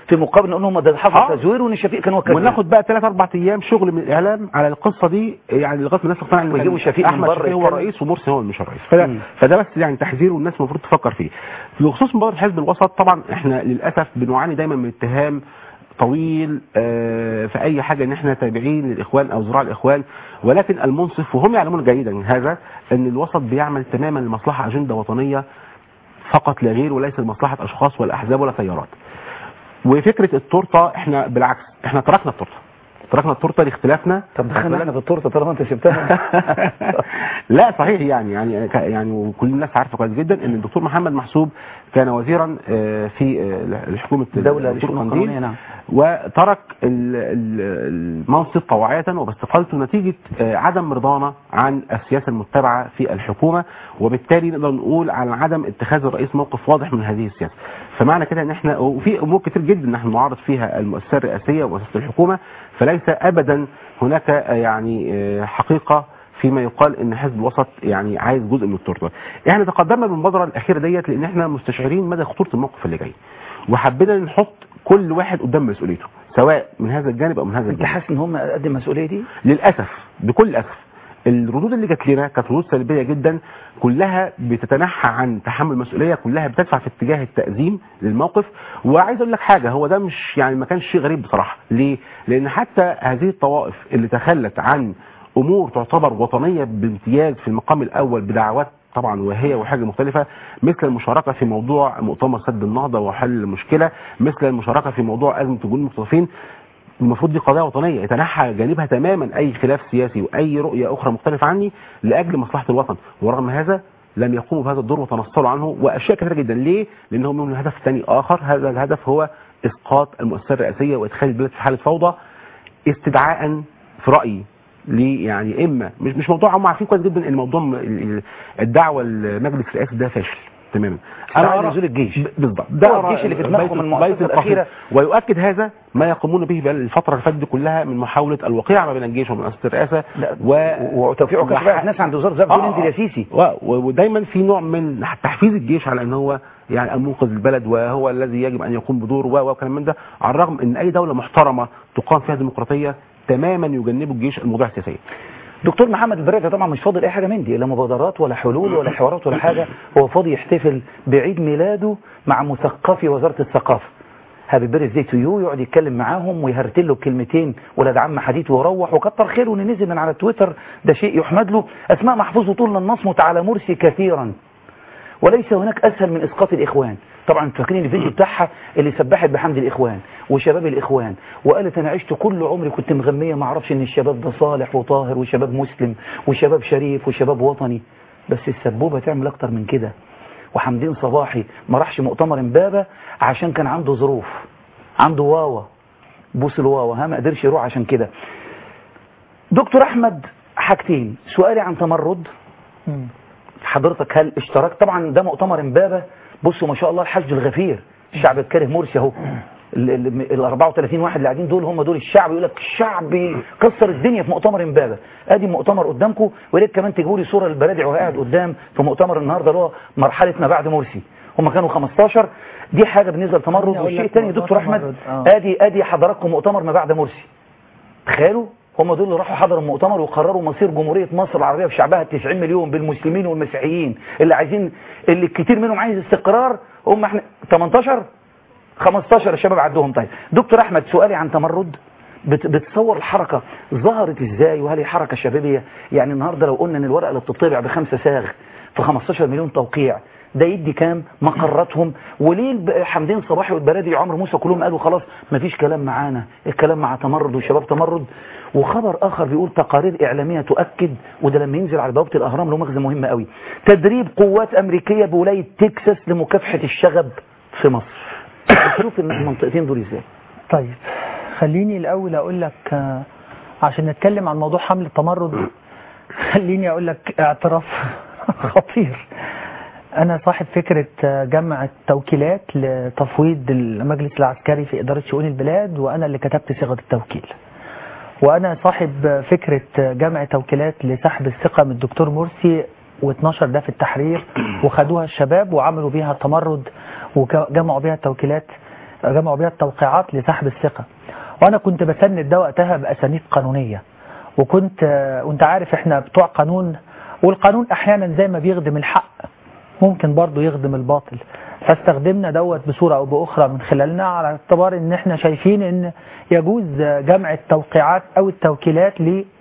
في مقابل نقول لهم ده حصل آه. تزوير وان شفيق كان هو كذاب وناخد بقى ثلاث اربع ايام شغل من الاعلام على القصه دي يعني لغايه ما الناس تقتنع ان ويجيبوا شفيق من احمد بره شفيق هو يتكلم. الرئيس ومرسي هو مش الرئيس فده, مم. فده بس يعني تحذير والناس المفروض تفكر فيه بخصوص مبادره حزب الوسط طبعا احنا للاسف بنعاني دايما من اتهام طويل آه، في اي حاجه ان احنا تابعين للاخوان او ذراع الاخوان ولكن المنصف وهم يعلمون جيدا هذا ان الوسط بيعمل تماما لمصلحه اجنده وطنيه فقط لا غير وليس لمصلحه اشخاص ولا احزاب ولا تيارات وفكره التورته احنا بالعكس احنا تركنا التورته تركنا التورته لاختلافنا طب دخلنا احنا في التورته طالما انت سبتها لا صحيح يعني يعني ك- يعني وكل الناس عارفه كويس جدا ان الدكتور محمد محسوب كان وزيرا آه، في آه، لحكومه دولة الدكتور لشؤون قنديل، قانونية، نعم. وترك ال- ال- المنصب طوعية وباستقالته نتيجة آه، عدم رضانا عن السياسة المتبعة في الحكومة وبالتالي نقدر نقول عن عدم اتخاذ الرئيس موقف واضح من هذه السياسة فمعنى كده ان احنا وفي امور كتير جدا نحن نعارض فيها المؤسسة الرئاسية ومؤسسة الحكومة فليس ابدا هناك آه، يعني آه، حقيقة فيما يقال ان حزب الوسط يعني عايز جزء من التورته. احنا تقدمنا بالمبادره الاخيره ديت لان احنا مستشعرين مدى خطوره الموقف اللي جاي. وحبينا نحط كل واحد قدام مسؤوليته سواء من هذا الجانب او من هذا انت الجانب. حاسس ان هم قد المسؤوليه دي؟ للاسف بكل اسف الردود اللي جات لنا كانت ردود سلبيه جدا كلها بتتنحى عن تحمل مسؤوليه كلها بتدفع في اتجاه التأزيم للموقف وعايز اقول لك حاجه هو ده مش يعني ما كانش شيء غريب بصراحه ليه؟ لان حتى هذه الطوائف اللي تخلت عن امور تعتبر وطنيه بامتياز في المقام الاول بدعوات طبعا وهي وحاجه مختلفه مثل المشاركه في موضوع مؤتمر سد النهضه وحل المشكله مثل المشاركه في موضوع ازمه وجود المستضيفين المفروض دي قضيه وطنيه يتنحى جانبها تماما اي خلاف سياسي واي رؤيه اخرى مختلفه عني لاجل مصلحه الوطن ورغم هذا لم يقوموا بهذا الدور وتنصلوا عنه واشياء كثيره جدا ليه؟ لانهم من هدف ثاني اخر هذا الهدف هو اسقاط المؤسسه الرئاسيه وادخال البلاد في حاله فوضى استدعاء في رايي ليه يعني اما مش مش موضوع هم عارفين كويس جدا ان موضوع م- ال- ال- الدعوه المجلس الرئاسي ده فاشل تماما استدعاء أرى- نزول الجيش. ب- بالضبط هو أرى الجيش اللي في دماغهم بيت- المؤسسة بيت القصيد. الأخيرة. ويؤكد هذا ما يقومون به بقى الفتره اللي فاتت دي كلها من محاوله الوقيعه ما بين الجيش ومؤسسه الرئاسه لا و... وتوفيق عكاش وح- بقى ناس عند وزاره الزراعه بتقول آه، انزل يا سيسي و- و- ودايما في نوع من تحفيز الجيش على ان هو يعني المنقذ البلد وهو الذي يجب ان يقوم بدور و- وكلام من ده على الرغم ان اي دوله محترمه تقام فيها ديمقراطيه تماما يجنبوا الجيش الموضوع السياسيه دكتور محمد البريكة طبعا مش فاضل اي حاجه من دي لا مبادرات ولا حلول ولا حوارات ولا حاجه هو فاضي يحتفل بعيد ميلاده مع مثقفي وزاره الثقافه هابي بيرث تو يو يقعد يتكلم معاهم ويهرتل له بكلمتين ولاد عم حديث ويروح وكتر خيره ان نزل من على تويتر ده شيء يحمد له اسماء محفوظ طول النصمت على مرسي كثيرا وليس هناك اسهل من اسقاط الاخوان طبعا انتوا فاكرين الفيديو بتاعها اللي سبحت بحمد الاخوان وشباب الاخوان وقالت انا عشت كل عمري كنت مغميه ما اعرفش ان الشباب ده صالح وطاهر وشباب مسلم وشباب شريف وشباب وطني بس السبوبه تعمل اكتر من كده وحمدين صباحي ما راحش مؤتمر امبابه عشان كان عنده ظروف عنده واوا بوس الواوا ها ما قدرش يروح عشان كده دكتور احمد حاجتين سؤالي عن تمرد مم. حضرتك هل اشتركت طبعا ده مؤتمر امبابه بصوا ما شاء الله الحشد الغفير الشعب الكاره مرسي اهو ال- ال ال 34 واحد اللي قاعدين دول هم دول الشعب يقول لك الشعب كسر الدنيا في مؤتمر امبابه ادي مؤتمر قدامكم ويا ريت كمان تجيبوا لي صوره للبلدي وهو قاعد قدام في مؤتمر النهارده اللي هو مرحله ما بعد مرسي هم كانوا 15 دي حاجه بالنسبه للتمرد خليني أقول والشيء لك الثاني موضوع دكتور احمد تمرد. آه. ادي ادي حضراتكم مؤتمر ما بعد مرسي تخيلوا هم دول اللي راحوا حضروا المؤتمر وقرروا مصير جمهورية مصر العربية بشعبها 90 مليون بالمسلمين والمسيحيين اللي عايزين اللي كتير منهم عايز استقرار هم احنا 18 15 الشباب عدوهم طيب دكتور احمد سؤالي عن تمرد بت- بتصور الحركة ظهرت ازاي وهل هي حركة شبابية يعني النهاردة لو قلنا ان الورقة اللي بتطبع بخمسة ساغ في 15 مليون توقيع ده يدي كام مقراتهم وليه الب- حمدين صباحي والبلدي عمرو موسى كلهم قالوا خلاص مفيش كلام معانا الكلام مع تمرد وشباب تمرد وخبر اخر بيقول تقارير اعلاميه تؤكد وده لما ينزل على بوابه الاهرام له مغزى مهم قوي تدريب قوات امريكيه بولايه تكساس لمكافحه الشغب في مصر شوف المنطقتين دول ازاي طيب خليني الأول أقول لك آه، عشان نتكلم عن موضوع حمل التمرد خليني أقول لك اعتراف خطير أنا صاحب فكرة آه، جمع التوكيلات لتفويض المجلس العسكري في إدارة شؤون البلاد وأنا اللي كتبت صيغة التوكيل وأنا صاحب فكرة جمع توكيلات لسحب الثقة من الدكتور مرسي و12 ده في التحرير وخدوها الشباب وعملوا بيها تمرد وجمعوا بيها التوكيلات جمعوا بها التوقيعات لسحب الثقة وأنا كنت بسند ده وقتها بأسانيد قانونية وكنت آه، وانت عارف احنا بتوع قانون والقانون احيانا زي ما بيخدم الحق ممكن برضه يخدم الباطل فاستخدمنا دوت بصورة او باخرى من خلالنا على اعتبار ان احنا شايفين ان يجوز جمع التوقيعات او التوكيلات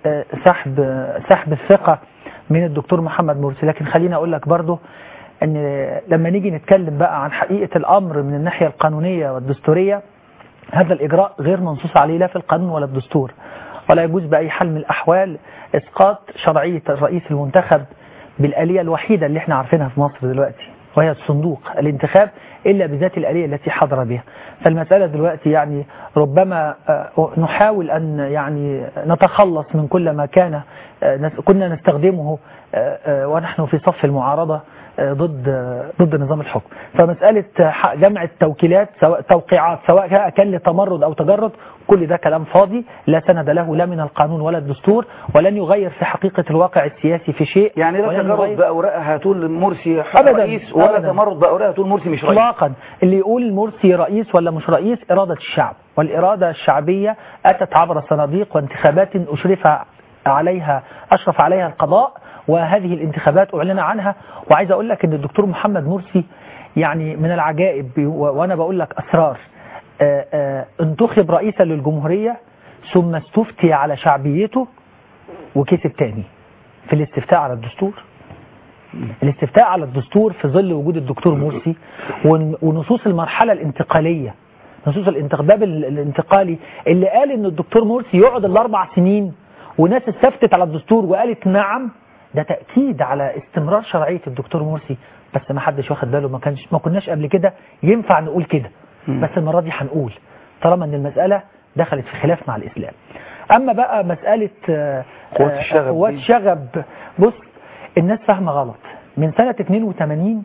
لسحب سحب الثقة من الدكتور محمد مرسي لكن خليني اقول لك برضه ان لما نيجي نتكلم بقى عن حقيقة الامر من الناحية القانونية والدستورية هذا الإجراء غير منصوص عليه لا في القانون ولا الدستور ولا يجوز بأي حال من الأحوال إسقاط شرعية الرئيس المنتخب بالآلية الوحيدة اللي احنا عارفينها في مصر دلوقتي وهي الصندوق الانتخاب إلا بذات الآلية التي حضر بها فالمسألة دلوقتي يعني ربما آه، نحاول أن يعني نتخلص من كل ما كان آه، نس- كنا نستخدمه آه، آه، ونحن في صف المعارضة آه، ضد آه، ضد نظام الحكم فمسألة آه، حق- جمع التوكيلات سواء توقيعات سواء كان لتمرد أو تجرد كل ده كلام فاضي لا سند له لا من القانون ولا الدستور ولن يغير في حقيقة الواقع السياسي في شيء يعني لا ولن تجرد يغير- بأوراقها هتقول مرسي أبداً، رئيس ولا أبداً. تمرد بأوراقها تقول مرسي مش رئيس اطلاقا اللي يقول مرسي رئيس ولا مش رئيس إرادة الشعب والإرادة الشعبية أتت عبر صناديق وانتخابات أشرف عليها أشرف عليها القضاء وهذه الانتخابات أعلن عنها وعايز أقول لك أن الدكتور محمد مرسي يعني من العجائب و- وأنا بقول لك أسرار آه، آه، انتخب رئيسا للجمهورية ثم استفتي على شعبيته وكسب تاني في الاستفتاء على الدستور الاستفتاء على الدستور في ظل وجود الدكتور مرسي ون- ونصوص المرحلة الانتقالية نصوص الانتخاب ال- الانتقالي اللي قال ان الدكتور مرسي يقعد الاربع سنين وناس استفتت على الدستور وقالت نعم ده تأكيد على استمرار شرعية الدكتور مرسي بس ما حدش واخد باله ما كانش ما كناش قبل كده ينفع نقول كده بس المرة دي هنقول طالما ان المسألة دخلت في خلاف مع الإسلام أما بقى مسألة آه، قوات آه، الشغب قوات دي. الشغب بص الناس فاهمة غلط من سنة 82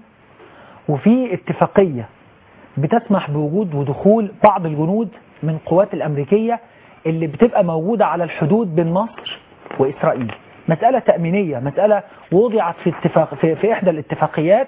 وفي اتفاقية بتسمح بوجود ودخول بعض الجنود من القوات الأمريكية اللي بتبقى موجودة على الحدود بين مصر وإسرائيل مسألة تأمينية مسألة وضعت في, اتفاق في, في إحدى الاتفاقيات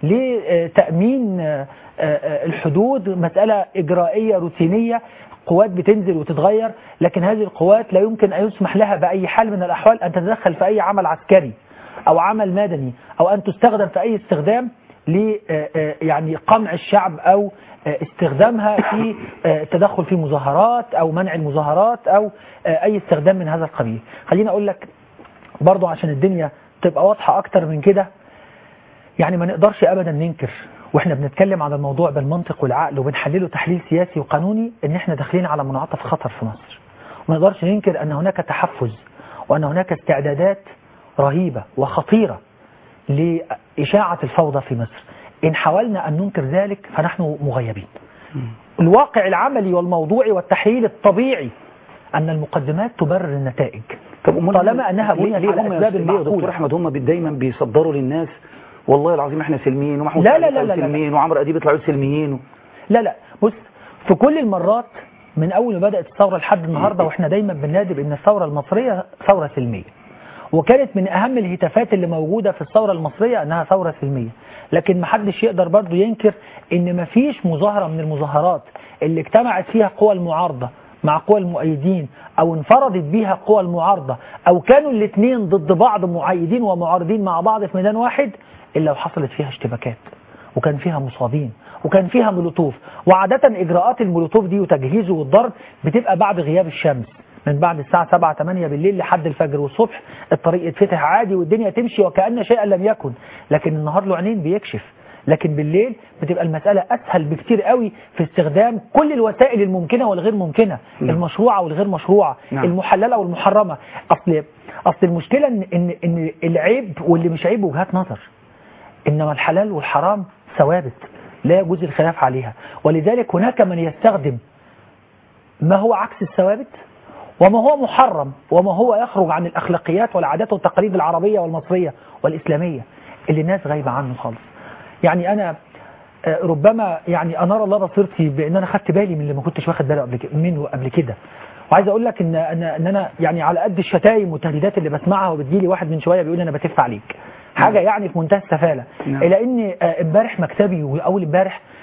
لتأمين آه، آه، الحدود مسألة إجرائية روتينية قوات بتنزل وتتغير لكن هذه القوات لا يمكن أن يسمح لها بأي حال من الأحوال أن تتدخل في أي عمل عسكري أو عمل مدني أو أن تستخدم في أي استخدام ل آه، آه، يعني قمع الشعب أو آه، استخدامها في آه، التدخل في مظاهرات أو منع المظاهرات أو آه، أي استخدام من هذا القبيل خليني أقول لك برضو عشان الدنيا تبقى واضحة أكتر من كده يعني ما نقدرش أبدا ننكر واحنا بنتكلم عن الموضوع بالمنطق والعقل وبنحلله تحليل سياسي وقانوني ان احنا داخلين على منعطف خطر في مصر وما نقدرش ننكر ان هناك تحفز وان هناك استعدادات رهيبة وخطيرة لإشاعة الفوضى في مصر إن حاولنا أن ننكر ذلك فنحن مغيبين الواقع العملي والموضوعي والتحليل الطبيعي أن المقدمات تبرر النتائج طب أمال طالما أنها ليه- بنيت ليه على هم يا أسباب أستاذ- ليه يا دكتور المعقولة احمد هم بي- دايما بيصدروا للناس والله العظيم احنا سلميين ومحمود لا، سعد لا، لا، يطلعوا لا، لا. سلميين وعمرو اديب يطلعوا سلميين و... لا لا بص في كل المرات من أول ما بدأت الثورة لحد النهاردة وإحنا دايما بننادي بأن الثورة المصرية ثورة سلمية وكانت من أهم الهتافات اللي موجودة في الثورة المصرية أنها ثورة سلمية لكن محدش يقدر برضو ينكر أن مفيش مظاهرة من المظاهرات اللي اجتمعت فيها قوى المعارضة مع قوى المؤيدين أو انفردت بيها قوى المعارضة أو كانوا الاثنين ضد بعض معايدين ومعارضين مع بعض في ميدان واحد إلا وحصلت فيها اشتباكات وكان فيها مصابين وكان فيها مولوتوف وعادة إجراءات المولوتوف دي وتجهيزه والضرب بتبقى بعد غياب الشمس من بعد الساعة 7 8 بالليل لحد الفجر والصبح الطريق يتفتح عادي والدنيا تمشي وكأن شيئا لم يكن لكن النهار له عينين بيكشف لكن بالليل بتبقى المسألة أسهل بكتير قوي في استخدام كل الوسائل الممكنة والغير ممكنة المشروعة والغير مشروعة نعم. المحللة والمحرمة أصل أصل المشكلة إن إن إن العيب واللي مش عيب وجهات نظر إنما الحلال والحرام ثوابت لا يجوز الخلاف عليها ولذلك هناك من يستخدم ما هو عكس الثوابت وما هو محرم وما هو يخرج عن الأخلاقيات والعادات والتقاليد العربية والمصرية والإسلامية اللي الناس غايبة عنه خالص يعني أنا آه، ربما يعني أنار الله بصيرتي بأن أنا خدت بالي من اللي ما كنتش واخد بالي قبل كده منه قبل كده وعايز اقول لك ان ان ان انا يعني على قد الشتايم والتهديدات اللي بسمعها وبتجيلي واحد من شويه بيقول لي انا بتف عليك حاجه يعني في منتهى السفاله نعم. الى ان آه، امبارح مكتبي واول امبارح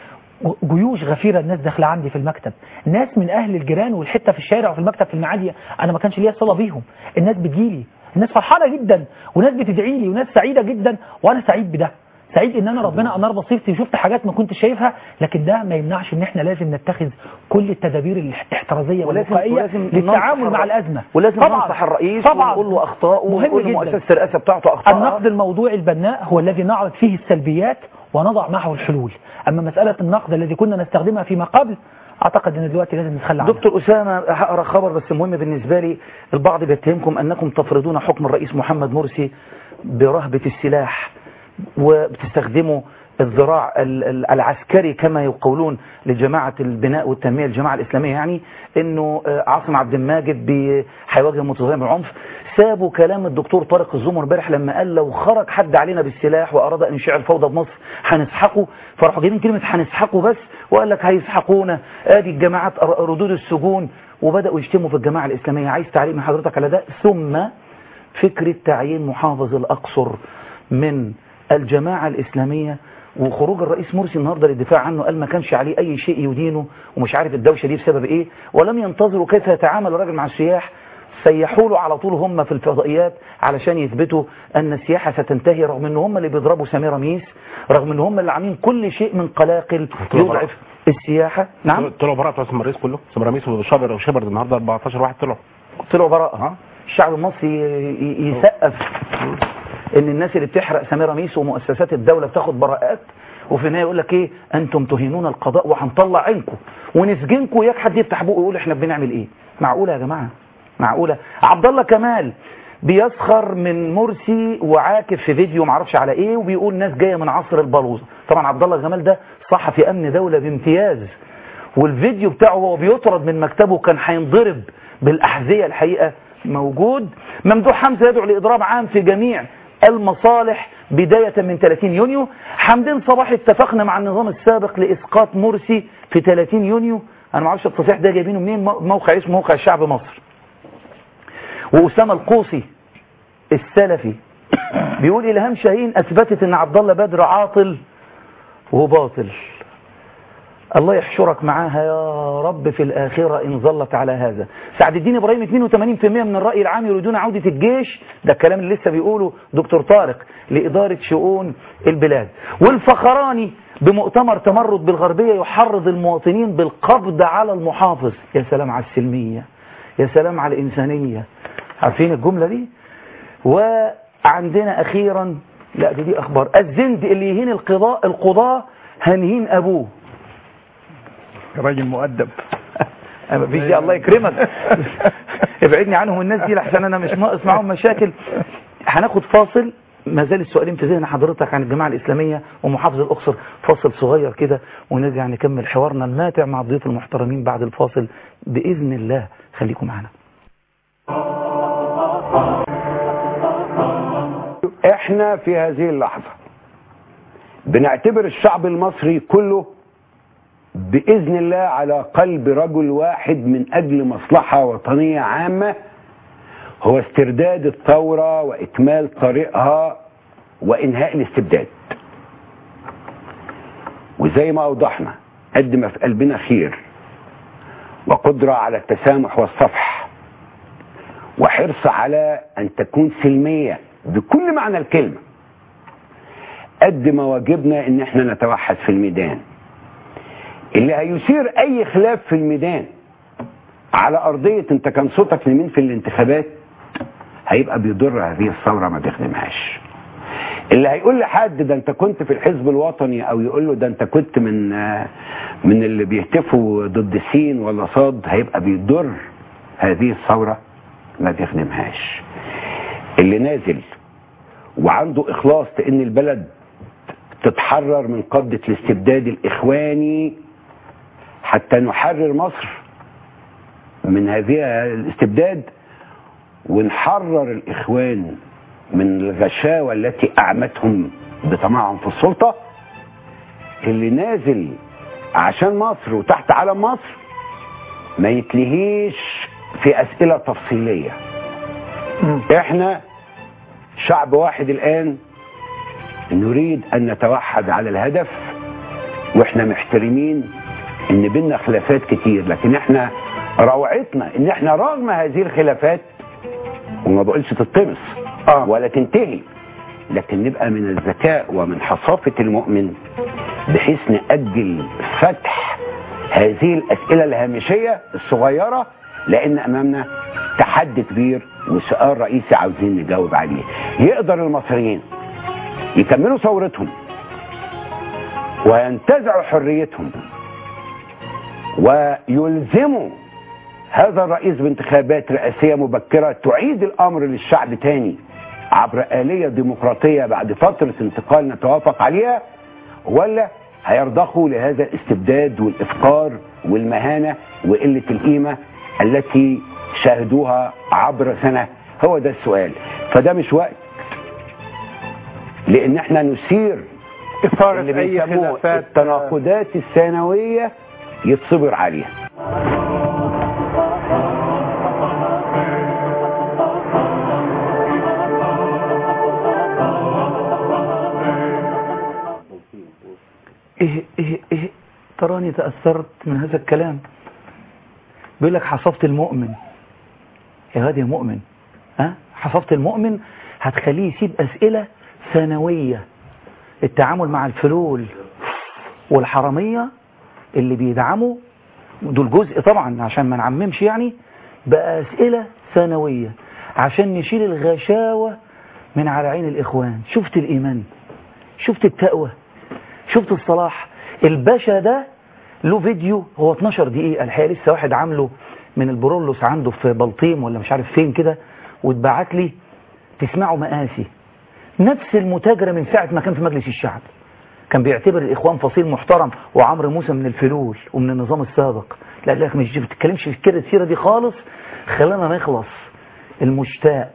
جيوش غفيره الناس داخله عندي في المكتب ناس من اهل الجيران والحته في الشارع وفي المكتب في المعادي انا ما كانش ليا صله بيهم الناس بتجيلي الناس فرحانه جدا وناس بتدعي لي وناس سعيده جدا وانا سعيد بده سعيد ان انا ربنا انار بصيرتي وشفت حاجات ما كنتش شايفها لكن ده ما يمنعش ان احنا لازم نتخذ كل التدابير الاحترازيه ولازم والوقائيه ولازم للتعامل ننصح مع الر- الازمه ولازم طبعاً. ننصح الرئيس طبعا ونقول له اخطاء مهم ونقول جداً. لمؤسسه الرئاسه بتاعته اخطاء النقد الموضوعي البناء هو الذي نعرض فيه السلبيات ونضع معه الحلول أما مسألة النقد الذي كنا نستخدمها فيما قبل أعتقد أن دلوقتي لازم نتخلى عنها دكتور أسامة هقرا خبر بس مهم بالنسبة لي البعض بيتهمكم أنكم تفرضون حكم الرئيس محمد مرسي برهبة السلاح وبتستخدموا الذراع ال- ال- العسكري كما يقولون لجماعة البناء والتنمية الجماعة الإسلامية يعني أنه آه، عاصم عبد الماجد بي- هيواجه متظاهرين بالعنف سابوا كلام الدكتور طارق الزمر امبارح لما قال لو خرج حد علينا بالسلاح وأراد أن يشيع الفوضى بمصر هنسحقه فراحوا جايبين كلمة هنسحقه بس وقال لك هيسحقونا ادي الجماعات ر- ردود السجون وبدأوا يشتموا في الجماعة الإسلامية عايز تعليق من حضرتك على ده ثم فكرة تعيين محافظ الأقصر من الجماعة الإسلامية وخروج الرئيس مرسي النهارده للدفاع عنه قال ما كانش عليه أي شيء يدينه ومش عارف الدوشة دي بسبب إيه ولم ينتظروا كيف يتعامل الراجل مع السياح سيحوا له على طول هم في الفضائيات علشان يثبتوا أن السياحة ستنتهي رغم أن هم اللي بيضربوا سميرة ميس رغم أن هم اللي عاملين كل شيء من قلاقل طلعوا يضعف السياحة نعم طلعوا براءة بتوع الرئيس كله سمراميس وشابر وشبر النهارده 14 واحد طلعوا طلعوا براءة الشعب المصري ي- ي- يسقف ان الناس اللي بتحرق سميرة ميس ومؤسسات الدولة بتاخد براءات وفي النهايه يقول لك ايه انتم تهينون القضاء وهنطلع عينكم ونسجنكم وياك حد يفتح بقه ويقول احنا بنعمل ايه معقوله يا جماعه معقوله عبد الله كمال بيسخر من مرسي وعاكف في فيديو معرفش على ايه وبيقول ناس جايه من عصر البلوزه طبعا عبد الله كمال ده صحفي امن دوله بامتياز والفيديو بتاعه وهو بيطرد من مكتبه كان هينضرب بالأحذية الحقيقة موجود ممدوح حمزة يدعو لإضراب عام في جميع المصالح بداية من 30 يونيو حمدين صباح اتفقنا مع النظام السابق لإسقاط مرسي في 30 يونيو أنا ما اعرفش التصريح ده جايبينه منين مو- موقع اسمه موقع الشعب مصر وأسامة القوسي السلفي بيقول إلهام شاهين أثبتت أن عبد الله بدر عاطل وباطل الله يحشرك معاها يا رب في الآخرة إن ظلت على هذا سعد الدين إبراهيم 82% من الرأي العام يريدون عودة الجيش ده الكلام اللي لسه بيقوله دكتور طارق لإدارة شؤون البلاد والفخراني بمؤتمر تمرد بالغربية يحرض المواطنين بالقبض على المحافظ يا سلام على السلمية يا سلام على الإنسانية عارفين الجملة دي وعندنا أخيرا لا دي, دي أخبار الزند اللي يهين القضاء القضاء هنهين أبوه راجل مؤدب مفيش دي الله يكرمك ابعدني عنهم الناس دي لحسن انا مش ناقص معاهم مشاكل هناخد فاصل ما زال السؤالين في ذهن حضرتك عن الجماعة الإسلامية ومحافظة الأقصر فاصل صغير كده ونرجع نكمل حوارنا الماتع مع الضيوف المحترمين بعد الفاصل بإذن الله خليكم معنا احنا في هذه اللحظة بنعتبر الشعب المصري كله بإذن الله على قلب رجل واحد من أجل مصلحة وطنية عامة هو استرداد الثورة وإكمال طريقها وإنهاء الاستبداد وزي ما أوضحنا قد ما في قلبنا خير وقدرة على التسامح والصفح وحرص على أن تكون سلمية بكل معنى الكلمة قد ما واجبنا ان احنا نتوحد في الميدان اللي هيثير اي خلاف في الميدان على ارضية انت كان صوتك لمين في الانتخابات هيبقى بيضر هذه الثورة ما بيخدمهاش اللي هيقول لحد ده انت كنت في الحزب الوطني او يقول له ده انت كنت من آه، من اللي بيهتفوا ضد سين ولا صاد هيبقى بيضر هذه الثورة ما بيخدمهاش اللي نازل وعنده اخلاص لان البلد تتحرر من قبضة الاستبداد الاخواني حتى نحرر مصر من هذه الاستبداد ونحرر الاخوان من الغشاوة التي اعمتهم بطمعهم في السلطة اللي نازل عشان مصر وتحت علم مصر ما يتلهيش في اسئلة تفصيلية احنا شعب واحد الان نريد ان نتوحد على الهدف واحنا محترمين ان بينا خلافات كتير لكن احنا روعتنا ان احنا رغم هذه الخلافات وما بقولش تطمس آه. ولا تنتهي لكن نبقى من الذكاء ومن حصافة المؤمن بحيث نأجل فتح هذه الأسئلة الهامشية الصغيرة لأن أمامنا تحدي كبير وسؤال رئيسي عاوزين نجاوب عليه يقدر المصريين يكملوا ثورتهم وينتزعوا حريتهم ويلزموا هذا الرئيس بانتخابات رئاسية مبكرة تعيد الأمر للشعب تاني عبر آلية ديمقراطية بعد فترة انتقال نتوافق عليها ولا هيرضخوا لهذا الاستبداد والإفقار والمهانة وقلة القيمة التي شاهدوها عبر سنة هو ده السؤال فده مش وقت لأن احنا نثير إثارة اللي أي بيسموه خلافات التناقضات الثانوية يتصبر عليها إيه إيه إيه تراني تأثرت من هذا الكلام بيقول لك حصفت المؤمن يا غادي مؤمن ها حصفت المؤمن هتخليه يسيب أسئلة ثانوية التعامل مع الفلول والحرامية اللي بيدعموا دول جزء طبعا عشان ما نعممش يعني بقى أسئلة ثانوية عشان نشيل الغشاوة من على عين الإخوان شفت الإيمان شفت التقوى شفت الصلاح الباشا ده له فيديو هو 12 دقيقة الحقيقة لسه واحد عامله من البرولوس عنده في بلطيم ولا مش عارف فين كده واتبعت لي تسمعوا مقاسي نفس المتاجرة من ساعة ما كان في مجلس الشعب كان بيعتبر الإخوان فصيل محترم وعمرو موسى من الفلول ومن النظام السابق لا لك مش بتتكلمش في كده السيرة دي خالص خلانا نخلص المشتاق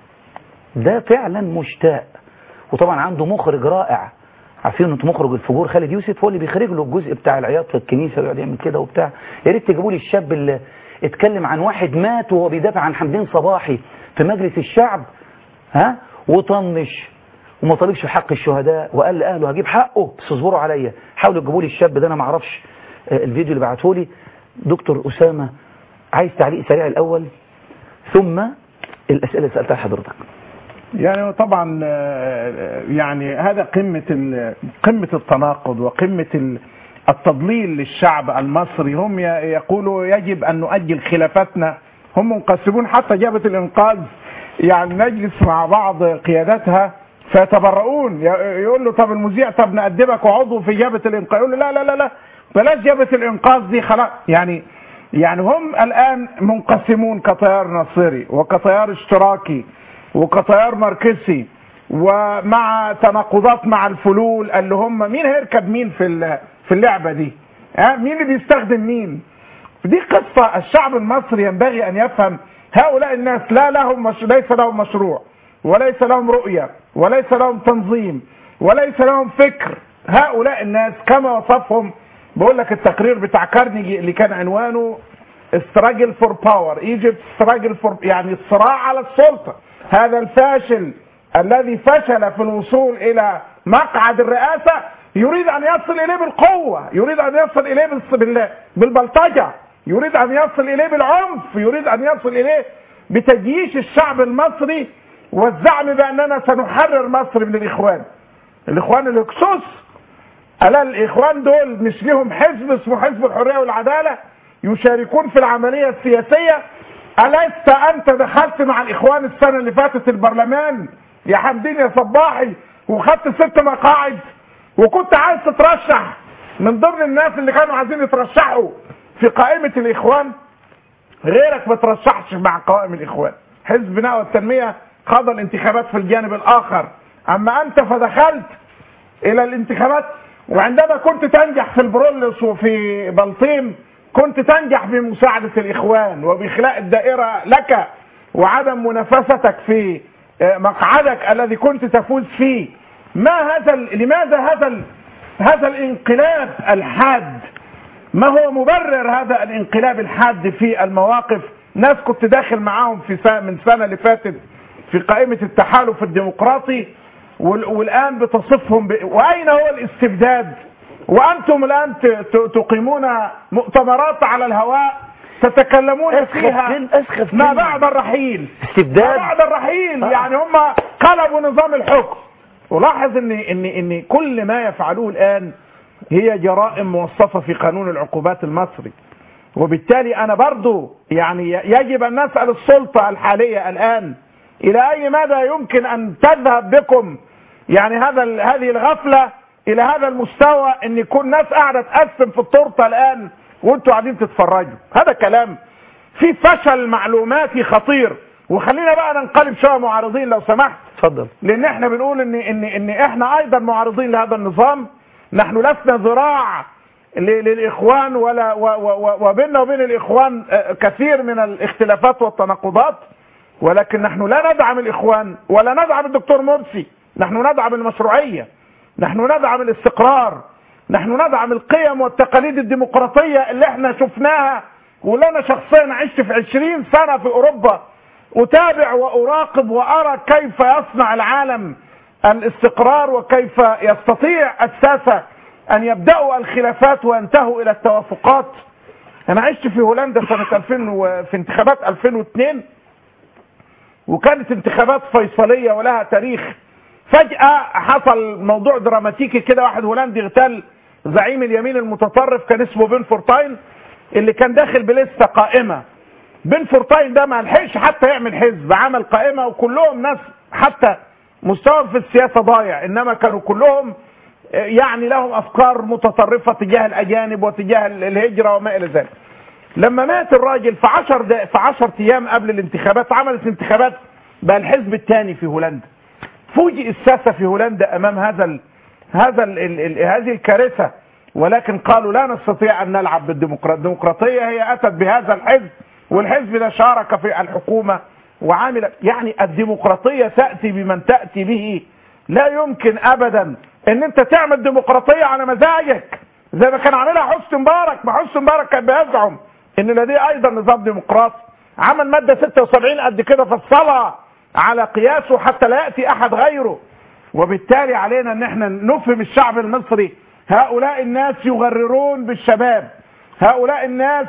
ده فعلا مشتاق وطبعا عنده مخرج رائع عارفين انه مخرج الفجور خالد يوسف هو اللي بيخرج له الجزء بتاع العياط في الكنيسه ويقعد يعمل كده وبتاع يا ريت تجيبوا لي الشاب اللي اتكلم عن واحد مات وهو بيدافع عن حمدين صباحي في مجلس الشعب ها وطنش وما طالبش حق الشهداء وقال لاهله هجيب حقه بس اصبروا عليا حاولوا تجيبوا لي الشاب ده انا ما اعرفش آه، الفيديو اللي بعته لي دكتور اسامه عايز تعليق سريع الاول ثم الاسئله اللي سالتها لحضرتك يعني طبعا آه، يعني هذا قمة ال- قمة التناقض وقمة ال- التضليل للشعب المصري هم ي- يقولوا يجب أن نؤجل خلافاتنا هم منقسمون حتى جبهة الإنقاذ يعني نجلس مع بعض قياداتها فيتبرؤون ي- يقول له طب المذيع طب نقدمك عضو في جبهة الإنقاذ يقول له لا لا لا لا بلاش جبهة الإنقاذ دي خلاص يعني يعني هم الآن منقسمون كتيار نصيري وكتيار اشتراكي وكتيار ماركسي ومع تناقضات مع الفلول اللي هم مين هيركب مين في ال- في اللعبه دي؟ ها مين اللي بيستخدم مين؟ دي قصه الشعب المصري ينبغي ان يفهم هؤلاء الناس لا لهم مش... ليس لهم مشروع وليس لهم رؤيه وليس لهم تنظيم وليس لهم فكر هؤلاء الناس كما وصفهم بقول لك التقرير بتاع كارنيجي اللي كان عنوانه استراجل فور باور ايجيبت استراجل فور يعني الصراع على السلطه هذا الفاشل الذي فشل في الوصول الى مقعد الرئاسه يريد ان يصل اليه بالقوه يريد ان يصل اليه بالص- بال- بالبلطجه يريد ان يصل اليه بالعنف يريد ان يصل اليه بتجييش الشعب المصري والزعم باننا سنحرر مصر من الاخوان الاخوان الهكسوس ألا الإخوان دول مش لهم حزب اسمه حزب الحرية والعدالة يشاركون في العملية السياسية ألست أنت دخلت مع الإخوان السنة اللي فاتت البرلمان يا حمدين يا صباحي وخدت ست مقاعد وكنت عايز تترشح من ضمن الناس اللي كانوا عايزين يترشحوا في قائمة الإخوان غيرك ما ترشحش مع قوائم الإخوان حزب بناء والتنمية خاض الانتخابات في الجانب الآخر أما أنت فدخلت الى الانتخابات وعندما كنت تنجح في البرولس وفي بلطيم كنت تنجح بمساعدة الإخوان وبإخلاء الدائرة لك وعدم منافستك في آه، مقعدك الذي كنت تفوز فيه ما هذا ال- لماذا هذا ال- هذا الانقلاب الحاد ما هو مبرر هذا الانقلاب الحاد في المواقف ناس كنت داخل معاهم في سنة من سنة اللي فاتت في قائمة التحالف الديمقراطي وال- والآن بتصفهم ب... وأين هو الاستبداد وانتم الان ت- ت- تقيمون مؤتمرات على الهواء تتكلمون أسخف فيها كلمة- أسخف ما كلمة. بعد الرحيل ما استبداد بعد الرحيل آه. يعني هم قلبوا نظام الحكم ولاحظ ان ان ان كل ما يفعلوه الان هي جرائم موصفه في قانون العقوبات المصري وبالتالي انا برضو يعني يجب ان نسال السلطه الحاليه الان الى اي مدى يمكن ان تذهب بكم يعني هذا ال- هذه الغفله الى هذا المستوى ان يكون ناس قاعده تقسم في التورته الان وانتوا قاعدين تتفرجوا هذا كلام في فشل معلوماتي خطير وخلينا بقى ننقلب شويه معارضين لو سمحت اتفضل لان احنا بنقول ان ان ان احنا ايضا معارضين لهذا النظام نحن لسنا ذراع ل- للاخوان ولا و- و- و- وبيننا وبين الاخوان آه، كثير من الاختلافات والتناقضات ولكن نحن لا ندعم الاخوان ولا ندعم الدكتور مرسي نحن ندعم المشروعيه نحن ندعم الاستقرار نحن ندعم القيم والتقاليد الديمقراطيه اللي احنا شفناها واللي انا شخصيا عشت في عشرين سنه في اوروبا أتابع وأراقب وأرى كيف يصنع العالم الاستقرار وكيف يستطيع الساسة أن يبدأوا الخلافات وينتهوا إلى التوافقات أنا عشت في هولندا سنة 2000 و- في انتخابات 2002 وكانت انتخابات فيصلية ولها تاريخ فجأة حصل موضوع دراماتيكي كده واحد هولندي اغتال زعيم اليمين المتطرف كان اسمه بن فورتاين اللي كان داخل بلسته قائمة بن فورتاين ده ما لحقش حتى يعمل حزب عمل قائمة وكلهم ناس حتى مستوى في السياسة ضايع انما كانوا كلهم آه، يعني لهم افكار متطرفة تجاه الاجانب وتجاه الهجرة وما الى ذلك لما مات الراجل في 10 دق... في 10 ايام قبل الانتخابات عملت انتخابات بقى الحزب الثاني في هولندا فوجئ الساسة في هولندا امام هذا ال... هذا ال... ال... ال... هذه الكارثة ولكن قالوا لا نستطيع ان نلعب بالديمقراطية الديمقراطية هي اتت بهذا الحزب والحزب ده شارك في الحكومة وعامل يعني الديمقراطية تأتي بمن تأتي به لا يمكن ابدا ان انت تعمل ديمقراطية على مزاجك زي ما كان عاملها حسني مبارك ما حسني مبارك كان بيزعم ان لديه ايضا نظام ديمقراطي عمل مادة 76 قد كده فصلها على قياسه حتى لا يأتي احد غيره وبالتالي علينا ان احنا نفهم الشعب المصري هؤلاء الناس يغررون بالشباب هؤلاء الناس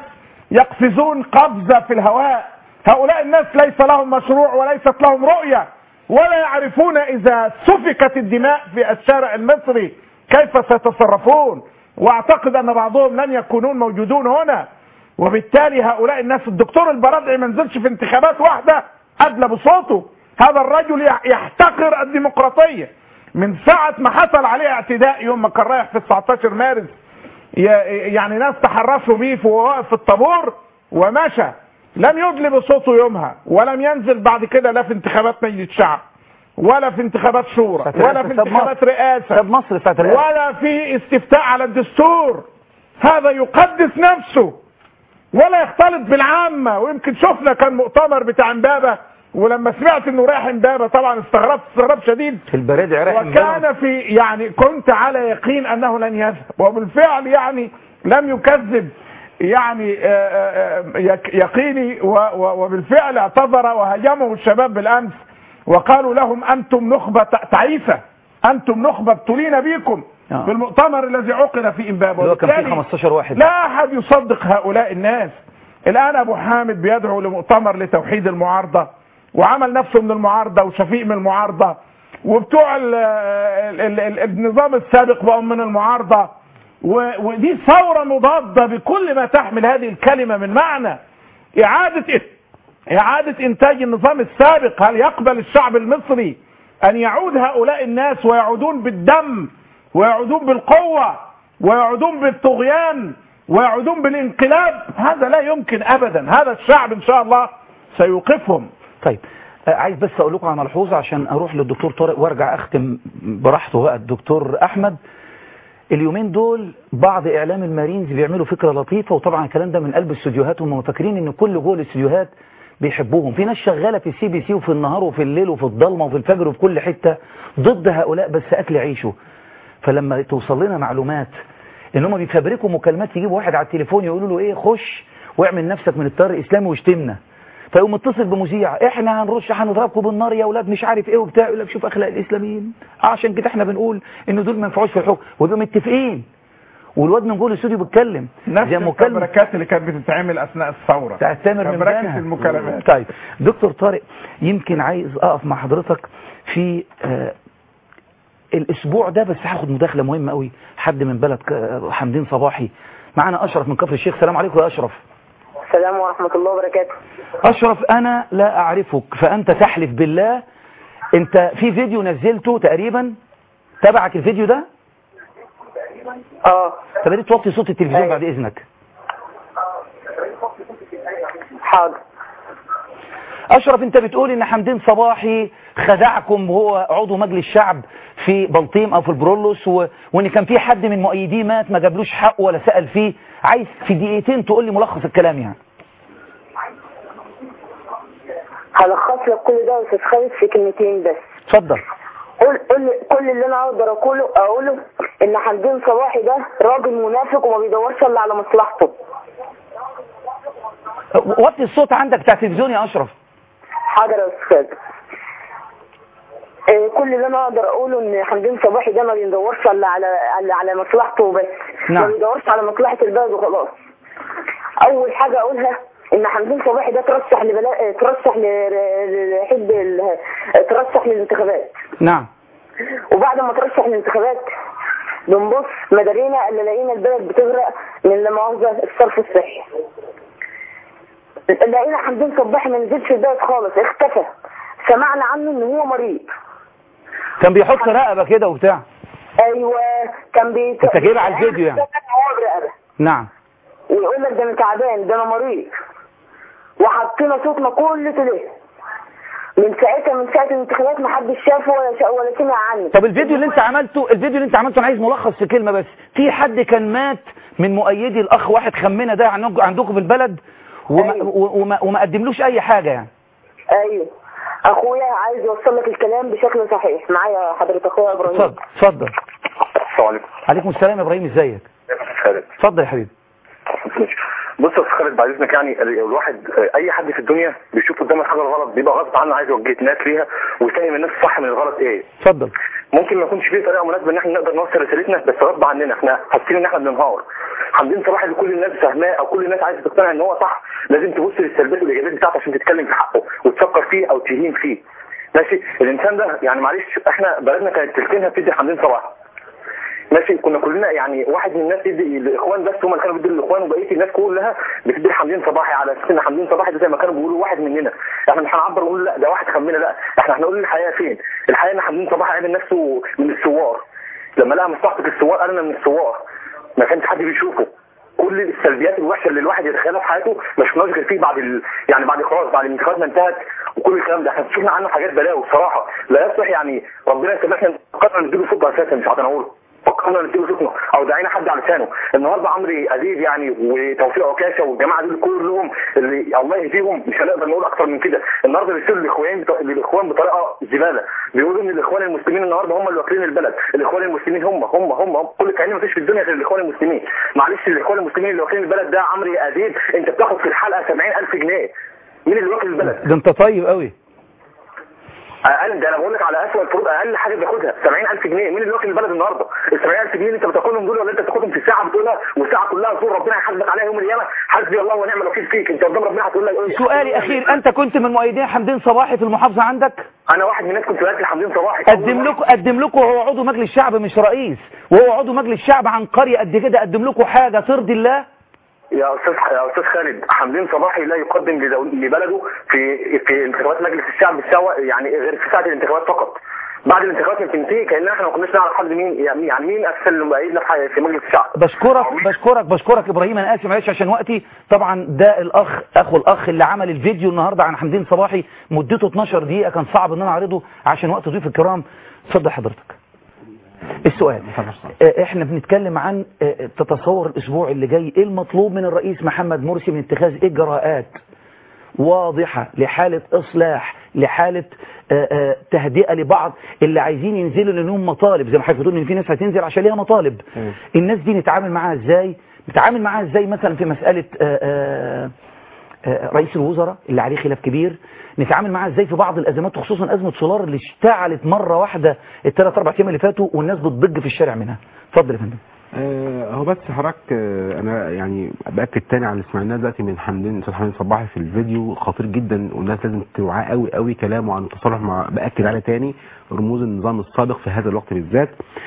يقفزون قفزة في الهواء هؤلاء الناس ليس لهم مشروع وليست لهم رؤية ولا يعرفون إذا سفكت الدماء في الشارع المصري كيف سيتصرفون واعتقد أن بعضهم لن يكونون موجودون هنا وبالتالي هؤلاء الناس الدكتور البرادعي ما نزلش في انتخابات واحدة أدلى بصوته هذا الرجل يحتقر الديمقراطية من ساعة ما حصل عليه اعتداء يوم ما كان رايح في 19 مارس ي- يعني ناس تحرشوا بيه وهو واقف في الطابور ومشى لم يدلي بصوته يومها ولم ينزل بعد كده لا في انتخابات مجلس شعب ولا في انتخابات شورى ساتر ولا في ساب انتخابات مصر. رئاسة ساب مصر ساعة الرئاسة. ولا في استفتاء على الدستور هذا يقدس نفسه ولا يختلط بالعامة ويمكن شفنا كان مؤتمر بتاع امبابة ولما سمعت انه رايح امبابة طبعا استغربت استغراب شديد في البرادع رايح امبارح. وكان في يعني كنت على يقين انه لن يذهب وبالفعل يعني لم يكذب يعني آه، آه، آه، يك- يقيني و- و- وبالفعل اعتذر وهاجمه الشباب بالامس وقالوا لهم انتم نخبه تعيسه انتم نخبه ابتلينا بكم آه. في المؤتمر الذي عقد في امبابه اللي هو كان فيه وبالتالي 15 واحد لا احد يصدق هؤلاء الناس الان ابو حامد بيدعو لمؤتمر لتوحيد المعارضه وعمل نفسه من المعارضه وشفيق من المعارضه وبتوع ال ال ال ال النظام السابق بقوا من المعارضه و- ودي ثوره مضاده بكل ما تحمل هذه الكلمه من معنى اعاده اعاده انتاج النظام السابق هل يقبل الشعب المصري ان يعود هؤلاء الناس ويعودون بالدم ويعودون بالقوه ويعودون بالطغيان ويعودون بالانقلاب هذا لا يمكن ابدا هذا الشعب ان شاء الله سيوقفهم طيب آه، عايز بس اقول لكم على ملحوظه عشان اروح للدكتور طارق وارجع اختم براحته بقى الدكتور احمد اليومين دول بعض اعلام المارينز بيعملوا فكره لطيفه وطبعا الكلام ده من قلب استوديوهات هم فاكرين ان كل جوه الاستوديوهات بيحبوهم في ناس شغاله في السي بي سي وفي النهار وفي الليل وفي الضلمه وفي الفجر وفي كل حته ضد هؤلاء بس اكل عيشه فلما توصل لنا معلومات ان هم بيفبركوا مكالمات يجيبوا واحد على التليفون يقولوا له ايه خش واعمل نفسك من التيار الاسلامي واشتمنا فيقوم متصل بمذيع احنا هنرش هنضربكم بالنار يا اولاد مش عارف ايه وبتاع يقول لك شوف اخلاق الاسلاميين عشان كده احنا بنقول ان دول ما ينفعوش في الحكم ويبقوا متفقين والواد من جوه الاستوديو بيتكلم نفس زي مكالمه الفبركات اللي كانت بتتعمل اثناء الثوره بتاعت تامر من فبركة بنها المكالمات طيب دكتور طارق يمكن عايز اقف مع حضرتك في آه الاسبوع ده بس هاخد مداخله مهمه قوي حد من بلد ك- حمدين صباحي معانا اشرف من كفر الشيخ سلام عليكم يا اشرف السلام ورحمة الله وبركاته اشرف انا لا اعرفك فانت تحلف بالله انت في فيديو نزلته تقريبا تبعك الفيديو ده اه طب يا ريت توطي صوت التلفزيون أيوة. بعد اذنك حاضر اشرف انت بتقول ان حمدين صباحي خدعكم وهو عضو مجلس الشعب في بلطيم او في البرولوس و... وان كان في حد من مؤيديه مات ما جابلوش حق ولا سأل فيه عايز في دقيقتين تقول لي ملخص الكلام يعني هلخص لك كل ده يا استاذ خالد في كلمتين بس اتفضل قول قول كل اللي انا اقدر اقوله اقوله ان حمدين صباحي ده راجل منافق وما بيدورش الا على مصلحته وطي الصوت عندك بتاع التلفزيون يا اشرف حاضر يا استاذ آه، كل اللي انا اقدر اقوله ان حمدين صباحي ده ما بيدورش الا على على على مصلحته وبس نعم. ما بيدورش على مصلحه البلد وخلاص اول حاجه اقولها ان حمدين صباحي ده ترشح لبلا... آه، ترشح ل- ل- لحزب ال- آه، ترشح للانتخابات نعم وبعد ما ترشح للانتخابات بنبص مدارينا اللي لقينا البلد بتغرق من لا مؤاخذه الصرف الصحي لقينا حمدين صباحي ما نزلش البلد خالص اختفى سمعنا عنه ان هو مريض كان بيحط رقبه كده وبتاع ايوه كان بيت... انت جايبها على الفيديو يعني. هو برقبه نعم ويقول لك ده انا تعبان ده انا مريض وحطينا صوتنا كل ليه من ساعتها من ساعه الانتخابات ما حدش شافه ولا شا... ولا سمع عنه طب الفيديو اللي انت عملته الفيديو اللي انت عملته انا عايز ملخص في كلمه بس في حد كان مات من مؤيدي الاخ واحد خمنا ده عندكم عندكم في البلد وما, أيوة. وما, وما قدملوش اي حاجه يعني ايوه اخويا عايز يوصل لك الكلام بشكل صحيح معايا حضرتك اخويا ابراهيم اتفضل اتفضل السلام عليكم عليكم السلام يا ابراهيم ازيك خالد اتفضل يا حبيبي بص يا أستاذ خالد بعد اذنك يعني ال- الواحد اي حد في الدنيا بيشوف قدامه حاجه غلط بيبقى غصب عنه عايز يوجه الناس ليها ويفهم الناس الصح من الغلط ايه اتفضل ممكن ما يكونش فيه طريقه مناسبه ان احنا نقدر نوصل رسالتنا بس غصب عننا احنا حاسين ان احنا بننهار حمدين صباحي اللي كل الناس فاهماه او كل الناس عايزه تقتنع ان هو صح لازم تبص للسلبيات والايجابيات بتاعته عشان تتكلم في حقه وتفكر فيه او تهين فيه ماشي الانسان ده يعني معلش احنا بلدنا كانت تلتينها بتدي حمدين صباحي ماشي كنا كلنا يعني واحد من الناس يدي الاخوان بس هم اللي كانوا بيدوا الاخوان وبقيه الناس كلها بتدي حمدين صباحي على اساس ان حمدين صباحي ده زي ما كانوا بيقولوا واحد مننا احنا مش هنعبر ونقول لا ده واحد خمنا لا احنا هنقول الحقيقه فين الحقيقه ان حمدين صباحي عامل نفسه من الثوار لما لقى مصلحته في الثوار قال انا من الثوار ما كانش حد بيشوفه كل السلبيات الوحشه اللي الواحد يتخيلها في حياته ما شفناش غير فيه بعد ال... يعني بعد خلاص بعد الانتخابات ما انتهت وكل الكلام ده احنا شفنا عنه حاجات بلاوي بصراحه لا يصلح يعني ربنا يسامحنا فكرنا نديله صوت اساسا مش هتناوله فكرنا نديله صوتنا او دعينا حد على لسانه النهارده عمرو اديب يعني وتوفيق عكاشه والجماعه دول كلهم اللي الله يهديهم مش هنقدر نقول اكتر من كده النهارده بيصيروا الاخوان بتوع- للاخوان بطريقه زباله بيقولوا ان الاخوان المسلمين النهارده هم اللي واكلين البلد الاخوان المسلمين هم هم هم, هم. كل كلام مفيش في الدنيا غير الاخوان المسلمين معلش الاخوان المسلمين اللي واكلين البلد ده عمرو اديب انت بتاخد في الحلقه 70000 جنيه مين اللي واكل البلد ده انت طيب قوي اقل ده انا بقول لك على اسوء الفروض اقل حاجه بياخدها 70000 جنيه مين اللي واكل البلد النهارده ال 70000 جنيه اللي انت بتاخدهم دول ولا انت بتاخدهم في ساعه بتقولها والساعه كلها طول ربنا هيحاسبك عليها يوم القيامه حسبي الله ونعم الوكيل فيك انت قدام ربنا هتقول لك ايه سؤالي اخير انت كنت من مؤيدين حمدين صباحي في المحافظه عندك انا واحد من الناس كنت باكل حمدين صباحي قدم لكم قدم لكم وهو عضو مجلس الشعب مش رئيس وهو عضو مجلس الشعب عن قريه قد كده قدم لكم حاجه ترضي الله يا استاذ يا استاذ خالد حمدين صباحي لا يقدم لدول- لبلده في في انتخابات مجلس الشعب سوا يعني غير في ساعه الانتخابات فقط بعد الانتخابات ما تنتهي كاننا احنا ما كناش نعرف حد مين يعني يعني مين اساسا اللي مؤيدنا في حي- في مجلس الشعب بشكرك بشكرك بشكرك ابراهيم انا اسف معلش عشان وقتي طبعا ده الاخ اخو الاخ اللي عمل الفيديو النهارده عن حمدين صباحي مدته 12 دقيقه كان صعب ان انا اعرضه عشان وقت ضيوف الكرام اتفضل حضرتك السؤال آه، احنا بنتكلم عن آه، تتصور الاسبوع اللي جاي ايه المطلوب من الرئيس محمد مرسي من اتخاذ اجراءات واضحة لحالة إصلاح لحالة آه، آه، تهدئة لبعض اللي عايزين ينزلوا لهم مطالب زي ما حضرتك بتقول إن في ناس هتنزل عشان ليها مطالب الناس دي نتعامل معاها إزاي نتعامل معاها إزاي مثلا في مسألة آه، آه، آه، رئيس الوزراء اللي عليه خلاف كبير نتعامل معاها ازاي في بعض الازمات وخصوصا ازمه سولار اللي اشتعلت مره واحده الثلاث اربع ايام اللي فاتوا والناس بتضج في الشارع منها اتفضل يا فندم آه، هو بس حضرتك آه، انا يعني باكد تاني على اللي سمعناه دلوقتي من حمدين استاذ حمدين صباحي في الفيديو خطير جدا والناس لازم توعاه قوي قوي كلامه عن التصالح مع باكد عليه تاني رموز النظام السابق في هذا الوقت بالذات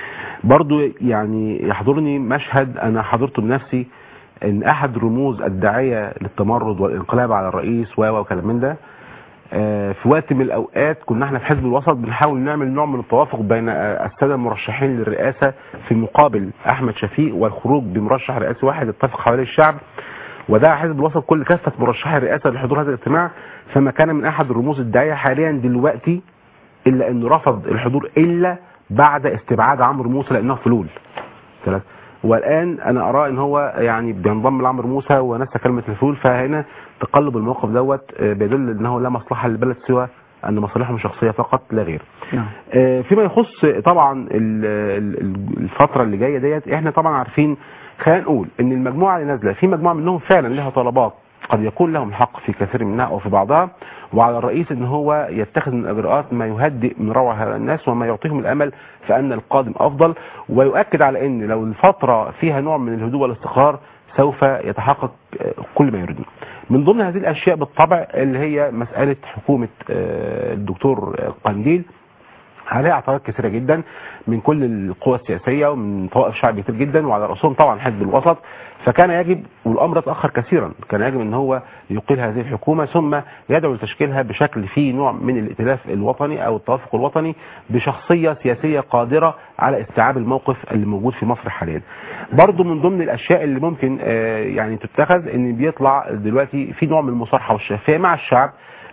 برضو يعني يحضرني مشهد انا حضرته بنفسي ان احد رموز الداعيه للتمرد والانقلاب على الرئيس و و وكلام من ده آه، في وقت من الاوقات كنا احنا في حزب الوسط بنحاول نعمل نوع من التوافق بين آه، الساده المرشحين للرئاسه في مقابل احمد شفيق والخروج بمرشح رئاسي واحد اتفق حواليه الشعب ودعا حزب الوسط كل كافه مرشحي الرئاسه لحضور هذا الاجتماع فما كان من احد الرموز الداعيه حاليا دلوقتي الا انه رفض الحضور الا بعد استبعاد عمرو موسى لانه فلول ثلاث والان انا ارى ان هو يعني بينضم لعمرو موسى ونسى كلمه الفلول فهنا تقلب الموقف دوت آه، بيدل انه لا مصلحه للبلد سوى ان مصالحهم الشخصيه فقط لا غير. نعم آه، فيما يخص طبعا ال- ال- ال- الفتره اللي جايه ديت احنا طبعا عارفين خلينا نقول ان المجموعه اللي نازله في مجموعه منهم فعلا لها طلبات قد يكون لهم الحق في كثير منها او في بعضها وعلى الرئيس ان هو يتخذ من الاجراءات ما يهدئ من روع هؤلاء الناس وما يعطيهم الامل في ان القادم افضل ويؤكد على ان لو الفتره فيها نوع من الهدوء والاستقرار سوف يتحقق آه، كل ما يريدون. من ضمن هذه الاشياء بالطبع اللي هي مساله حكومه آه، الدكتور آه، قنديل عليها اعتراضات كثيره جدا من كل القوى السياسيه ومن طوائف شعب كتير جدا وعلى راسهم طبعا حزب الوسط فكان يجب والامر تاخر كثيرا كان يجب ان هو يقيل هذه الحكومه ثم يدعو لتشكيلها بشكل فيه نوع من الائتلاف الوطني او التوافق الوطني بشخصيه سياسيه قادره على استيعاب الموقف اللي موجود في مصر حاليا. برضو من ضمن الاشياء اللي ممكن آه، يعني تتخذ ان بيطلع دلوقتي في نوع من المصارحه والشفافيه مع الشعب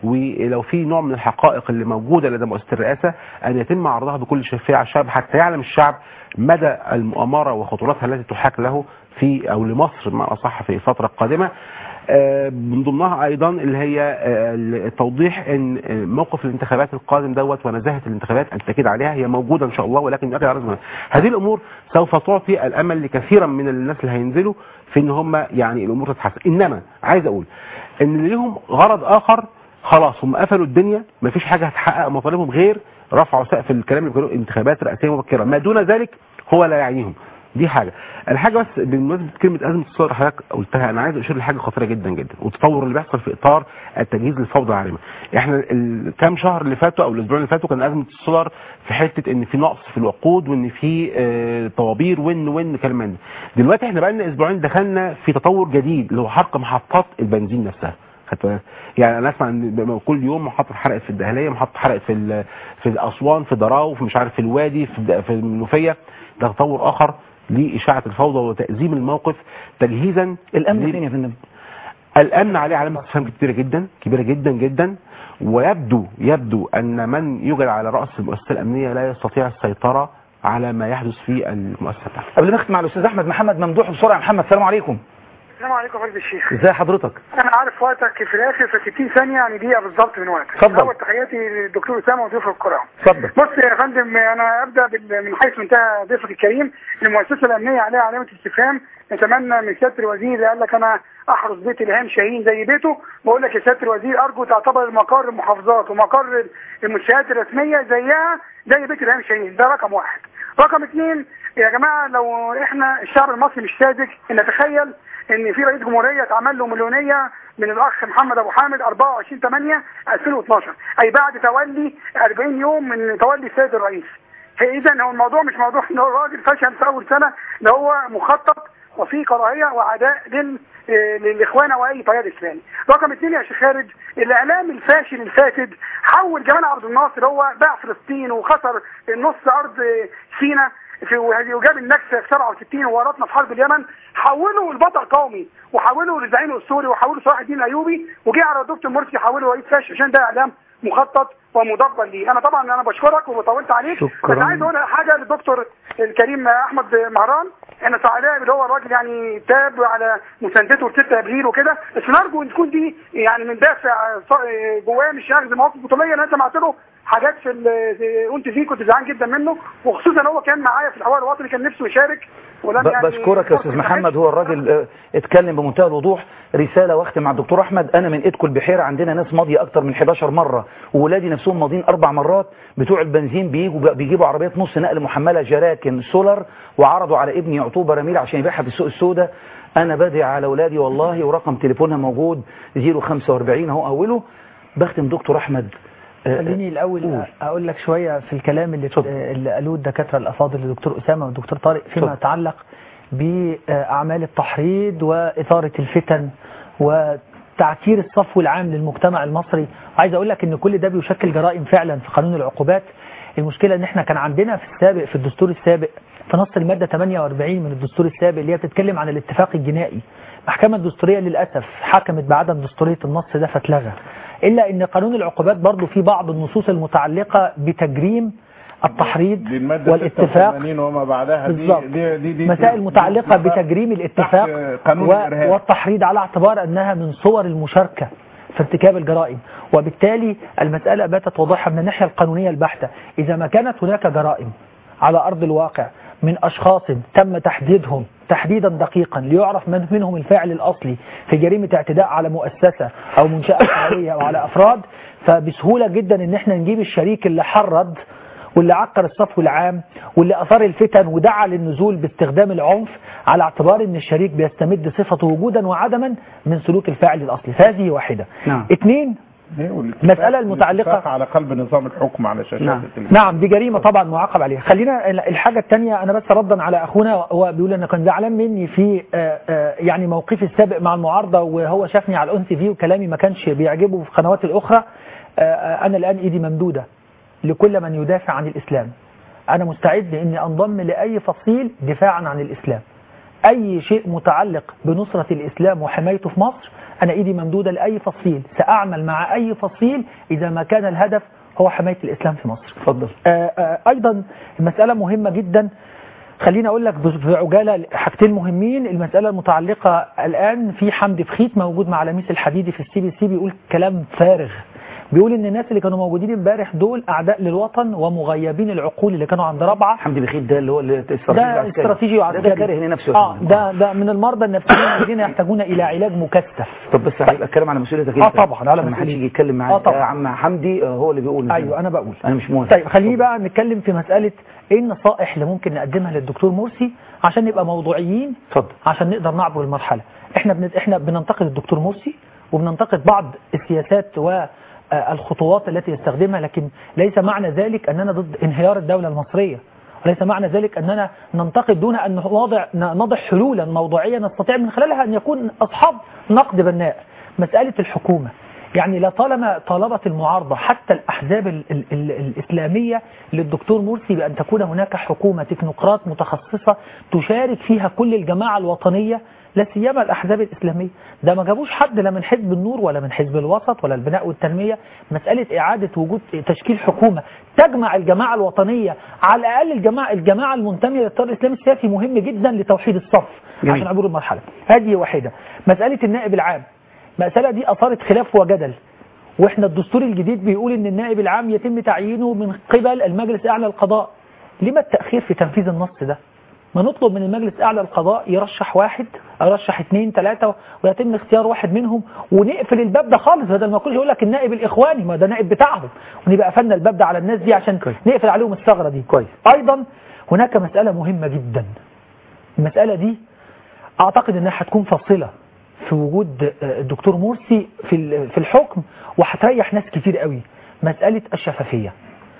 ولو في نوع من الحقائق اللي موجوده لدى مؤسسه الرئاسه ان يتم عرضها بكل شفافيه على الشعب حتى يعلم الشعب مدى المؤامره وخطوراتها التي تحاك له في او لمصر بمعنى اصح في الفتره القادمه آه، من ضمنها ايضا اللي هي آه، التوضيح ان آه، موقف الانتخابات القادم دوت ونزاهه الانتخابات التاكيد عليها هي موجوده ان شاء الله ولكن يؤكد على زمنها. هذه الامور سوف تعطي الامل لكثيرا من الناس اللي هينزلوا في ان هم يعني الامور تتحسن انما عايز اقول ان ليهم غرض اخر خلاص هم قفلوا الدنيا مفيش حاجه هتحقق مطالبهم غير رفعوا سقف الكلام اللي بيقولوا انتخابات رئاسيه مبكره ما دون ذلك هو لا يعنيهم دي حاجه الحاجه بس بالمناسبه كلمه ازمه الصدر حضرتك قلتها انا عايز اشير لحاجه خطيره جدا جدا والتطور اللي بيحصل في اطار التجهيز للفوضى العارمه احنا الكام شهر اللي فاتوا او الاسبوعين اللي فاتوا كان ازمه السولار في حته ان في نقص في الوقود وان في آه، طوابير وان وان كلام من ده دلوقتي احنا بقى لنا اسبوعين دخلنا في تطور جديد اللي هو حرق محطات البنزين نفسها خدت بالك؟ يعني انا اسمع ان كل يوم محطه حرقت في الدهليه محطه حرقت في ال- في اسوان في دراو في مش عارف في الوادي في الد- في المنوفيه ده تطور اخر لاشاعه الفوضى وتازيم الموقف تجهيزا الامن لل- فين يا فندم الامن عليه علامه استفهام كبيره جدا كبيره جدا جدا ويبدو يبدو ان من يوجد على راس المؤسسه الامنيه لا يستطيع السيطره على ما يحدث في المؤسسه بتاعته قبل ما اختم مع الاستاذ احمد محمد ممدوح بسرعه يا محمد السلام عليكم السلام عليكم يا فندم الشيخ ازي حضرتك انا عارف وقتك في الاخر في 60 ثانيه يعني دقيقه بالظبط من وقتك اتفضل. اول تحياتي للدكتور اسامه وضيوف الكرام اتفضل بص يا فندم انا ابدا بال- من حيث انتهى ضيفك الكريم المؤسسه الامنيه عليها علامه استفهام نتمنى من سياده الوزير اللي قال لك انا احرس بيت الهام شاهين زي بيته بقول لك يا سياده الوزير ارجو تعتبر المقر المحافظات ومقر المنشات الرسميه زيها زي بيت الهام شاهين ده رقم واحد رقم اثنين يا جماعه لو احنا الشعب المصري مش ساذج ان نتخيل ان في رئيس جمهوريه اتعمل له مليونيه من الاخ محمد ابو حامد 24 8 2012 اي بعد تولي 40 يوم من تولي السيد الرئيس فاذا هو الموضوع مش موضوع ان هو الراجل فشل في اول سنه ده هو مخطط وفي كراهيه وعداء لل آه، للاخوان واي تيار اسلامي. رقم اثنين يا شيخ خالد الاعلام الفاشل الفاسد حول جمال عبد الناصر هو باع فلسطين وخسر نص ارض آه، سيناء في وهذه- وجاب النكسه في 67 وورطنا في حرب اليمن حولوا البطل قومي وحولوا للزعيم السوري وحولوا صلاح الدين الايوبي وجه على الدكتور مرسي حوله رئيس فاشل عشان ده اعلام مخطط ومدبر ليه انا طبعا انا بشكرك وطولت عليك شكراً. بس عايز اقول حاجه للدكتور الكريم احمد مهران احنا سعداء اللي هو الراجل يعني تاب على مساندته في 6 ابريل وكده بس نرجو ان تكون دي يعني من دافع ص- جواه مش ياخذ مواقف بطوليه انا سمعت له حاجات في ال- قلت فيه كنت زعلان جدا منه وخصوصا هو كان معايا في الحوار الوطني كان نفسه يشارك ولم ب- يعني بشكرك يا استاذ محمد هو الراجل آه، اتكلم بمنتهى الوضوح رساله واختم مع الدكتور احمد انا من ايدكم البحيره عندنا ناس ماضيه اكتر من 11 مره وولادي نفسهم ماضيين اربع مرات بتوع البنزين بيجوا بيجيبوا عربيه نص نقل محمله جراكن سولار وعرضوا على ابني يعطوه براميل عشان يبيعها في السوق السوداء انا بدعي على اولادي والله ورقم تليفونها موجود 045 اهو اوله بختم دكتور احمد آه، خليني الاول قول. اقول لك شويه في الكلام اللي اللي قالوه الدكاتره الافاضل الدكتور اسامه والدكتور طارق فيما اتفضل. يتعلق باعمال التحريض واثاره الفتن وتعكير الصفو العام للمجتمع المصري عايز اقول لك ان كل ده بيشكل جرائم فعلا في قانون العقوبات المشكله ان احنا كان عندنا في السابق في الدستور السابق في نص الماده 48 من الدستور السابق اللي هي بتتكلم عن الاتفاق الجنائي المحكمه الدستوريه للاسف حكمت بعدم دستوريه النص ده فاتلغى الا ان قانون العقوبات برضه في بعض النصوص المتعلقه بتجريم التحريض دي المادة والاتفاق 86 وما بعدها دي بالظبط. دي دي, دي مسائل متعلقة دي- بتجريم الاتفاق تحت قانون و- الإرهاب. والتحريض على اعتبار أنها من صور المشاركة في ارتكاب الجرائم وبالتالي المسألة باتت واضحة من الناحية القانونية البحتة إذا ما كانت هناك جرائم على أرض الواقع من أشخاص تم تحديدهم تحديدا دقيقا ليعرف من منهم الفاعل الأصلي في جريمة اعتداء على مؤسسة أو منشأة حرارية أو على أفراد فبسهولة جدا إن احنا نجيب الشريك اللي حرض واللي عكر الصفو العام واللي أثار الفتن ودعا للنزول باستخدام العنف على اعتبار أن الشريك بيستمد صفته وجودا وعدما من سلوك الفاعل الأصلي فهذه واحدة نعم. اثنين إيه، والاتفاق- مسألة المتعلقة- الاتفاق على قلب نظام الحكم على شاشات نعم. التلفزيون نعم دي جريمة طبعا معاقب عليها خلينا الحاجة الثانية أنا بس ردا على أخونا هو بيقول أنه كان زعلان مني في آه، آه، يعني موقفي السابق مع المعارضة وهو شافني على الأنس فيه وكلامي ما كانش بيعجبه في القنوات الأخرى آه، آه، أنا الآن إيدي ممدودة لكل من يدافع عن الإسلام أنا مستعد إني أنضم لأي فصيل دفاعا عن الإسلام أي شيء متعلق بنصرة الإسلام وحمايته في مصر أنا إيدي ممدودة لأي فصيل سأعمل مع أي فصيل إذا ما كان الهدف هو حماية الإسلام في مصر اتفضل آه، آه، ايضا المساله مهمه جدا خليني اقول لك بعجاله حاجتين مهمين المساله المتعلقه الان في حمد فخيت موجود مع لميس الحديدي في السي بي سي بيقول كلام فارغ بيقول ان الناس اللي كانوا موجودين امبارح دول اعداء للوطن ومغيبين العقول اللي كانوا عند رابعه حمدي بخيت ده اللي هو الاستراتيجي ده العسكري. استراتيجي ده وعسكري كاره لنفسه اه ده ده من المرضى النفسيين الذين يحتاجون الى علاج مكثف طب بس هيبقى الكلام على مسؤوليتك آه انت طبعا، على عشان ما حدش مسؤوليتي. يجي يتكلم معاك آه طبعا. يا عم حمدي آه، هو اللي بيقول ايوه انا بقول انا مش موافق طيب خليني بقى نتكلم في مسألة ايه النصائح اللي ممكن نقدمها للدكتور مرسي عشان نبقى موضوعيين اتفضل عشان نقدر نعبر المرحلة احنا بن... احنا بننتقد الدكتور مرسي وبننتقد بعض السياسات والخطوات التي يستخدمها لكن ليس معنى ذلك اننا ضد انهيار الدولة المصرية وليس معنى ذلك اننا ننتقد دون ان نضع نضع حلولا موضوعية نستطيع من خلالها ان يكون اصحاب نقد بناء مسألة الحكومة يعني لطالما طالبت المعارضة حتى الأحزاب ال ال ال الإسلامية للدكتور مرسي بأن تكون هناك حكومة تكنوقراط متخصصة تشارك فيها كل الجماعة الوطنية لا سيما الأحزاب الإسلامية ده ما جابوش حد لا من حزب النور ولا من حزب الوسط ولا البناء والتنمية مسألة إعادة وجود تشكيل حكومة تجمع الجماعة الوطنية على الأقل الجماعة الجماعة المنتمية للتيار الإسلامي السياسي مهم جدا لتوحيد الصف جميل. عشان عبور المرحلة هذه واحدة مسألة النائب العام المسألة دي أثارت خلاف وجدل واحنا الدستور الجديد بيقول ان النائب العام يتم تعيينه من قبل المجلس الاعلى للقضاء لما التأخير في تنفيذ النص ده ما نطلب من المجلس الاعلى للقضاء يرشح واحد او يرشح اثنين ثلاثة ويتم اختيار واحد منهم ونقفل الباب ده خالص بدل ما كل يقول لك النائب الاخواني ما ده نائب بتاعهم ونبقى قفلنا الباب ده على الناس دي عشان كويس. نقفل عليهم الثغرة دي كويس. ايضا هناك مسألة مهمة جدا المسألة دي اعتقد انها هتكون فاصلة في وجود آه، الدكتور مرسي في ال- في الحكم وهتريح ناس كتير قوي مسألة الشفافية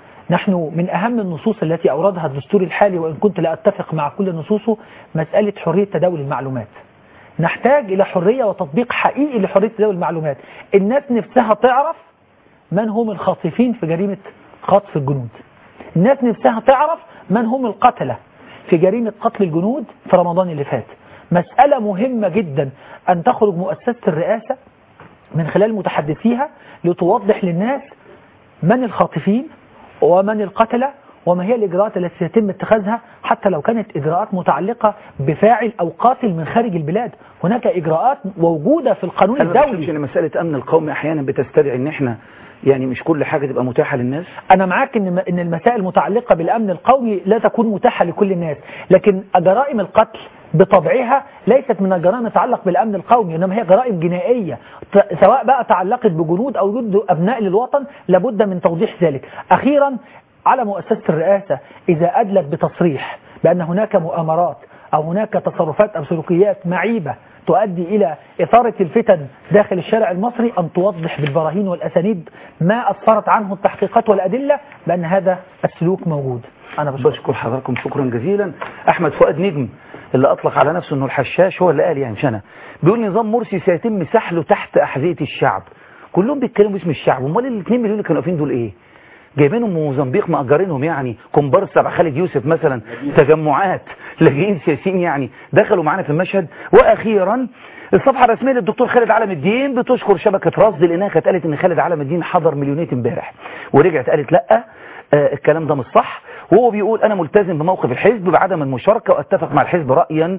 نحن من أهم النصوص التي أوردها الدستور الحالي وإن كنت لا أتفق مع كل نصوصه مسألة حرية تداول المعلومات نحتاج إلى حرية وتطبيق حقيقي لحرية تداول المعلومات الناس نفسها تعرف من هم الخاطفين في جريمة خطف الجنود الناس نفسها تعرف من هم القتلة في جريمة قتل الجنود في رمضان اللي فات مسألة مهمة جدا أن تخرج مؤسسة الرئاسة من خلال متحدثيها لتوضح للناس من الخاطفين ومن القتلة وما هي الإجراءات التي سيتم اتخاذها حتى لو كانت إجراءات متعلقة بفاعل أو قاتل من خارج البلاد هناك إجراءات موجودة في القانون انا ما بشوفش الدولي ان مساله امن القومي احيانا بتستدعي ان احنا يعني مش كل حاجه تبقى متاحه للناس أنا معاك إن إن المسائل المتعلقة بالأمن القومي لا تكون متاحة لكل الناس لكن جرائم القتل بطبعها ليست من الجرائم تتعلق بالأمن القومي إنما هي جرائم جنائية ت- سواء بقى تعلقت بجنود أو ضد أبناء للوطن لابد من توضيح ذلك أخيرا على مؤسسة الرئاسة إذا أدلت بتصريح بأن هناك مؤامرات أو هناك تصرفات أو سلوكيات معيبة تؤدي إلى إثارة الفتن داخل الشارع المصري أن توضح بالبراهين والأسانيد ما أسفرت عنه التحقيقات والأدلة بأن هذا السلوك موجود أنا بشكر بشكر حضراتكم شكرا جزيلا احمد فؤاد نجم اللي اطلق على نفسه انه الحشاش هو اللي قال يعني مش انا بيقول نظام مرسي سيتم سحله تحت احذيه الشعب كلهم بيتكلموا باسم الشعب امال ال 2 مليون اللي كانوا واقفين دول ايه جايبينهم من موزمبيق مأجرينهم يعني كومبارس تبع خالد يوسف مثلا تجمعات لاجئين سياسيين يعني دخلوا معانا في المشهد واخيرا الصفحه الرسميه للدكتور خالد علم الدين بتشكر شبكه رصد لانها كانت قالت ان خالد علم الدين حضر مليونيه امبارح ورجعت قالت لا آه، الكلام ده مش صح وهو بيقول انا ملتزم بموقف الحزب بعدم المشاركه واتفق مع الحزب رايا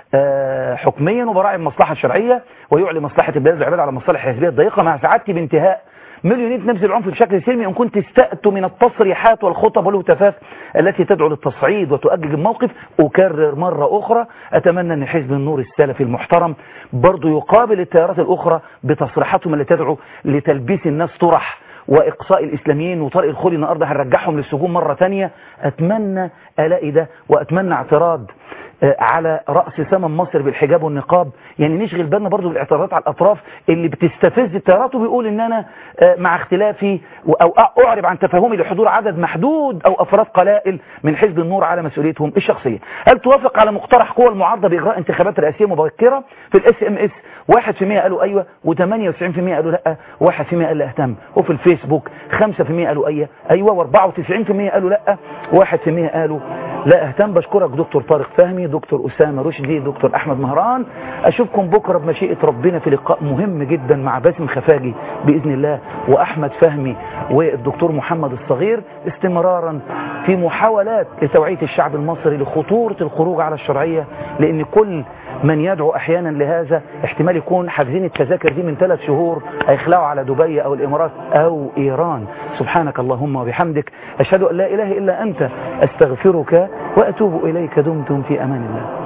آه، حكميا وبراعي المصلحه الشرعيه ويعلي مصلحه البلاد والعباد على المصالح الحزبيه الضيقه مع سعادتي بانتهاء مليونية نبذ العنف بشكل سلمي إن كنت استأت من التصريحات والخطب والهتافات التي تدعو للتصعيد وتؤجج الموقف أكرر مرة أخرى أتمنى أن حزب النور السلفي المحترم برضو يقابل التيارات الأخرى بتصريحاتهم التي تدعو لتلبيس الناس طرح وإقصاء الإسلاميين وطارق الخولي النهارده هنرجعهم للسجون مرة تانية أتمنى ألاقي ده وأتمنى اعتراض آه، على رأس ثمن مصر بالحجاب والنقاب يعني نشغل بالنا برضو بالاعتراضات على الأطراف اللي بتستفز التيارات وبيقول إن أنا آه، مع اختلافي و- أو أ- أعرب عن تفاهمي لحضور عدد محدود أو أفراد قلائل من حزب النور على مسؤوليتهم الشخصية هل توافق على مقترح قوى المعارضة بإجراء انتخابات رئاسية مبكرة في الاس ام اس 1% قالوا أيوة و98% قالوا لا 1% قال لا اهتم وفي الفيسبوك 5% قالوا أيوة أيوة و94% قالوا لا 1% قالوا لا اهتم بشكرك دكتور طارق فهمي دكتور أسامة رشدي دكتور أحمد مهران أشوفكم بكرة بمشيئة ربنا في لقاء مهم جدا مع باسم خفاجي بإذن الله وأحمد فهمي والدكتور محمد الصغير استمرارا في محاولات لتوعية الشعب المصري لخطورة الخروج على الشرعية لأن كل من يدعو أحيانا لهذا احتمال يكون حاجزين التذاكر دي من ثلاث شهور هيخلعوا على دبي أو الإمارات أو إيران سبحانك اللهم وبحمدك أشهد أن لا إله إلا أنت أستغفرك وأتوب إليك دمتم في أمان الله